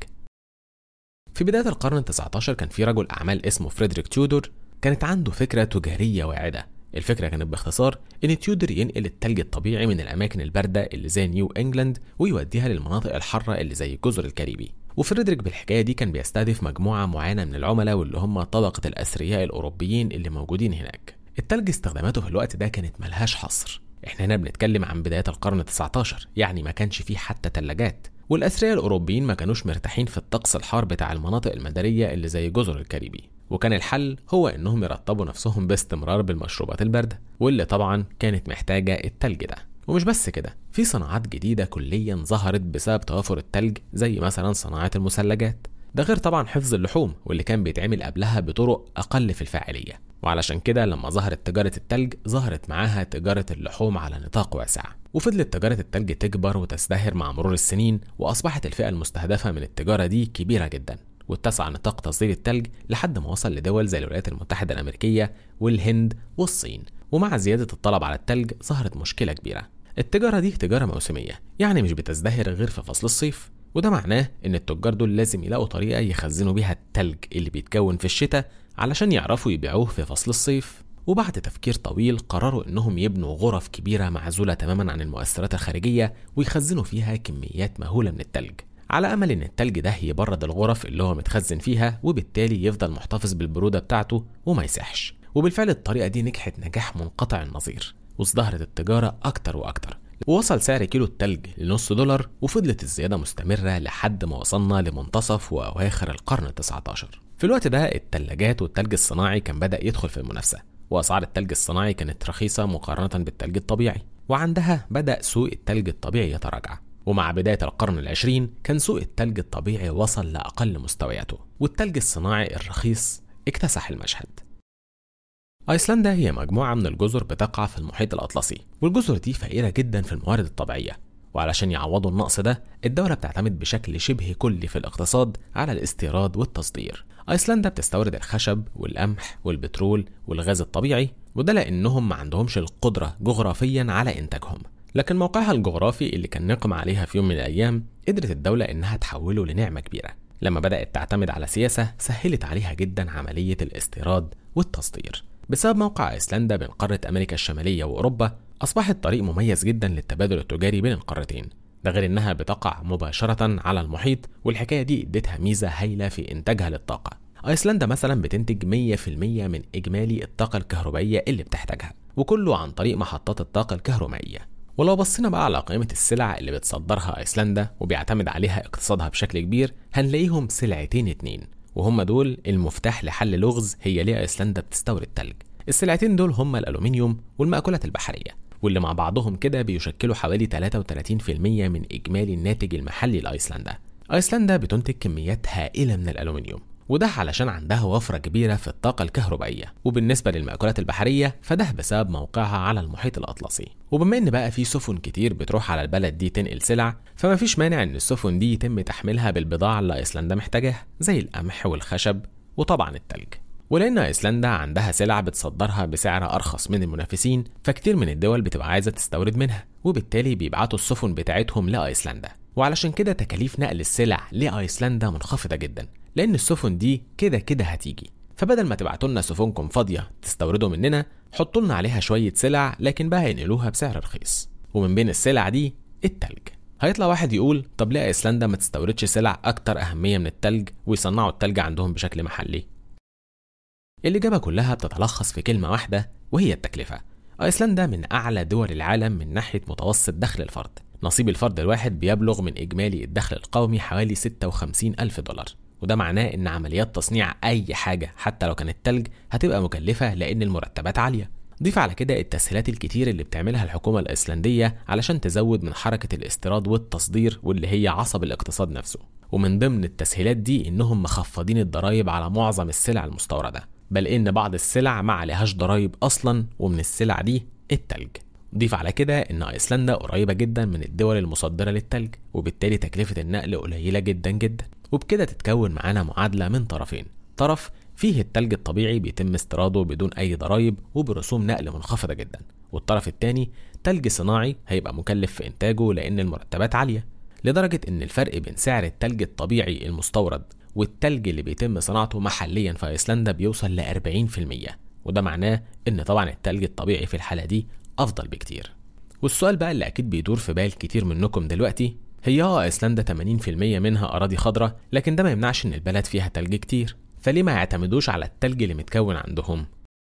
في بداية القرن ال19 كان في رجل أعمال اسمه فريدريك تيودور كانت عنده فكرة تجارية واعدة الفكرة كانت باختصار إن تيودر ينقل التلج الطبيعي من الأماكن الباردة اللي زي نيو إنجلاند ويوديها للمناطق الحارة اللي زي جزر الكاريبي وفريدريك بالحكاية دي كان بيستهدف مجموعة معينة من العملاء واللي هم طبقة الأثرياء الأوروبيين اللي موجودين هناك التلج استخداماته في الوقت ده كانت ملهاش حصر احنا هنا بنتكلم عن بدايات القرن ال19 يعني ما كانش فيه حتى تلاجات والأثرياء الأوروبيين ما كانوش مرتاحين في الطقس الحار بتاع المناطق المدارية اللي زي جزر الكاريبي وكان الحل هو انهم يرطبوا نفسهم باستمرار بالمشروبات الباردة واللي طبعا كانت محتاجة التلج ده ومش بس كده في صناعات جديدة كليا ظهرت بسبب توافر التلج زي مثلا صناعة المثلجات ده غير طبعا حفظ اللحوم واللي كان بيتعمل قبلها بطرق أقل في الفاعلية وعلشان كده لما ظهرت تجارة التلج ظهرت معاها تجارة اللحوم على نطاق واسع وفضلت تجارة التلج تكبر وتزدهر مع مرور السنين وأصبحت الفئة المستهدفة من التجارة دي كبيرة جدا واتسع نطاق تصدير التلج لحد ما وصل لدول زي الولايات المتحدة الأمريكية والهند والصين ومع زيادة الطلب على التلج ظهرت مشكلة كبيرة التجارة دي تجارة موسمية يعني مش بتزدهر غير في فصل الصيف وده معناه ان التجار دول لازم يلاقوا طريقة يخزنوا بيها التلج اللي بيتكون في الشتاء علشان يعرفوا يبيعوه في فصل الصيف وبعد تفكير طويل قرروا انهم يبنوا غرف كبيرة معزولة تماما عن المؤثرات الخارجية ويخزنوا فيها كميات مهولة من التلج على امل ان التلج ده يبرد الغرف اللي هو متخزن فيها وبالتالي يفضل محتفظ بالبرودة بتاعته وما يسحش وبالفعل الطريقة دي نجحت نجاح منقطع النظير وازدهرت التجارة أكتر وأكتر ووصل سعر كيلو التلج لنص دولار وفضلت الزيادة مستمرة لحد ما وصلنا لمنتصف وأواخر القرن التسعة عشر في الوقت ده التلاجات والتلج الصناعي كان بدأ يدخل في المنافسة وأسعار التلج الصناعي كانت رخيصة مقارنة بالتلج الطبيعي وعندها بدأ سوق التلج الطبيعي يتراجع ومع بداية القرن العشرين كان سوق التلج الطبيعي وصل لأقل مستوياته والتلج الصناعي الرخيص اكتسح المشهد أيسلندا هي مجموعة من الجزر بتقع في المحيط الأطلسي والجزر دي فقيرة جدا في الموارد الطبيعية وعلشان يعوضوا النقص ده الدولة بتعتمد بشكل شبه كلي في الاقتصاد على الاستيراد والتصدير أيسلندا بتستورد الخشب والقمح والبترول والغاز الطبيعي وده لأنهم ما عندهمش القدرة جغرافيا على إنتاجهم لكن موقعها الجغرافي اللي كان نقم عليها في يوم من الأيام قدرت الدولة إنها تحوله لنعمة كبيرة لما بدأت تعتمد على سياسة سهلت عليها جدا عملية الاستيراد والتصدير بسبب موقع ايسلندا بين قارة أمريكا الشمالية وأوروبا أصبحت طريق مميز جدا للتبادل التجاري بين القارتين ده غير إنها بتقع مباشرة على المحيط والحكاية دي ادتها ميزة هايلة في إنتاجها للطاقة أيسلندا مثلا بتنتج 100% من إجمالي الطاقة الكهربائية اللي بتحتاجها وكله عن طريق محطات الطاقة الكهرومائية ولو بصينا بقى على قائمة السلع اللي بتصدرها أيسلندا وبيعتمد عليها اقتصادها بشكل كبير هنلاقيهم سلعتين اتنين وهم دول المفتاح لحل لغز هي ليه أيسلندا بتستورد تلج السلعتين دول هم الألومنيوم والمأكولات البحرية واللي مع بعضهم كده بيشكلوا حوالي 33% من إجمالي الناتج المحلي لأيسلندا أيسلندا بتنتج كميات هائلة من الألومنيوم وده علشان عندها وفرة كبيرة في الطاقة الكهربائية وبالنسبة للمأكولات البحرية فده بسبب موقعها على المحيط الأطلسي وبما إن بقى في سفن كتير بتروح على البلد دي تنقل سلع فما فيش مانع إن السفن دي يتم تحميلها بالبضاعة اللي أيسلندا محتاجاها زي القمح والخشب وطبعا التلج ولأن أيسلندا عندها سلع بتصدرها بسعر أرخص من المنافسين فكتير من الدول بتبقى عايزة تستورد منها وبالتالي بيبعتوا السفن بتاعتهم لأيسلندا وعلشان كده تكاليف نقل السلع لأيسلندا منخفضة جدا لأن السفن دي كده كده هتيجي فبدل ما تبعتوا لنا سفنكم فاضية تستوردوا مننا حطوا لنا عليها شوية سلع لكن بقى ينقلوها بسعر رخيص ومن بين السلع دي التلج هيطلع واحد يقول طب ليه ايسلندا ما تستوردش سلع اكتر اهميه من التلج ويصنعوا التلج عندهم بشكل محلي الإجابة كلها بتتلخص في كلمة واحدة وهي التكلفة أيسلندا من أعلى دول العالم من ناحية متوسط دخل الفرد نصيب الفرد الواحد بيبلغ من إجمالي الدخل القومي حوالي 56 ألف دولار وده معناه إن عمليات تصنيع أي حاجة حتى لو كانت تلج هتبقى مكلفة لأن المرتبات عالية ضيف على كده التسهيلات الكتير اللي بتعملها الحكومة الأيسلندية علشان تزود من حركة الاستيراد والتصدير واللي هي عصب الاقتصاد نفسه ومن ضمن التسهيلات دي إنهم مخفضين الضرايب على معظم السلع المستوردة بل إن بعض السلع ما عليهاش ضرايب أصلا ومن السلع دي التلج ضيف على كده إن أيسلندا قريبة جدا من الدول المصدرة للتلج وبالتالي تكلفة النقل قليلة جدا جدا وبكده تتكون معانا معادلة من طرفين طرف فيه التلج الطبيعي بيتم استيراده بدون أي ضرايب وبرسوم نقل منخفضة جدا والطرف الثاني تلج صناعي هيبقى مكلف في إنتاجه لأن المرتبات عالية لدرجة إن الفرق بين سعر التلج الطبيعي المستورد والتلج اللي بيتم صناعته محليا في ايسلندا بيوصل ل 40% وده معناه ان طبعا التلج الطبيعي في الحالة دي افضل بكتير والسؤال بقى اللي اكيد بيدور في بال كتير منكم دلوقتي هي اه ايسلندا 80% منها اراضي خضراء لكن ده ما يمنعش ان البلد فيها تلج كتير فليه ما يعتمدوش على التلج اللي متكون عندهم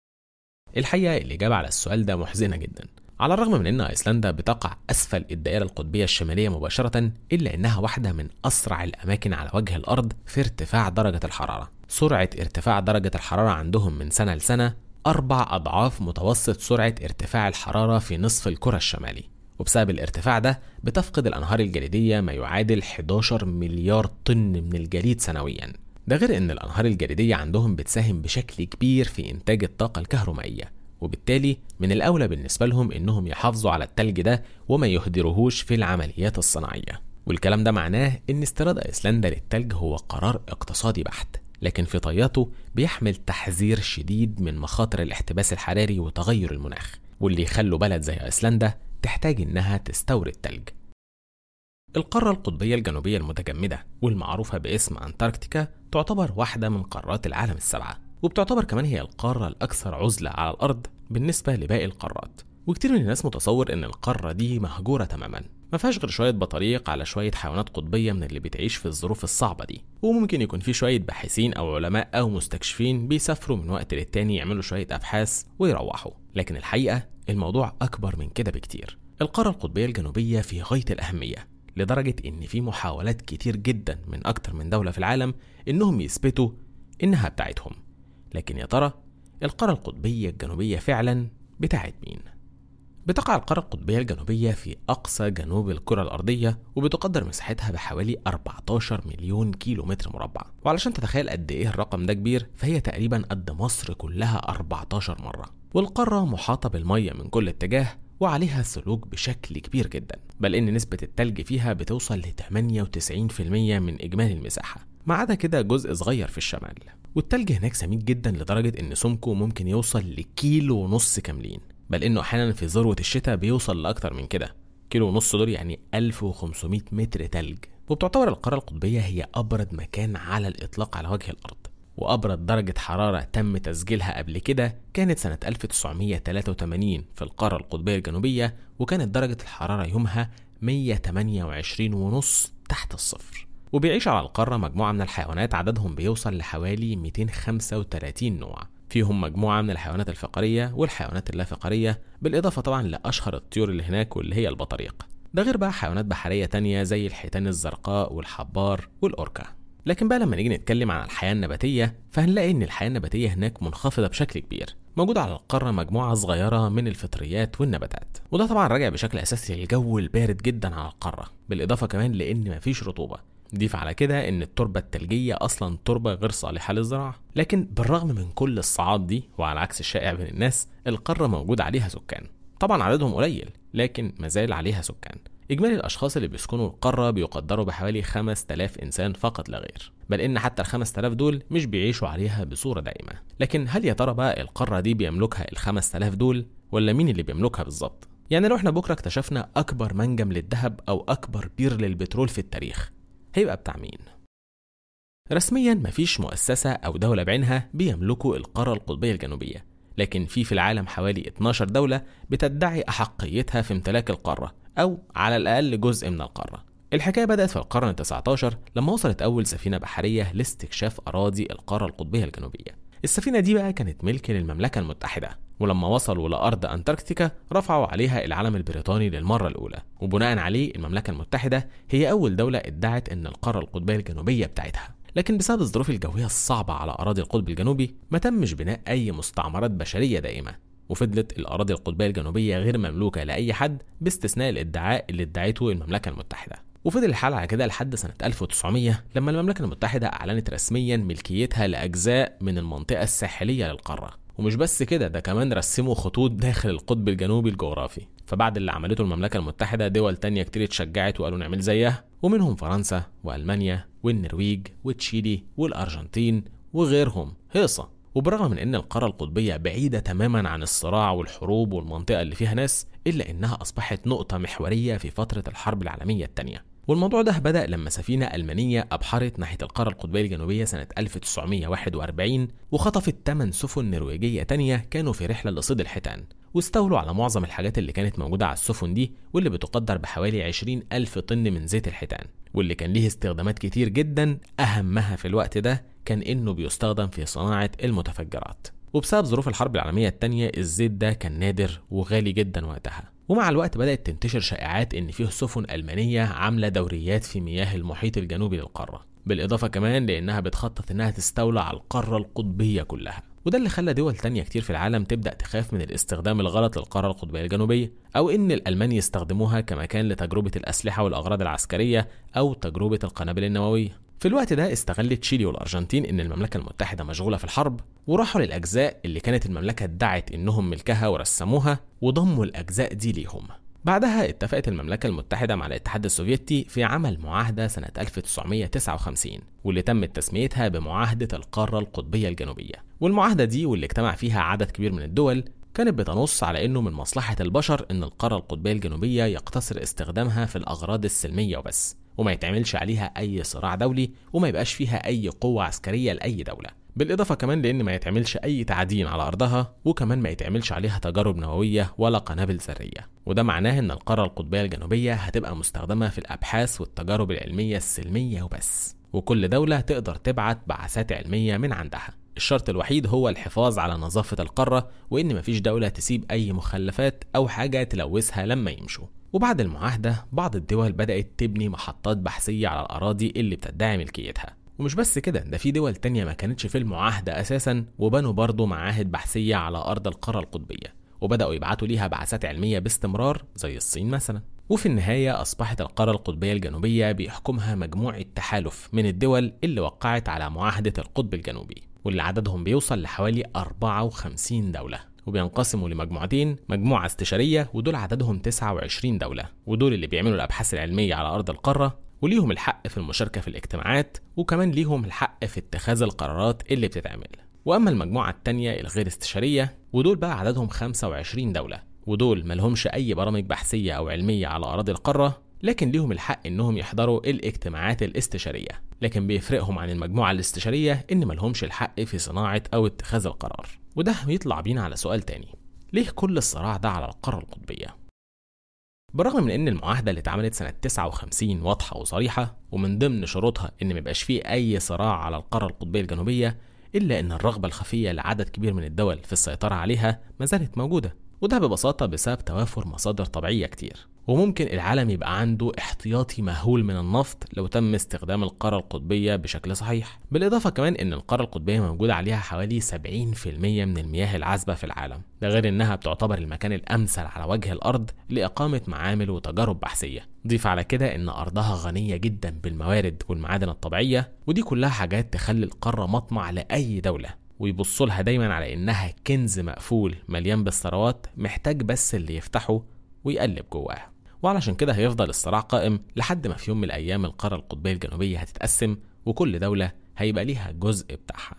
الحقيقة الإجابة على السؤال ده محزنة جدا على الرغم من أن أيسلندا بتقع أسفل الدائرة القطبية الشمالية مباشرة إلا أنها واحدة من أسرع الأماكن على وجه الأرض في ارتفاع درجة الحرارة سرعة ارتفاع درجة الحرارة عندهم من سنة لسنة أربع أضعاف متوسط سرعة ارتفاع الحرارة في نصف الكرة الشمالي وبسبب الارتفاع ده بتفقد الأنهار الجليدية ما يعادل 11 مليار طن من الجليد سنويا ده غير أن الأنهار الجليدية عندهم بتساهم بشكل كبير في إنتاج الطاقة الكهرومائية وبالتالي من الأولى بالنسبة لهم إنهم يحافظوا على التلج ده وما يهدروهوش في العمليات الصناعية والكلام ده معناه إن استيراد أيسلندا للتلج هو قرار اقتصادي بحت لكن في طياته بيحمل تحذير شديد من مخاطر الاحتباس الحراري وتغير المناخ واللي يخلوا بلد زي أيسلندا تحتاج إنها تستورد تلج القارة القطبية الجنوبية المتجمدة والمعروفة باسم أنتاركتيكا تعتبر واحدة من قارات العالم السبعة وبتعتبر كمان هي القارة الأكثر عزلة على الأرض بالنسبة لباقي القارات وكتير من الناس متصور إن القارة دي مهجورة تماما ما فيهاش غير شوية بطاريق على شوية حيوانات قطبية من اللي بتعيش في الظروف الصعبة دي وممكن يكون في شوية باحثين أو علماء أو مستكشفين بيسافروا من وقت للتاني يعملوا شوية أبحاث ويروحوا لكن الحقيقة الموضوع أكبر من كده بكتير القارة القطبية الجنوبية في غاية الأهمية لدرجة إن في محاولات كتير جدا من أكتر من دولة في العالم إنهم يثبتوا إنها بتاعتهم لكن يا ترى القارة القطبية الجنوبية فعلا بتاعت مين؟ بتقع القارة القطبية الجنوبية في أقصى جنوب الكرة الأرضية وبتقدر مساحتها بحوالي 14 مليون كيلو متر مربع وعلشان تتخيل قد إيه الرقم ده كبير فهي تقريبا قد مصر كلها 14 مرة والقارة محاطة بالمية من كل اتجاه وعليها ثلوج بشكل كبير جدا بل إن نسبة التلج فيها بتوصل ل 98% من إجمالي المساحة ما عدا كده جزء صغير في الشمال والتلج هناك سميك جدا لدرجة إن سمكه ممكن يوصل لكيلو ونص كاملين بل إنه أحيانا في ذروة الشتاء بيوصل لأكتر من كده كيلو ونص دول يعني 1500 متر تلج وبتعتبر القارة القطبية هي أبرد مكان على الإطلاق على وجه الأرض وأبرد درجة حرارة تم تسجيلها قبل كده كانت سنة 1983 في القارة القطبية الجنوبية وكانت درجة الحرارة يومها 128 ونص تحت الصفر وبيعيش على القارة مجموعة من الحيوانات عددهم بيوصل لحوالي 235 نوع فيهم مجموعة من الحيوانات الفقرية والحيوانات اللافقرية بالإضافة طبعا لأشهر الطيور اللي هناك واللي هي البطاريق ده غير بقى حيوانات بحرية تانية زي الحيتان الزرقاء والحبار والأوركا لكن بقى لما نيجي نتكلم عن الحياة النباتية فهنلاقي إن الحياة النباتية هناك منخفضة بشكل كبير موجود على القارة مجموعة صغيرة من الفطريات والنباتات وده طبعا راجع بشكل أساسي للجو البارد جدا على القارة بالإضافة كمان لأن مفيش رطوبة ضيف على كده ان التربة التلجية اصلا تربة غير صالحة للزراعة لكن بالرغم من كل الصعاب دي وعلى عكس الشائع بين الناس القارة موجود عليها سكان طبعا عددهم قليل لكن مازال عليها سكان إجمالي الأشخاص اللي بيسكنوا القارة بيقدروا بحوالي 5000 إنسان فقط لا غير بل إن حتى ال 5000 دول مش بيعيشوا عليها بصورة دائمة لكن هل يا ترى بقى القارة دي بيملكها ال 5000 دول ولا مين اللي بيملكها بالظبط يعني لو احنا بكرة اكتشفنا أكبر منجم للذهب أو أكبر بير للبترول في التاريخ هيبقى بتاع مين؟ رسميا مفيش مؤسسة أو دولة بعينها بيملكوا القارة القطبية الجنوبية لكن في في العالم حوالي 12 دولة بتدعي أحقيتها في امتلاك القارة أو على الأقل جزء من القارة الحكاية بدأت في القرن ال19 لما وصلت أول سفينة بحرية لاستكشاف أراضي القارة القطبية الجنوبية السفينة دي بقى كانت ملك للمملكة المتحدة ولما وصلوا لأرض أنتاركتيكا رفعوا عليها العلم البريطاني للمرة الأولى وبناء عليه المملكة المتحدة هي أول دولة ادعت أن القارة القطبية الجنوبية بتاعتها لكن بسبب الظروف الجوية الصعبة على أراضي القطب الجنوبي ما تمش بناء أي مستعمرات بشرية دائمة وفضلت الأراضي القطبية الجنوبية غير مملوكة لأي حد باستثناء الادعاء اللي ادعته المملكة المتحدة وفضل الحال على كده لحد سنة 1900 لما المملكة المتحدة أعلنت رسميا ملكيتها لأجزاء من المنطقة الساحلية للقارة ومش بس كده ده كمان رسموا خطوط داخل القطب الجنوبي الجغرافي فبعد اللي عملته المملكة المتحدة دول تانية كتير اتشجعت وقالوا نعمل زيها ومنهم فرنسا وألمانيا والنرويج وتشيلي والأرجنتين وغيرهم هيصة وبرغم من ان القارة القطبية بعيدة تماما عن الصراع والحروب والمنطقة اللي فيها ناس الا انها اصبحت نقطة محورية في فترة الحرب العالمية الثانية والموضوع ده بدأ لما سفينة ألمانية أبحرت ناحية القارة القطبية الجنوبية سنة 1941 وخطفت 8 سفن نرويجية تانية كانوا في رحلة لصيد الحيتان واستولوا على معظم الحاجات اللي كانت موجودة على السفن دي واللي بتقدر بحوالي 20 ألف طن من زيت الحيتان واللي كان ليه استخدامات كتير جدا أهمها في الوقت ده كان إنه بيستخدم في صناعة المتفجرات وبسبب ظروف الحرب العالمية التانية الزيت ده كان نادر وغالي جدا وقتها ومع الوقت بدأت تنتشر شائعات إن فيه سفن ألمانية عاملة دوريات في مياه المحيط الجنوبي للقارة بالإضافة كمان لأنها بتخطط إنها تستولى على القارة القطبية كلها وده اللي خلى دول تانية كتير في العالم تبدأ تخاف من الاستخدام الغلط للقارة القطبية الجنوبية أو إن الألمان يستخدموها كمكان لتجربة الأسلحة والأغراض العسكرية أو تجربة القنابل النووية في الوقت ده استغلت تشيلي والأرجنتين إن المملكة المتحدة مشغولة في الحرب وراحوا للأجزاء اللي كانت المملكة ادعت إنهم ملكها ورسموها وضموا الأجزاء دي ليهم بعدها اتفقت المملكة المتحدة مع الاتحاد السوفيتي في عمل معاهدة سنة 1959 واللي تمت تسميتها بمعاهدة القارة القطبية الجنوبية والمعاهدة دي واللي اجتمع فيها عدد كبير من الدول كانت بتنص على انه من مصلحة البشر ان القارة القطبية الجنوبية يقتصر استخدامها في الاغراض السلمية وبس وما يتعملش عليها اي صراع دولي وما يبقاش فيها اي قوة عسكرية لاي دولة بالاضافة كمان لان ما يتعملش اي تعدين على ارضها وكمان ما يتعملش عليها تجارب نووية ولا قنابل ذرية وده معناه ان القارة القطبية الجنوبية هتبقى مستخدمة في الابحاث والتجارب العلمية السلمية وبس وكل دولة تقدر تبعت بعثات علمية من عندها الشرط الوحيد هو الحفاظ على نظافة القارة وإن مفيش دولة تسيب أي مخلفات أو حاجة تلوثها لما يمشوا وبعد المعاهدة بعض الدول بدأت تبني محطات بحثية على الأراضي اللي بتدعي ملكيتها ومش بس كده ده في دول تانية ما كانتش في المعاهدة أساسا وبنوا برضه معاهد بحثية على أرض القارة القطبية وبدأوا يبعتوا ليها بعثات علمية باستمرار زي الصين مثلا وفي النهاية أصبحت القارة القطبية الجنوبية بيحكمها مجموعة تحالف من الدول اللي وقعت على معاهدة القطب الجنوبي واللي عددهم بيوصل لحوالي 54 دولة وبينقسموا لمجموعتين مجموعة استشارية ودول عددهم 29 دولة ودول اللي بيعملوا الأبحاث العلمية على أرض القارة وليهم الحق في المشاركة في الاجتماعات وكمان ليهم الحق في اتخاذ القرارات اللي بتتعمل وأما المجموعة التانية الغير استشارية ودول بقى عددهم 25 دولة ودول ملهمش أي برامج بحثية أو علمية على أراضي القارة لكن ليهم الحق إنهم يحضروا الاجتماعات الاستشارية لكن بيفرقهم عن المجموعة الاستشارية إن ملهمش الحق في صناعة أو اتخاذ القرار وده بيطلع بينا على سؤال تاني ليه كل الصراع ده على القارة القطبية؟ بالرغم من ان المعاهده اللي اتعملت سنه 59 واضحه وصريحه ومن ضمن شروطها ان ميبقاش فيه اي صراع على القاره القطبيه الجنوبيه إلا إن الرغبة الخفية لعدد كبير من الدول في السيطرة عليها ما زالت موجودة وده ببساطة بسبب توافر مصادر طبيعية كتير وممكن العالم يبقى عنده احتياطي مهول من النفط لو تم استخدام القارة القطبية بشكل صحيح بالإضافة كمان إن القارة القطبية موجودة عليها حوالي 70% من المياه العذبة في العالم ده غير إنها بتعتبر المكان الأمثل على وجه الأرض لإقامة معامل وتجارب بحثية ضيف على كده إن أرضها غنية جدا بالموارد والمعادن الطبيعية ودي كلها حاجات تخلي القارة مطمع لأي دولة ويبصوا لها دايما على إنها كنز مقفول مليان بالثروات محتاج بس اللي يفتحه ويقلب جواه وعلشان كده هيفضل الصراع قائم لحد ما في يوم من الأيام القارة القطبية الجنوبية هتتقسم وكل دولة هيبقى ليها جزء بتاعها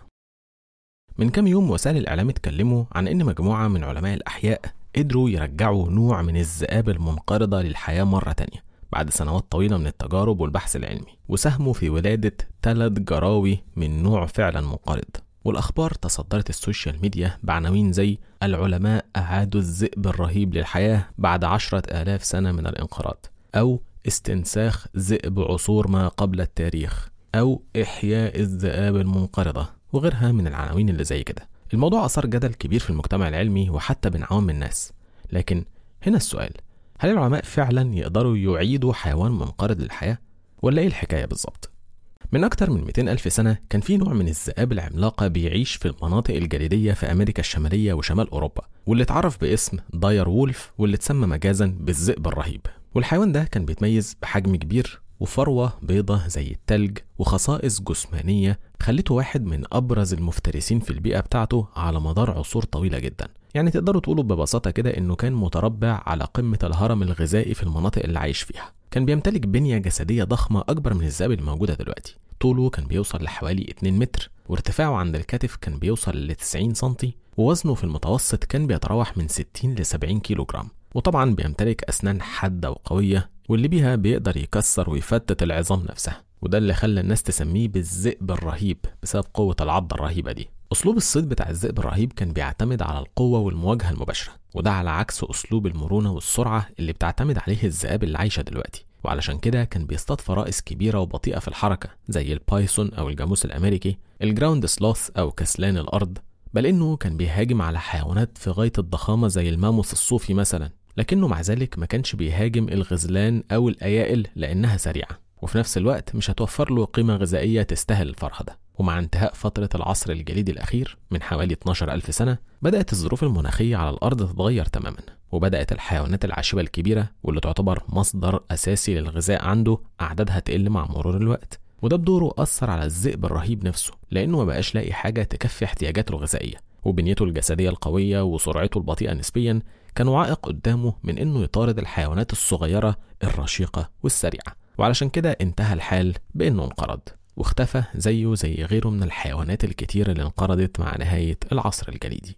من كام يوم وسائل الإعلام اتكلموا عن إن مجموعة من علماء الأحياء قدروا يرجعوا نوع من الذئاب المنقرضة للحياة مرة تانية بعد سنوات طويلة من التجارب والبحث العلمي وساهموا في ولادة ثلاث جراوي من نوع فعلا منقرض والأخبار تصدرت السوشيال ميديا بعناوين زي العلماء أعادوا الذئب الرهيب للحياة بعد عشرة آلاف سنة من الانقراض أو استنساخ ذئب عصور ما قبل التاريخ أو إحياء الذئاب المنقرضة وغيرها من العناوين اللي زي كده الموضوع أثار جدل كبير في المجتمع العلمي وحتى بين عوام الناس لكن هنا السؤال هل العلماء فعلا يقدروا يعيدوا حيوان منقرض للحياة؟ ولا إيه الحكاية بالظبط؟ من أكتر من 200 ألف سنة كان في نوع من الذئاب العملاقة بيعيش في المناطق الجليدية في أمريكا الشمالية وشمال أوروبا واللي اتعرف باسم داير وولف واللي اتسمى مجازا بالذئب الرهيب والحيوان ده كان بيتميز بحجم كبير وفروة بيضة زي التلج وخصائص جسمانية خلته واحد من أبرز المفترسين في البيئة بتاعته على مدار عصور طويلة جدا يعني تقدروا تقولوا ببساطة كده إنه كان متربع على قمة الهرم الغذائي في المناطق اللي عايش فيها كان بيمتلك بنية جسدية ضخمة أكبر من الذئاب الموجودة دلوقتي طوله كان بيوصل لحوالي 2 متر وارتفاعه عند الكتف كان بيوصل ل 90 سنتي ووزنه في المتوسط كان بيتراوح من 60 ل 70 كيلو جرام وطبعا بيمتلك أسنان حادة وقوية واللي بيها بيقدر يكسر ويفتت العظام نفسها وده اللي خلى الناس تسميه بالذئب الرهيب بسبب قوة العضة الرهيبة دي أسلوب الصيد بتاع الذئب الرهيب كان بيعتمد على القوة والمواجهة المباشرة وده على عكس أسلوب المرونة والسرعة اللي بتعتمد عليه الذئاب اللي عايشة دلوقتي وعلشان كده كان بيصطاد فرائس كبيرة وبطيئة في الحركة زي البايثون أو الجاموس الأمريكي الجراوند سلوث أو كسلان الأرض بل إنه كان بيهاجم على حيوانات في غاية الضخامة زي الماموث الصوفي مثلا لكنه مع ذلك ما كانش بيهاجم الغزلان أو الأيائل لأنها سريعة وفي نفس الوقت مش هتوفر له قيمة غذائية تستاهل الفرهدة ومع انتهاء فترة العصر الجليدي الأخير من حوالي 12 ألف سنة بدأت الظروف المناخية على الأرض تتغير تماما وبدأت الحيوانات العاشبة الكبيرة واللي تعتبر مصدر أساسي للغذاء عنده أعدادها تقل مع مرور الوقت وده بدوره أثر على الذئب الرهيب نفسه لأنه ما بقاش لاقي حاجة تكفي احتياجاته الغذائية وبنيته الجسدية القوية وسرعته البطيئة نسبيا كانوا عائق قدامه من إنه يطارد الحيوانات الصغيرة الرشيقة والسريعة وعلشان كده انتهى الحال بإنه انقرض واختفى زيه زي غيره من الحيوانات الكتير اللي انقرضت مع نهاية العصر الجليدي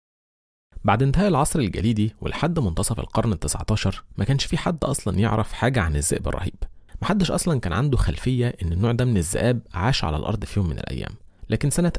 بعد انتهاء العصر الجليدي ولحد منتصف القرن التسعة عشر ما كانش في حد أصلا يعرف حاجة عن الذئب الرهيب محدش أصلا كان عنده خلفية إن النوع ده من الذئاب عاش على الأرض في يوم من الأيام لكن سنة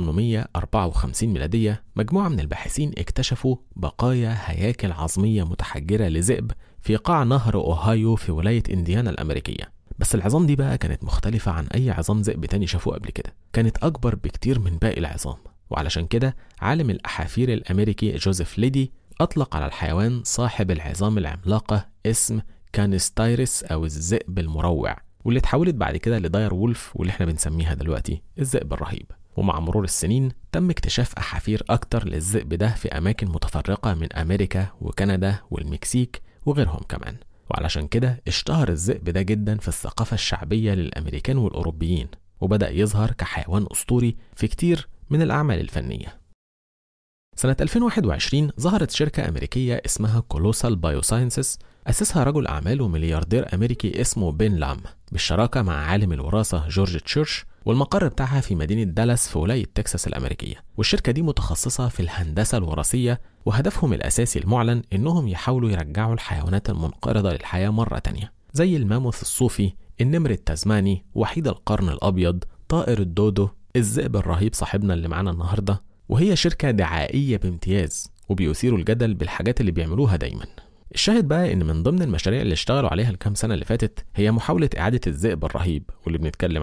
1854 ميلادية مجموعة من الباحثين اكتشفوا بقايا هياكل عظمية متحجرة لذئب في قاع نهر أوهايو في ولاية إنديانا الأمريكية بس العظام دي بقى كانت مختلفة عن أي عظام ذئب تاني شافوه قبل كده كانت أكبر بكتير من باقي العظام وعلشان كده عالم الأحافير الأمريكي جوزيف ليدي أطلق على الحيوان صاحب العظام العملاقة اسم كانستايرس أو الذئب المروع واللي اتحولت بعد كده لداير وولف واللي احنا بنسميها دلوقتي الذئب الرهيب ومع مرور السنين تم اكتشاف أحافير أكتر للذئب ده في أماكن متفرقة من أمريكا وكندا والمكسيك وغيرهم كمان وعلشان كده اشتهر الذئب ده جدا في الثقافة الشعبية للأمريكان والأوروبيين وبدأ يظهر كحيوان أسطوري في كتير من الأعمال الفنية سنة 2021 ظهرت شركة أمريكية اسمها كولوسال بايوساينسز أسسها رجل أعمال وملياردير أمريكي اسمه بين لام بالشراكة مع عالم الوراثة جورج تشيرش والمقر بتاعها في مدينة دالاس في ولاية تكساس الأمريكية والشركة دي متخصصة في الهندسة الوراثية وهدفهم الأساسي المعلن إنهم يحاولوا يرجعوا الحيوانات المنقرضة للحياة مرة تانية زي الماموث الصوفي النمر التزماني وحيد القرن الأبيض طائر الدودو الذئب الرهيب صاحبنا اللي معانا النهاردة وهي شركة دعائية بامتياز وبيثيروا الجدل بالحاجات اللي بيعملوها دايما الشاهد بقى ان من ضمن المشاريع اللي اشتغلوا عليها الكام سنه اللي فاتت هي محاوله اعاده الذئب الرهيب واللي بنتكلم عنه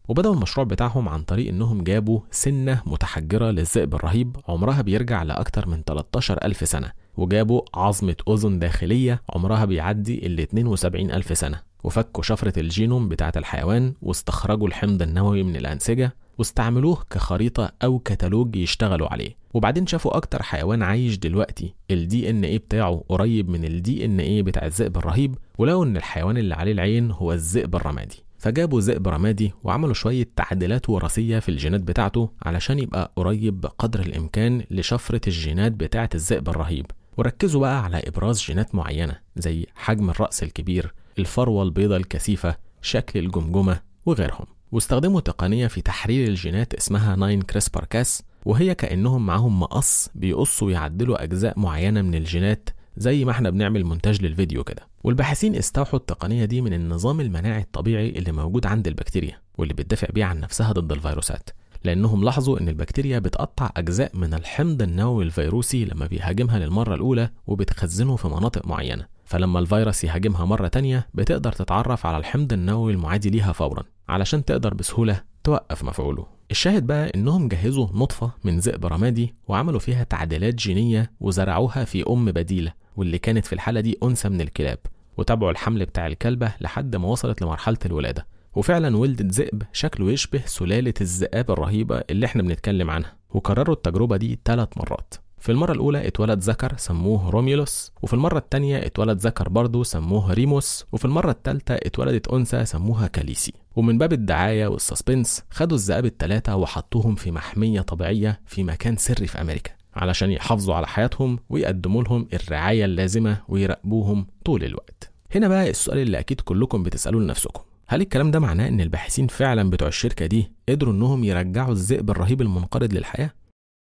وبدأوا المشروع بتاعهم عن طريق إنهم جابوا سنة متحجرة للذئب الرهيب عمرها بيرجع لأكتر من 13 ألف سنة وجابوا عظمة أذن داخلية عمرها بيعدي ال 72 ألف سنة وفكوا شفرة الجينوم بتاعة الحيوان واستخرجوا الحمض النووي من الأنسجة واستعملوه كخريطة أو كتالوج يشتغلوا عليه وبعدين شافوا أكتر حيوان عايش دلوقتي الدي ان ايه بتاعه قريب من الدي ان ايه بتاع الذئب الرهيب ولقوا إن الحيوان اللي عليه العين هو الذئب الرمادي فجابوا ذئب رمادي وعملوا شوية تعديلات وراثية في الجينات بتاعته علشان يبقى قريب بقدر الإمكان لشفرة الجينات بتاعة الذئب الرهيب وركزوا بقى على إبراز جينات معينة زي حجم الرأس الكبير الفروة البيضاء الكثيفة شكل الجمجمة وغيرهم واستخدموا تقنية في تحرير الجينات اسمها 9 كريسبر كاس وهي كأنهم معاهم مقص بيقصوا ويعدلوا أجزاء معينة من الجينات زي ما احنا بنعمل مونتاج للفيديو كده والباحثين استوحوا التقنية دي من النظام المناعي الطبيعي اللي موجود عند البكتيريا واللي بتدافع بيه عن نفسها ضد الفيروسات لأنهم لاحظوا إن البكتيريا بتقطع أجزاء من الحمض النووي الفيروسي لما بيهاجمها للمرة الأولى وبتخزنه في مناطق معينة فلما الفيروس يهاجمها مرة تانية بتقدر تتعرف على الحمض النووي المعادي ليها فورا علشان تقدر بسهولة توقف مفعوله الشاهد بقى إنهم جهزوا نطفة من ذئب رمادي وعملوا فيها تعديلات جينية وزرعوها في أم بديلة واللي كانت في الحالة دي أنثى من الكلاب وتابعوا الحمل بتاع الكلبة لحد ما وصلت لمرحلة الولادة وفعلا ولدت ذئب شكله يشبه سلالة الذئاب الرهيبة اللي احنا بنتكلم عنها وكرروا التجربة دي ثلاث مرات في المرة الأولى اتولد ذكر سموه روميولوس وفي المرة الثانية اتولد ذكر برضه سموه ريموس وفي المرة الثالثة اتولدت أنثى سموها كاليسي ومن باب الدعاية والسسبنس خدوا الذئاب الثلاثة وحطوهم في محمية طبيعية في مكان سري في أمريكا علشان يحافظوا على حياتهم ويقدموا لهم الرعاية اللازمة ويراقبوهم طول الوقت هنا بقى السؤال اللي أكيد كلكم بتسألوه لنفسكم هل الكلام ده معناه ان الباحثين فعلا بتوع الشركه دي قدروا انهم يرجعوا الذئب الرهيب المنقرض للحياه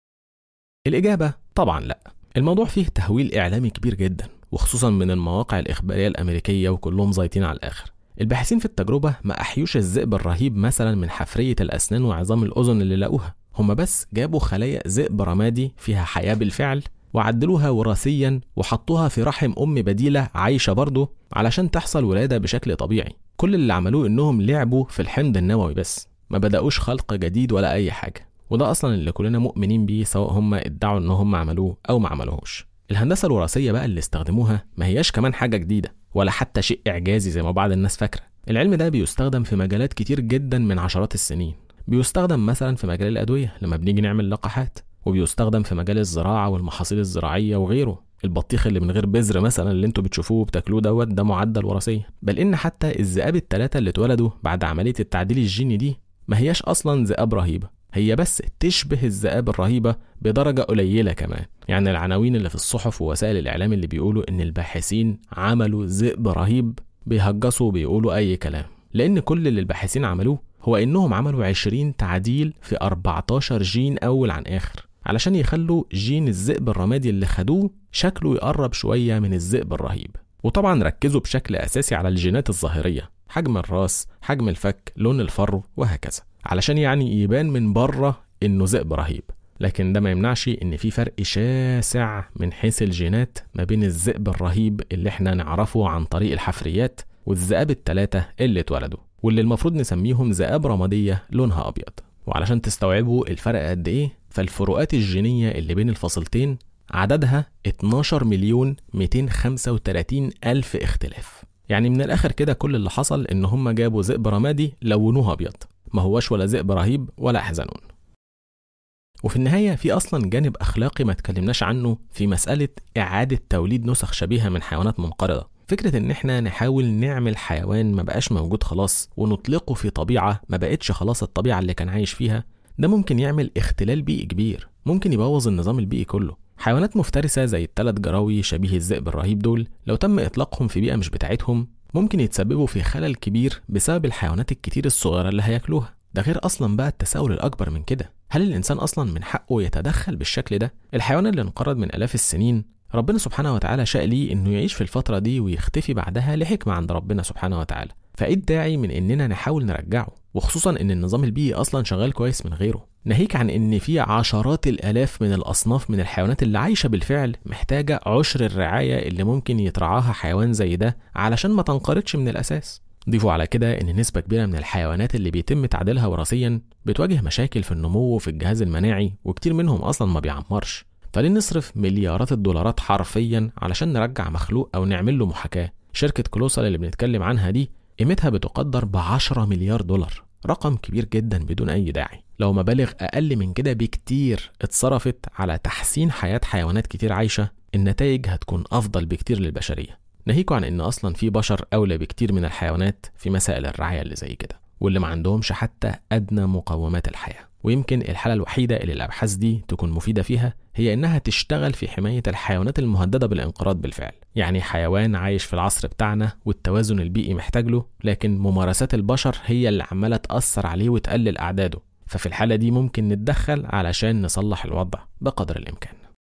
الاجابه طبعا لا الموضوع فيه تهويل اعلامي كبير جدا وخصوصا من المواقع الاخباريه الامريكيه وكلهم زيطين على الاخر الباحثين في التجربه ما احيوش الذئب الرهيب مثلا من حفريه الاسنان وعظام الاذن اللي لقوها هم بس جابوا خلايا ذئب رمادي فيها حياه بالفعل وعدلوها وراثيا وحطوها في رحم ام بديله عايشه برضه علشان تحصل ولاده بشكل طبيعي كل اللي عملوه انهم لعبوا في الحمض النووي بس ما بدأوش خلق جديد ولا اي حاجه وده اصلا اللي كلنا مؤمنين بيه سواء هم ادعوا ان هم عملوه او ما عملوهوش الهندسه الوراثيه بقى اللي استخدموها ما هياش كمان حاجه جديده ولا حتى شيء اعجازي زي ما بعض الناس فاكره العلم ده بيستخدم في مجالات كتير جدا من عشرات السنين بيستخدم مثلا في مجال الادويه لما بنيجي نعمل لقاحات وبيستخدم في مجال الزراعه والمحاصيل الزراعيه وغيره البطيخ اللي من غير بذر مثلا اللي انتوا بتشوفوه وبتاكلوه دوت ده معدل وراثيا بل ان حتى الذئاب الثلاثه اللي اتولدوا بعد عمليه التعديل الجيني دي ما هياش اصلا ذئاب رهيبه هي بس تشبه الذئاب الرهيبه بدرجه قليله كمان يعني العناوين اللي في الصحف ووسائل الاعلام اللي بيقولوا ان الباحثين عملوا ذئب رهيب بيهجصوا وبيقولوا اي كلام لان كل اللي الباحثين عملوه هو انهم عملوا 20 تعديل في 14 جين اول عن اخر علشان يخلوا جين الذئب الرمادي اللي خدوه شكله يقرب شوية من الذئب الرهيب وطبعا ركزوا بشكل أساسي على الجينات الظاهرية حجم الراس حجم الفك لون الفرو وهكذا علشان يعني يبان من بره إنه ذئب رهيب لكن ده ما يمنعش إن في فرق شاسع من حيث الجينات ما بين الذئب الرهيب اللي احنا نعرفه عن طريق الحفريات والذئاب التلاتة اللي اتولدوا واللي المفروض نسميهم ذئاب رمادية لونها أبيض وعلشان تستوعبوا الفرق قد إيه فالفروقات الجينية اللي بين الفصيلتين عددها 12 مليون 235 ألف اختلاف يعني من الآخر كده كل اللي حصل إن هم جابوا ذئب رمادي لونوه أبيض ما هوش ولا ذئب رهيب ولا حزنون وفي النهاية في أصلا جانب أخلاقي ما تكلمناش عنه في مسألة إعادة توليد نسخ شبيهة من حيوانات منقرضة فكرة إن إحنا نحاول نعمل حيوان ما بقاش موجود خلاص ونطلقه في طبيعة ما بقتش خلاص الطبيعة اللي كان عايش فيها ده ممكن يعمل اختلال بيئي كبير ممكن يبوظ النظام البيئي كله حيوانات مفترسة زي التلات جراوي شبيه الذئب الرهيب دول لو تم إطلاقهم في بيئة مش بتاعتهم ممكن يتسببوا في خلل كبير بسبب الحيوانات الكتير الصغيرة اللي هياكلوها ده غير أصلا بقى التساؤل الأكبر من كده هل الإنسان أصلا من حقه يتدخل بالشكل ده؟ الحيوان اللي انقرض من آلاف السنين ربنا سبحانه وتعالى شاء ليه إنه يعيش في الفترة دي ويختفي بعدها لحكمة عند ربنا سبحانه وتعالى فإيه الداعي من إننا نحاول نرجعه وخصوصا إن النظام البيئي أصلا شغال كويس من غيره ناهيك عن إن في عشرات الآلاف من الأصناف من الحيوانات اللي عايشة بالفعل محتاجة عشر الرعاية اللي ممكن يترعاها حيوان زي ده علشان ما تنقرضش من الأساس ضيفوا على كده إن نسبة كبيرة من الحيوانات اللي بيتم تعديلها وراثيا بتواجه مشاكل في النمو وفي الجهاز المناعي وكتير منهم أصلا ما بيعمرش فليه نصرف مليارات الدولارات حرفيا علشان نرجع مخلوق أو نعمل له محاكاة شركة كلوسال اللي بنتكلم عنها دي قيمتها بتقدر ب 10 مليار دولار رقم كبير جدا بدون أي داعي لو مبالغ أقل من كده بكتير اتصرفت على تحسين حياة حيوانات كتير عايشة النتائج هتكون أفضل بكتير للبشرية ناهيكوا عن إن أصلا في بشر أولى بكتير من الحيوانات في مسائل الرعاية اللي زي كده واللي ما عندهمش حتى أدنى مقومات الحياة ويمكن الحالة الوحيدة اللي الأبحاث دي تكون مفيدة فيها هي إنها تشتغل في حماية الحيوانات المهددة بالانقراض بالفعل يعني حيوان عايش في العصر بتاعنا والتوازن البيئي محتاج له لكن ممارسات البشر هي اللي عمالة تأثر عليه وتقلل أعداده ففي الحالة دي ممكن نتدخل علشان نصلح الوضع بقدر الإمكان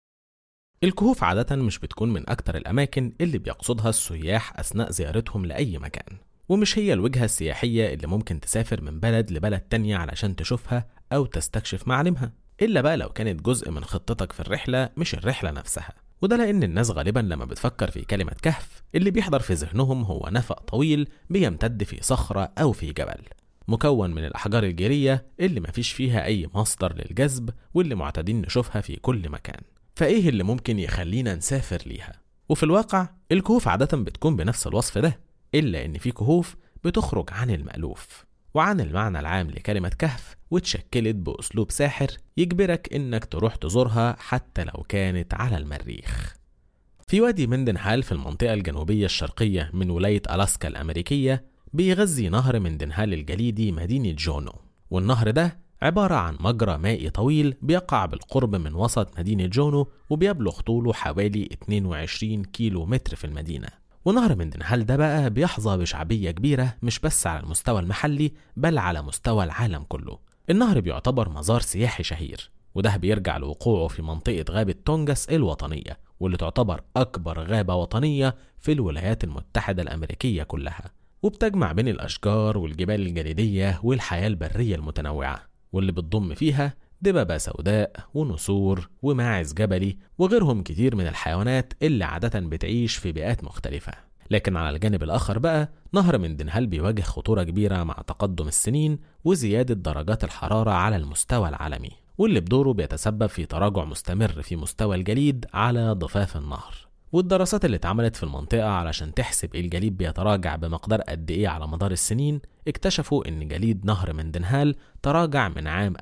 الكهوف عادة مش بتكون من أكتر الأماكن اللي بيقصدها السياح أثناء زيارتهم لأي مكان ومش هي الوجهة السياحية اللي ممكن تسافر من بلد لبلد تانية علشان تشوفها أو تستكشف معالمها إلا بقى لو كانت جزء من خطتك في الرحلة مش الرحلة نفسها وده لأن الناس غالبا لما بتفكر في كلمة كهف اللي بيحضر في ذهنهم هو نفق طويل بيمتد في صخرة أو في جبل مكون من الأحجار الجيرية اللي مفيش فيها أي مصدر للجذب واللي معتادين نشوفها في كل مكان فإيه اللي ممكن يخلينا نسافر ليها؟ وفي الواقع الكهوف عادة بتكون بنفس الوصف ده إلا إن في كهوف بتخرج عن المألوف وعن المعنى العام لكلمة كهف واتشكلت بأسلوب ساحر يجبرك إنك تروح تزورها حتى لو كانت على المريخ في وادي مندنهال في المنطقة الجنوبية الشرقية من ولاية ألاسكا الأمريكية بيغذي نهر مندنهال الجليدي مدينة جونو والنهر ده عبارة عن مجرى مائي طويل بيقع بالقرب من وسط مدينة جونو وبيبلغ طوله حوالي 22 كيلو متر في المدينة ونهر مندنهال ده بقى بيحظى بشعبية كبيرة مش بس على المستوى المحلي بل على مستوى العالم كله النهر بيعتبر مزار سياحي شهير وده بيرجع لوقوعه في منطقة غابة تونجاس الوطنية واللي تعتبر أكبر غابة وطنية في الولايات المتحدة الأمريكية كلها وبتجمع بين الأشجار والجبال الجليدية والحياة البرية المتنوعة واللي بتضم فيها دببة سوداء ونسور وماعز جبلي وغيرهم كتير من الحيوانات اللي عادة بتعيش في بيئات مختلفة لكن على الجانب الآخر بقى نهر مندنهال بيواجه خطورة كبيرة مع تقدم السنين وزيادة درجات الحرارة على المستوى العالمي واللي بدوره بيتسبب في تراجع مستمر في مستوى الجليد على ضفاف النهر والدراسات اللي اتعملت في المنطقة علشان تحسب الجليد بيتراجع بمقدار قد إيه على مدار السنين اكتشفوا إن جليد نهر مندنهال تراجع من عام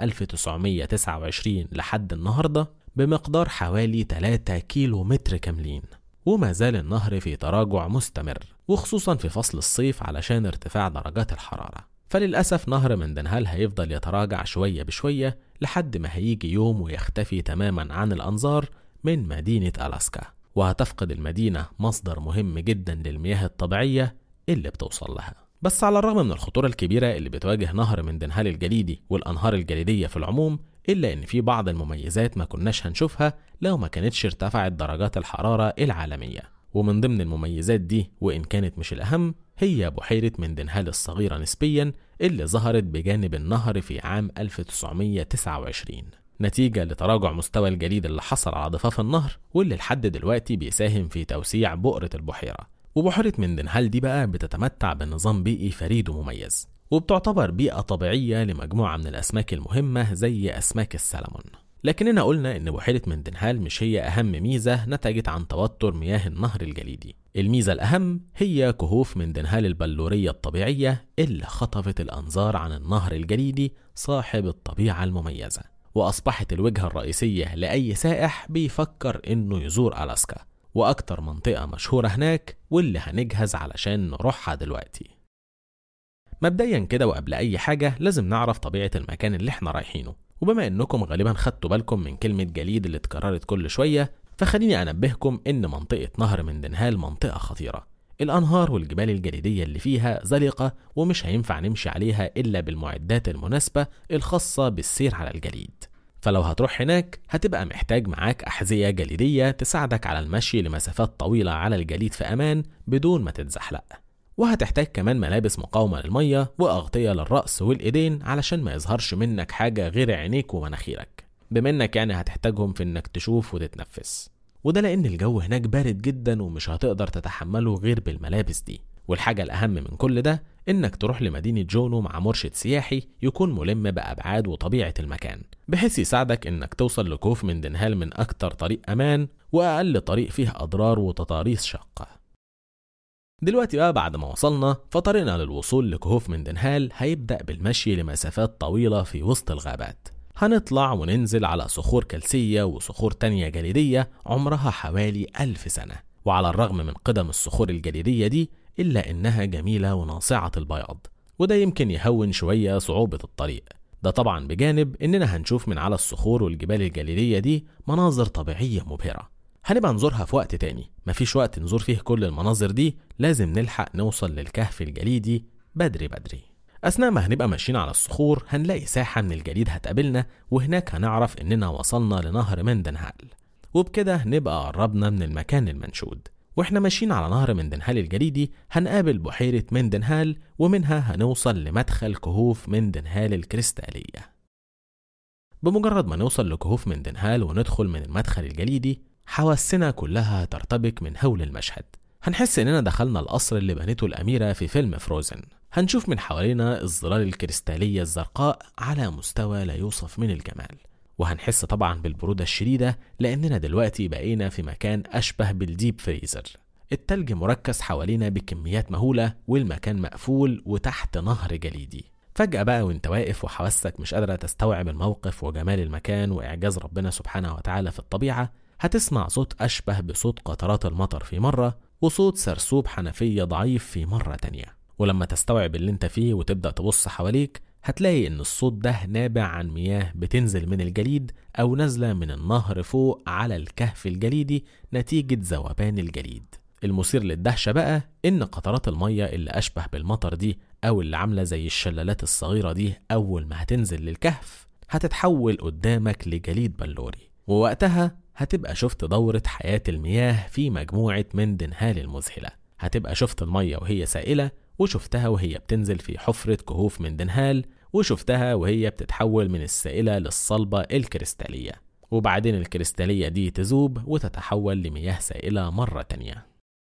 1929 لحد النهاردة بمقدار حوالي 3 كيلو متر كاملين وما زال النهر في تراجع مستمر وخصوصا في فصل الصيف علشان ارتفاع درجات الحرارة فللأسف نهر مندنهال هيفضل يتراجع شوية بشوية لحد ما هيجي يوم ويختفي تماما عن الأنظار من مدينة ألاسكا وهتفقد المدينة مصدر مهم جدا للمياه الطبيعية اللي بتوصل لها بس على الرغم من الخطورة الكبيرة اللي بتواجه نهر مندنهال الجليدي والأنهار الجليدية في العموم إلا إن في بعض المميزات ما كناش هنشوفها لو ما كانتش ارتفعت درجات الحرارة العالمية ومن ضمن المميزات دي وإن كانت مش الأهم هي بحيرة مندنهال الصغيرة نسبيا اللي ظهرت بجانب النهر في عام 1929 نتيجة لتراجع مستوى الجليد اللي حصل على ضفاف النهر واللي لحد دلوقتي بيساهم في توسيع بؤرة البحيرة وبحيرة مندنهال دي بقى بتتمتع بنظام بيئي فريد ومميز وبتعتبر بيئة طبيعية لمجموعة من الأسماك المهمة زي أسماك السلمون لكننا قلنا إن بحيرة مندنهال مش هي أهم ميزة نتجت عن توتر مياه النهر الجليدي الميزة الأهم هي كهوف مندنهال البلورية الطبيعية اللي خطفت الأنظار عن النهر الجليدي صاحب الطبيعة المميزة وأصبحت الوجهة الرئيسية لأي سائح بيفكر إنه يزور ألاسكا وأكتر منطقة مشهورة هناك واللي هنجهز علشان نروحها دلوقتي مبدئيا كده وقبل أي حاجة لازم نعرف طبيعة المكان اللي احنا رايحينه وبما انكم غالبا خدتوا بالكم من كلمة جليد اللي اتكررت كل شوية فخليني انبهكم ان منطقة نهر مندنهال منطقة خطيرة الانهار والجبال الجليدية اللي فيها زلقة ومش هينفع نمشي عليها الا بالمعدات المناسبة الخاصة بالسير على الجليد فلو هتروح هناك هتبقى محتاج معاك أحذية جليدية تساعدك على المشي لمسافات طويلة على الجليد في أمان بدون ما تتزحلق وهتحتاج كمان ملابس مقاومة للمية وأغطية للرأس والإيدين علشان ما يظهرش منك حاجة غير عينيك ومناخيرك بما انك يعني هتحتاجهم في انك تشوف وتتنفس وده لأن الجو هناك بارد جدا ومش هتقدر تتحمله غير بالملابس دي والحاجة الأهم من كل ده إنك تروح لمدينة جونو مع مرشد سياحي يكون ملم بأبعاد وطبيعة المكان بحيث يساعدك إنك توصل لكهوف من دنهال من أكتر طريق أمان وأقل طريق فيه أضرار وتضاريس شاقة دلوقتي بقى بعد ما وصلنا فطريقنا للوصول لكهوف من دنهال هيبدأ بالمشي لمسافات طويلة في وسط الغابات هنطلع وننزل على صخور كلسية وصخور تانية جليدية عمرها حوالي ألف سنة وعلى الرغم من قدم الصخور الجليدية دي إلا إنها جميلة وناصعة البياض وده يمكن يهون شوية صعوبة الطريق ده طبعا بجانب إننا هنشوف من على الصخور والجبال الجليدية دي مناظر طبيعية مبهرة هنبقى نزورها في وقت تاني مفيش وقت نزور فيه كل المناظر دي لازم نلحق نوصل للكهف الجليدي بدري بدري أثناء ما هنبقى ماشيين على الصخور هنلاقي ساحة من الجليد هتقابلنا وهناك هنعرف إننا وصلنا لنهر مندنهال وبكده هنبقى قربنا من المكان المنشود واحنا ماشيين على نهر مندنهال الجليدي هنقابل بحيرة مندنهال ومنها هنوصل لمدخل كهوف مندنهال الكريستالية بمجرد ما نوصل لكهوف مندنهال وندخل من المدخل الجليدي حواسنا كلها ترتبك من هول المشهد هنحس اننا دخلنا القصر اللي بنته الاميره في فيلم فروزن هنشوف من حوالينا الظلال الكريستاليه الزرقاء على مستوى لا يوصف من الجمال وهنحس طبعا بالبرودة الشديدة لأننا دلوقتي بقينا في مكان أشبه بالديب فريزر التلج مركز حوالينا بكميات مهولة والمكان مقفول وتحت نهر جليدي فجأة بقى وانت واقف وحواسك مش قادرة تستوعب الموقف وجمال المكان وإعجاز ربنا سبحانه وتعالى في الطبيعة هتسمع صوت أشبه بصوت قطرات المطر في مرة وصوت سرسوب حنفية ضعيف في مرة تانية ولما تستوعب اللي انت فيه وتبدأ تبص حواليك هتلاقي إن الصوت ده نابع عن مياه بتنزل من الجليد أو نازلة من النهر فوق على الكهف الجليدي نتيجة ذوبان الجليد المثير للدهشة بقى إن قطرات المية اللي أشبه بالمطر دي أو اللي عاملة زي الشلالات الصغيرة دي أول ما هتنزل للكهف هتتحول قدامك لجليد بلوري ووقتها هتبقى شفت دورة حياة المياه في مجموعة مندنهال المذهلة هتبقى شفت المية وهي سائلة وشفتها وهي بتنزل في حفرة كهوف مندنهال وشفتها وهي بتتحول من السائلة للصلبة الكريستالية وبعدين الكريستالية دي تذوب وتتحول لمياه سائلة مرة تانية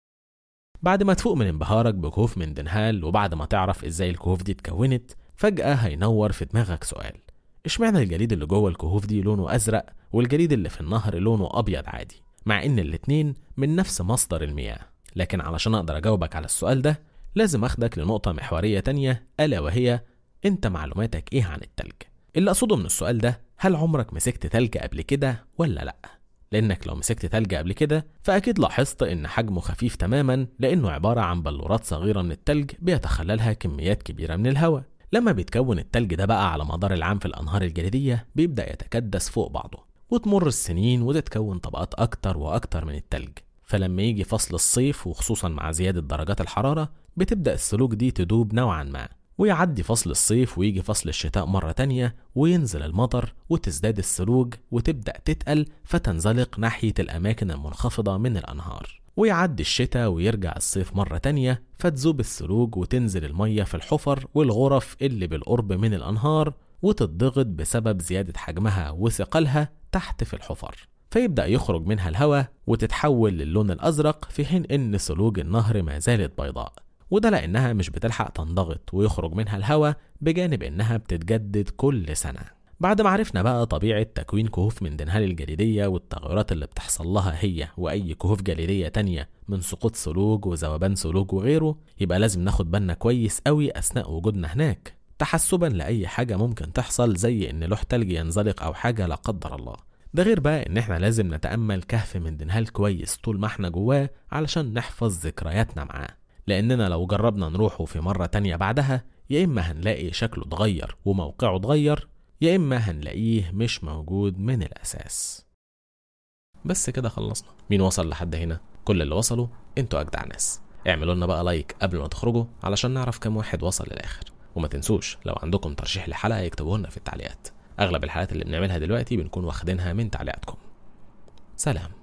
بعد ما تفوق من انبهارك بكهوف مندنهال وبعد ما تعرف ازاي الكهوف دي اتكونت فجأة هينور في دماغك سؤال اشمعنى الجليد اللي جوه الكهوف دي لونه أزرق والجليد اللي في النهر لونه أبيض عادي مع إن الاتنين من نفس مصدر المياه لكن علشان أقدر أجاوبك على السؤال ده لازم أخدك لنقطة محورية تانية ألا وهي أنت معلوماتك إيه عن التلج اللي أقصده من السؤال ده هل عمرك مسكت تلج قبل كده ولا لأ لأنك لو مسكت تلج قبل كده فأكيد لاحظت إن حجمه خفيف تماما لأنه عبارة عن بلورات صغيرة من التلج بيتخللها كميات كبيرة من الهواء لما بيتكون التلج ده بقى على مدار العام في الأنهار الجليدية بيبدأ يتكدس فوق بعضه وتمر السنين وتتكون طبقات أكتر وأكتر من التلج فلما يجي فصل الصيف وخصوصا مع زيادة درجات الحرارة بتبدأ السلوك دي تدوب نوعا ما ويعدي فصل الصيف ويجي فصل الشتاء مرة تانية وينزل المطر وتزداد السلوج وتبدأ تتقل فتنزلق ناحية الأماكن المنخفضة من الأنهار ويعدي الشتاء ويرجع الصيف مرة تانية فتذوب السلوج وتنزل المية في الحفر والغرف اللي بالقرب من الأنهار وتتضغط بسبب زيادة حجمها وثقلها تحت في الحفر فيبدأ يخرج منها الهواء وتتحول للون الأزرق في حين إن سلوج النهر ما زالت بيضاء وده لأنها مش بتلحق تنضغط ويخرج منها الهواء بجانب إنها بتتجدد كل سنة بعد ما عرفنا بقى طبيعة تكوين كهوف من دنهال الجليدية والتغيرات اللي بتحصل لها هي وأي كهوف جليدية تانية من سقوط سلوج وذوبان سلوج وغيره يبقى لازم ناخد بالنا كويس قوي أثناء وجودنا هناك تحسبا لأي حاجة ممكن تحصل زي إن لوح تلج ينزلق أو حاجة لا قدر الله ده غير بقى إن إحنا لازم نتأمل كهف من دنهال كويس طول ما إحنا جواه علشان نحفظ ذكرياتنا معاه لأننا لو جربنا نروحه في مرة تانية بعدها يا إما هنلاقي شكله اتغير وموقعه اتغير يا إما هنلاقيه مش موجود من الأساس بس كده خلصنا مين وصل لحد هنا كل اللي وصلوا انتوا أجدع ناس اعملوا لنا بقى لايك قبل ما تخرجوا علشان نعرف كم واحد وصل للآخر وما تنسوش لو عندكم ترشيح لحلقة يكتبوه لنا في التعليقات أغلب الحلقات اللي بنعملها دلوقتي بنكون واخدينها من تعليقاتكم سلام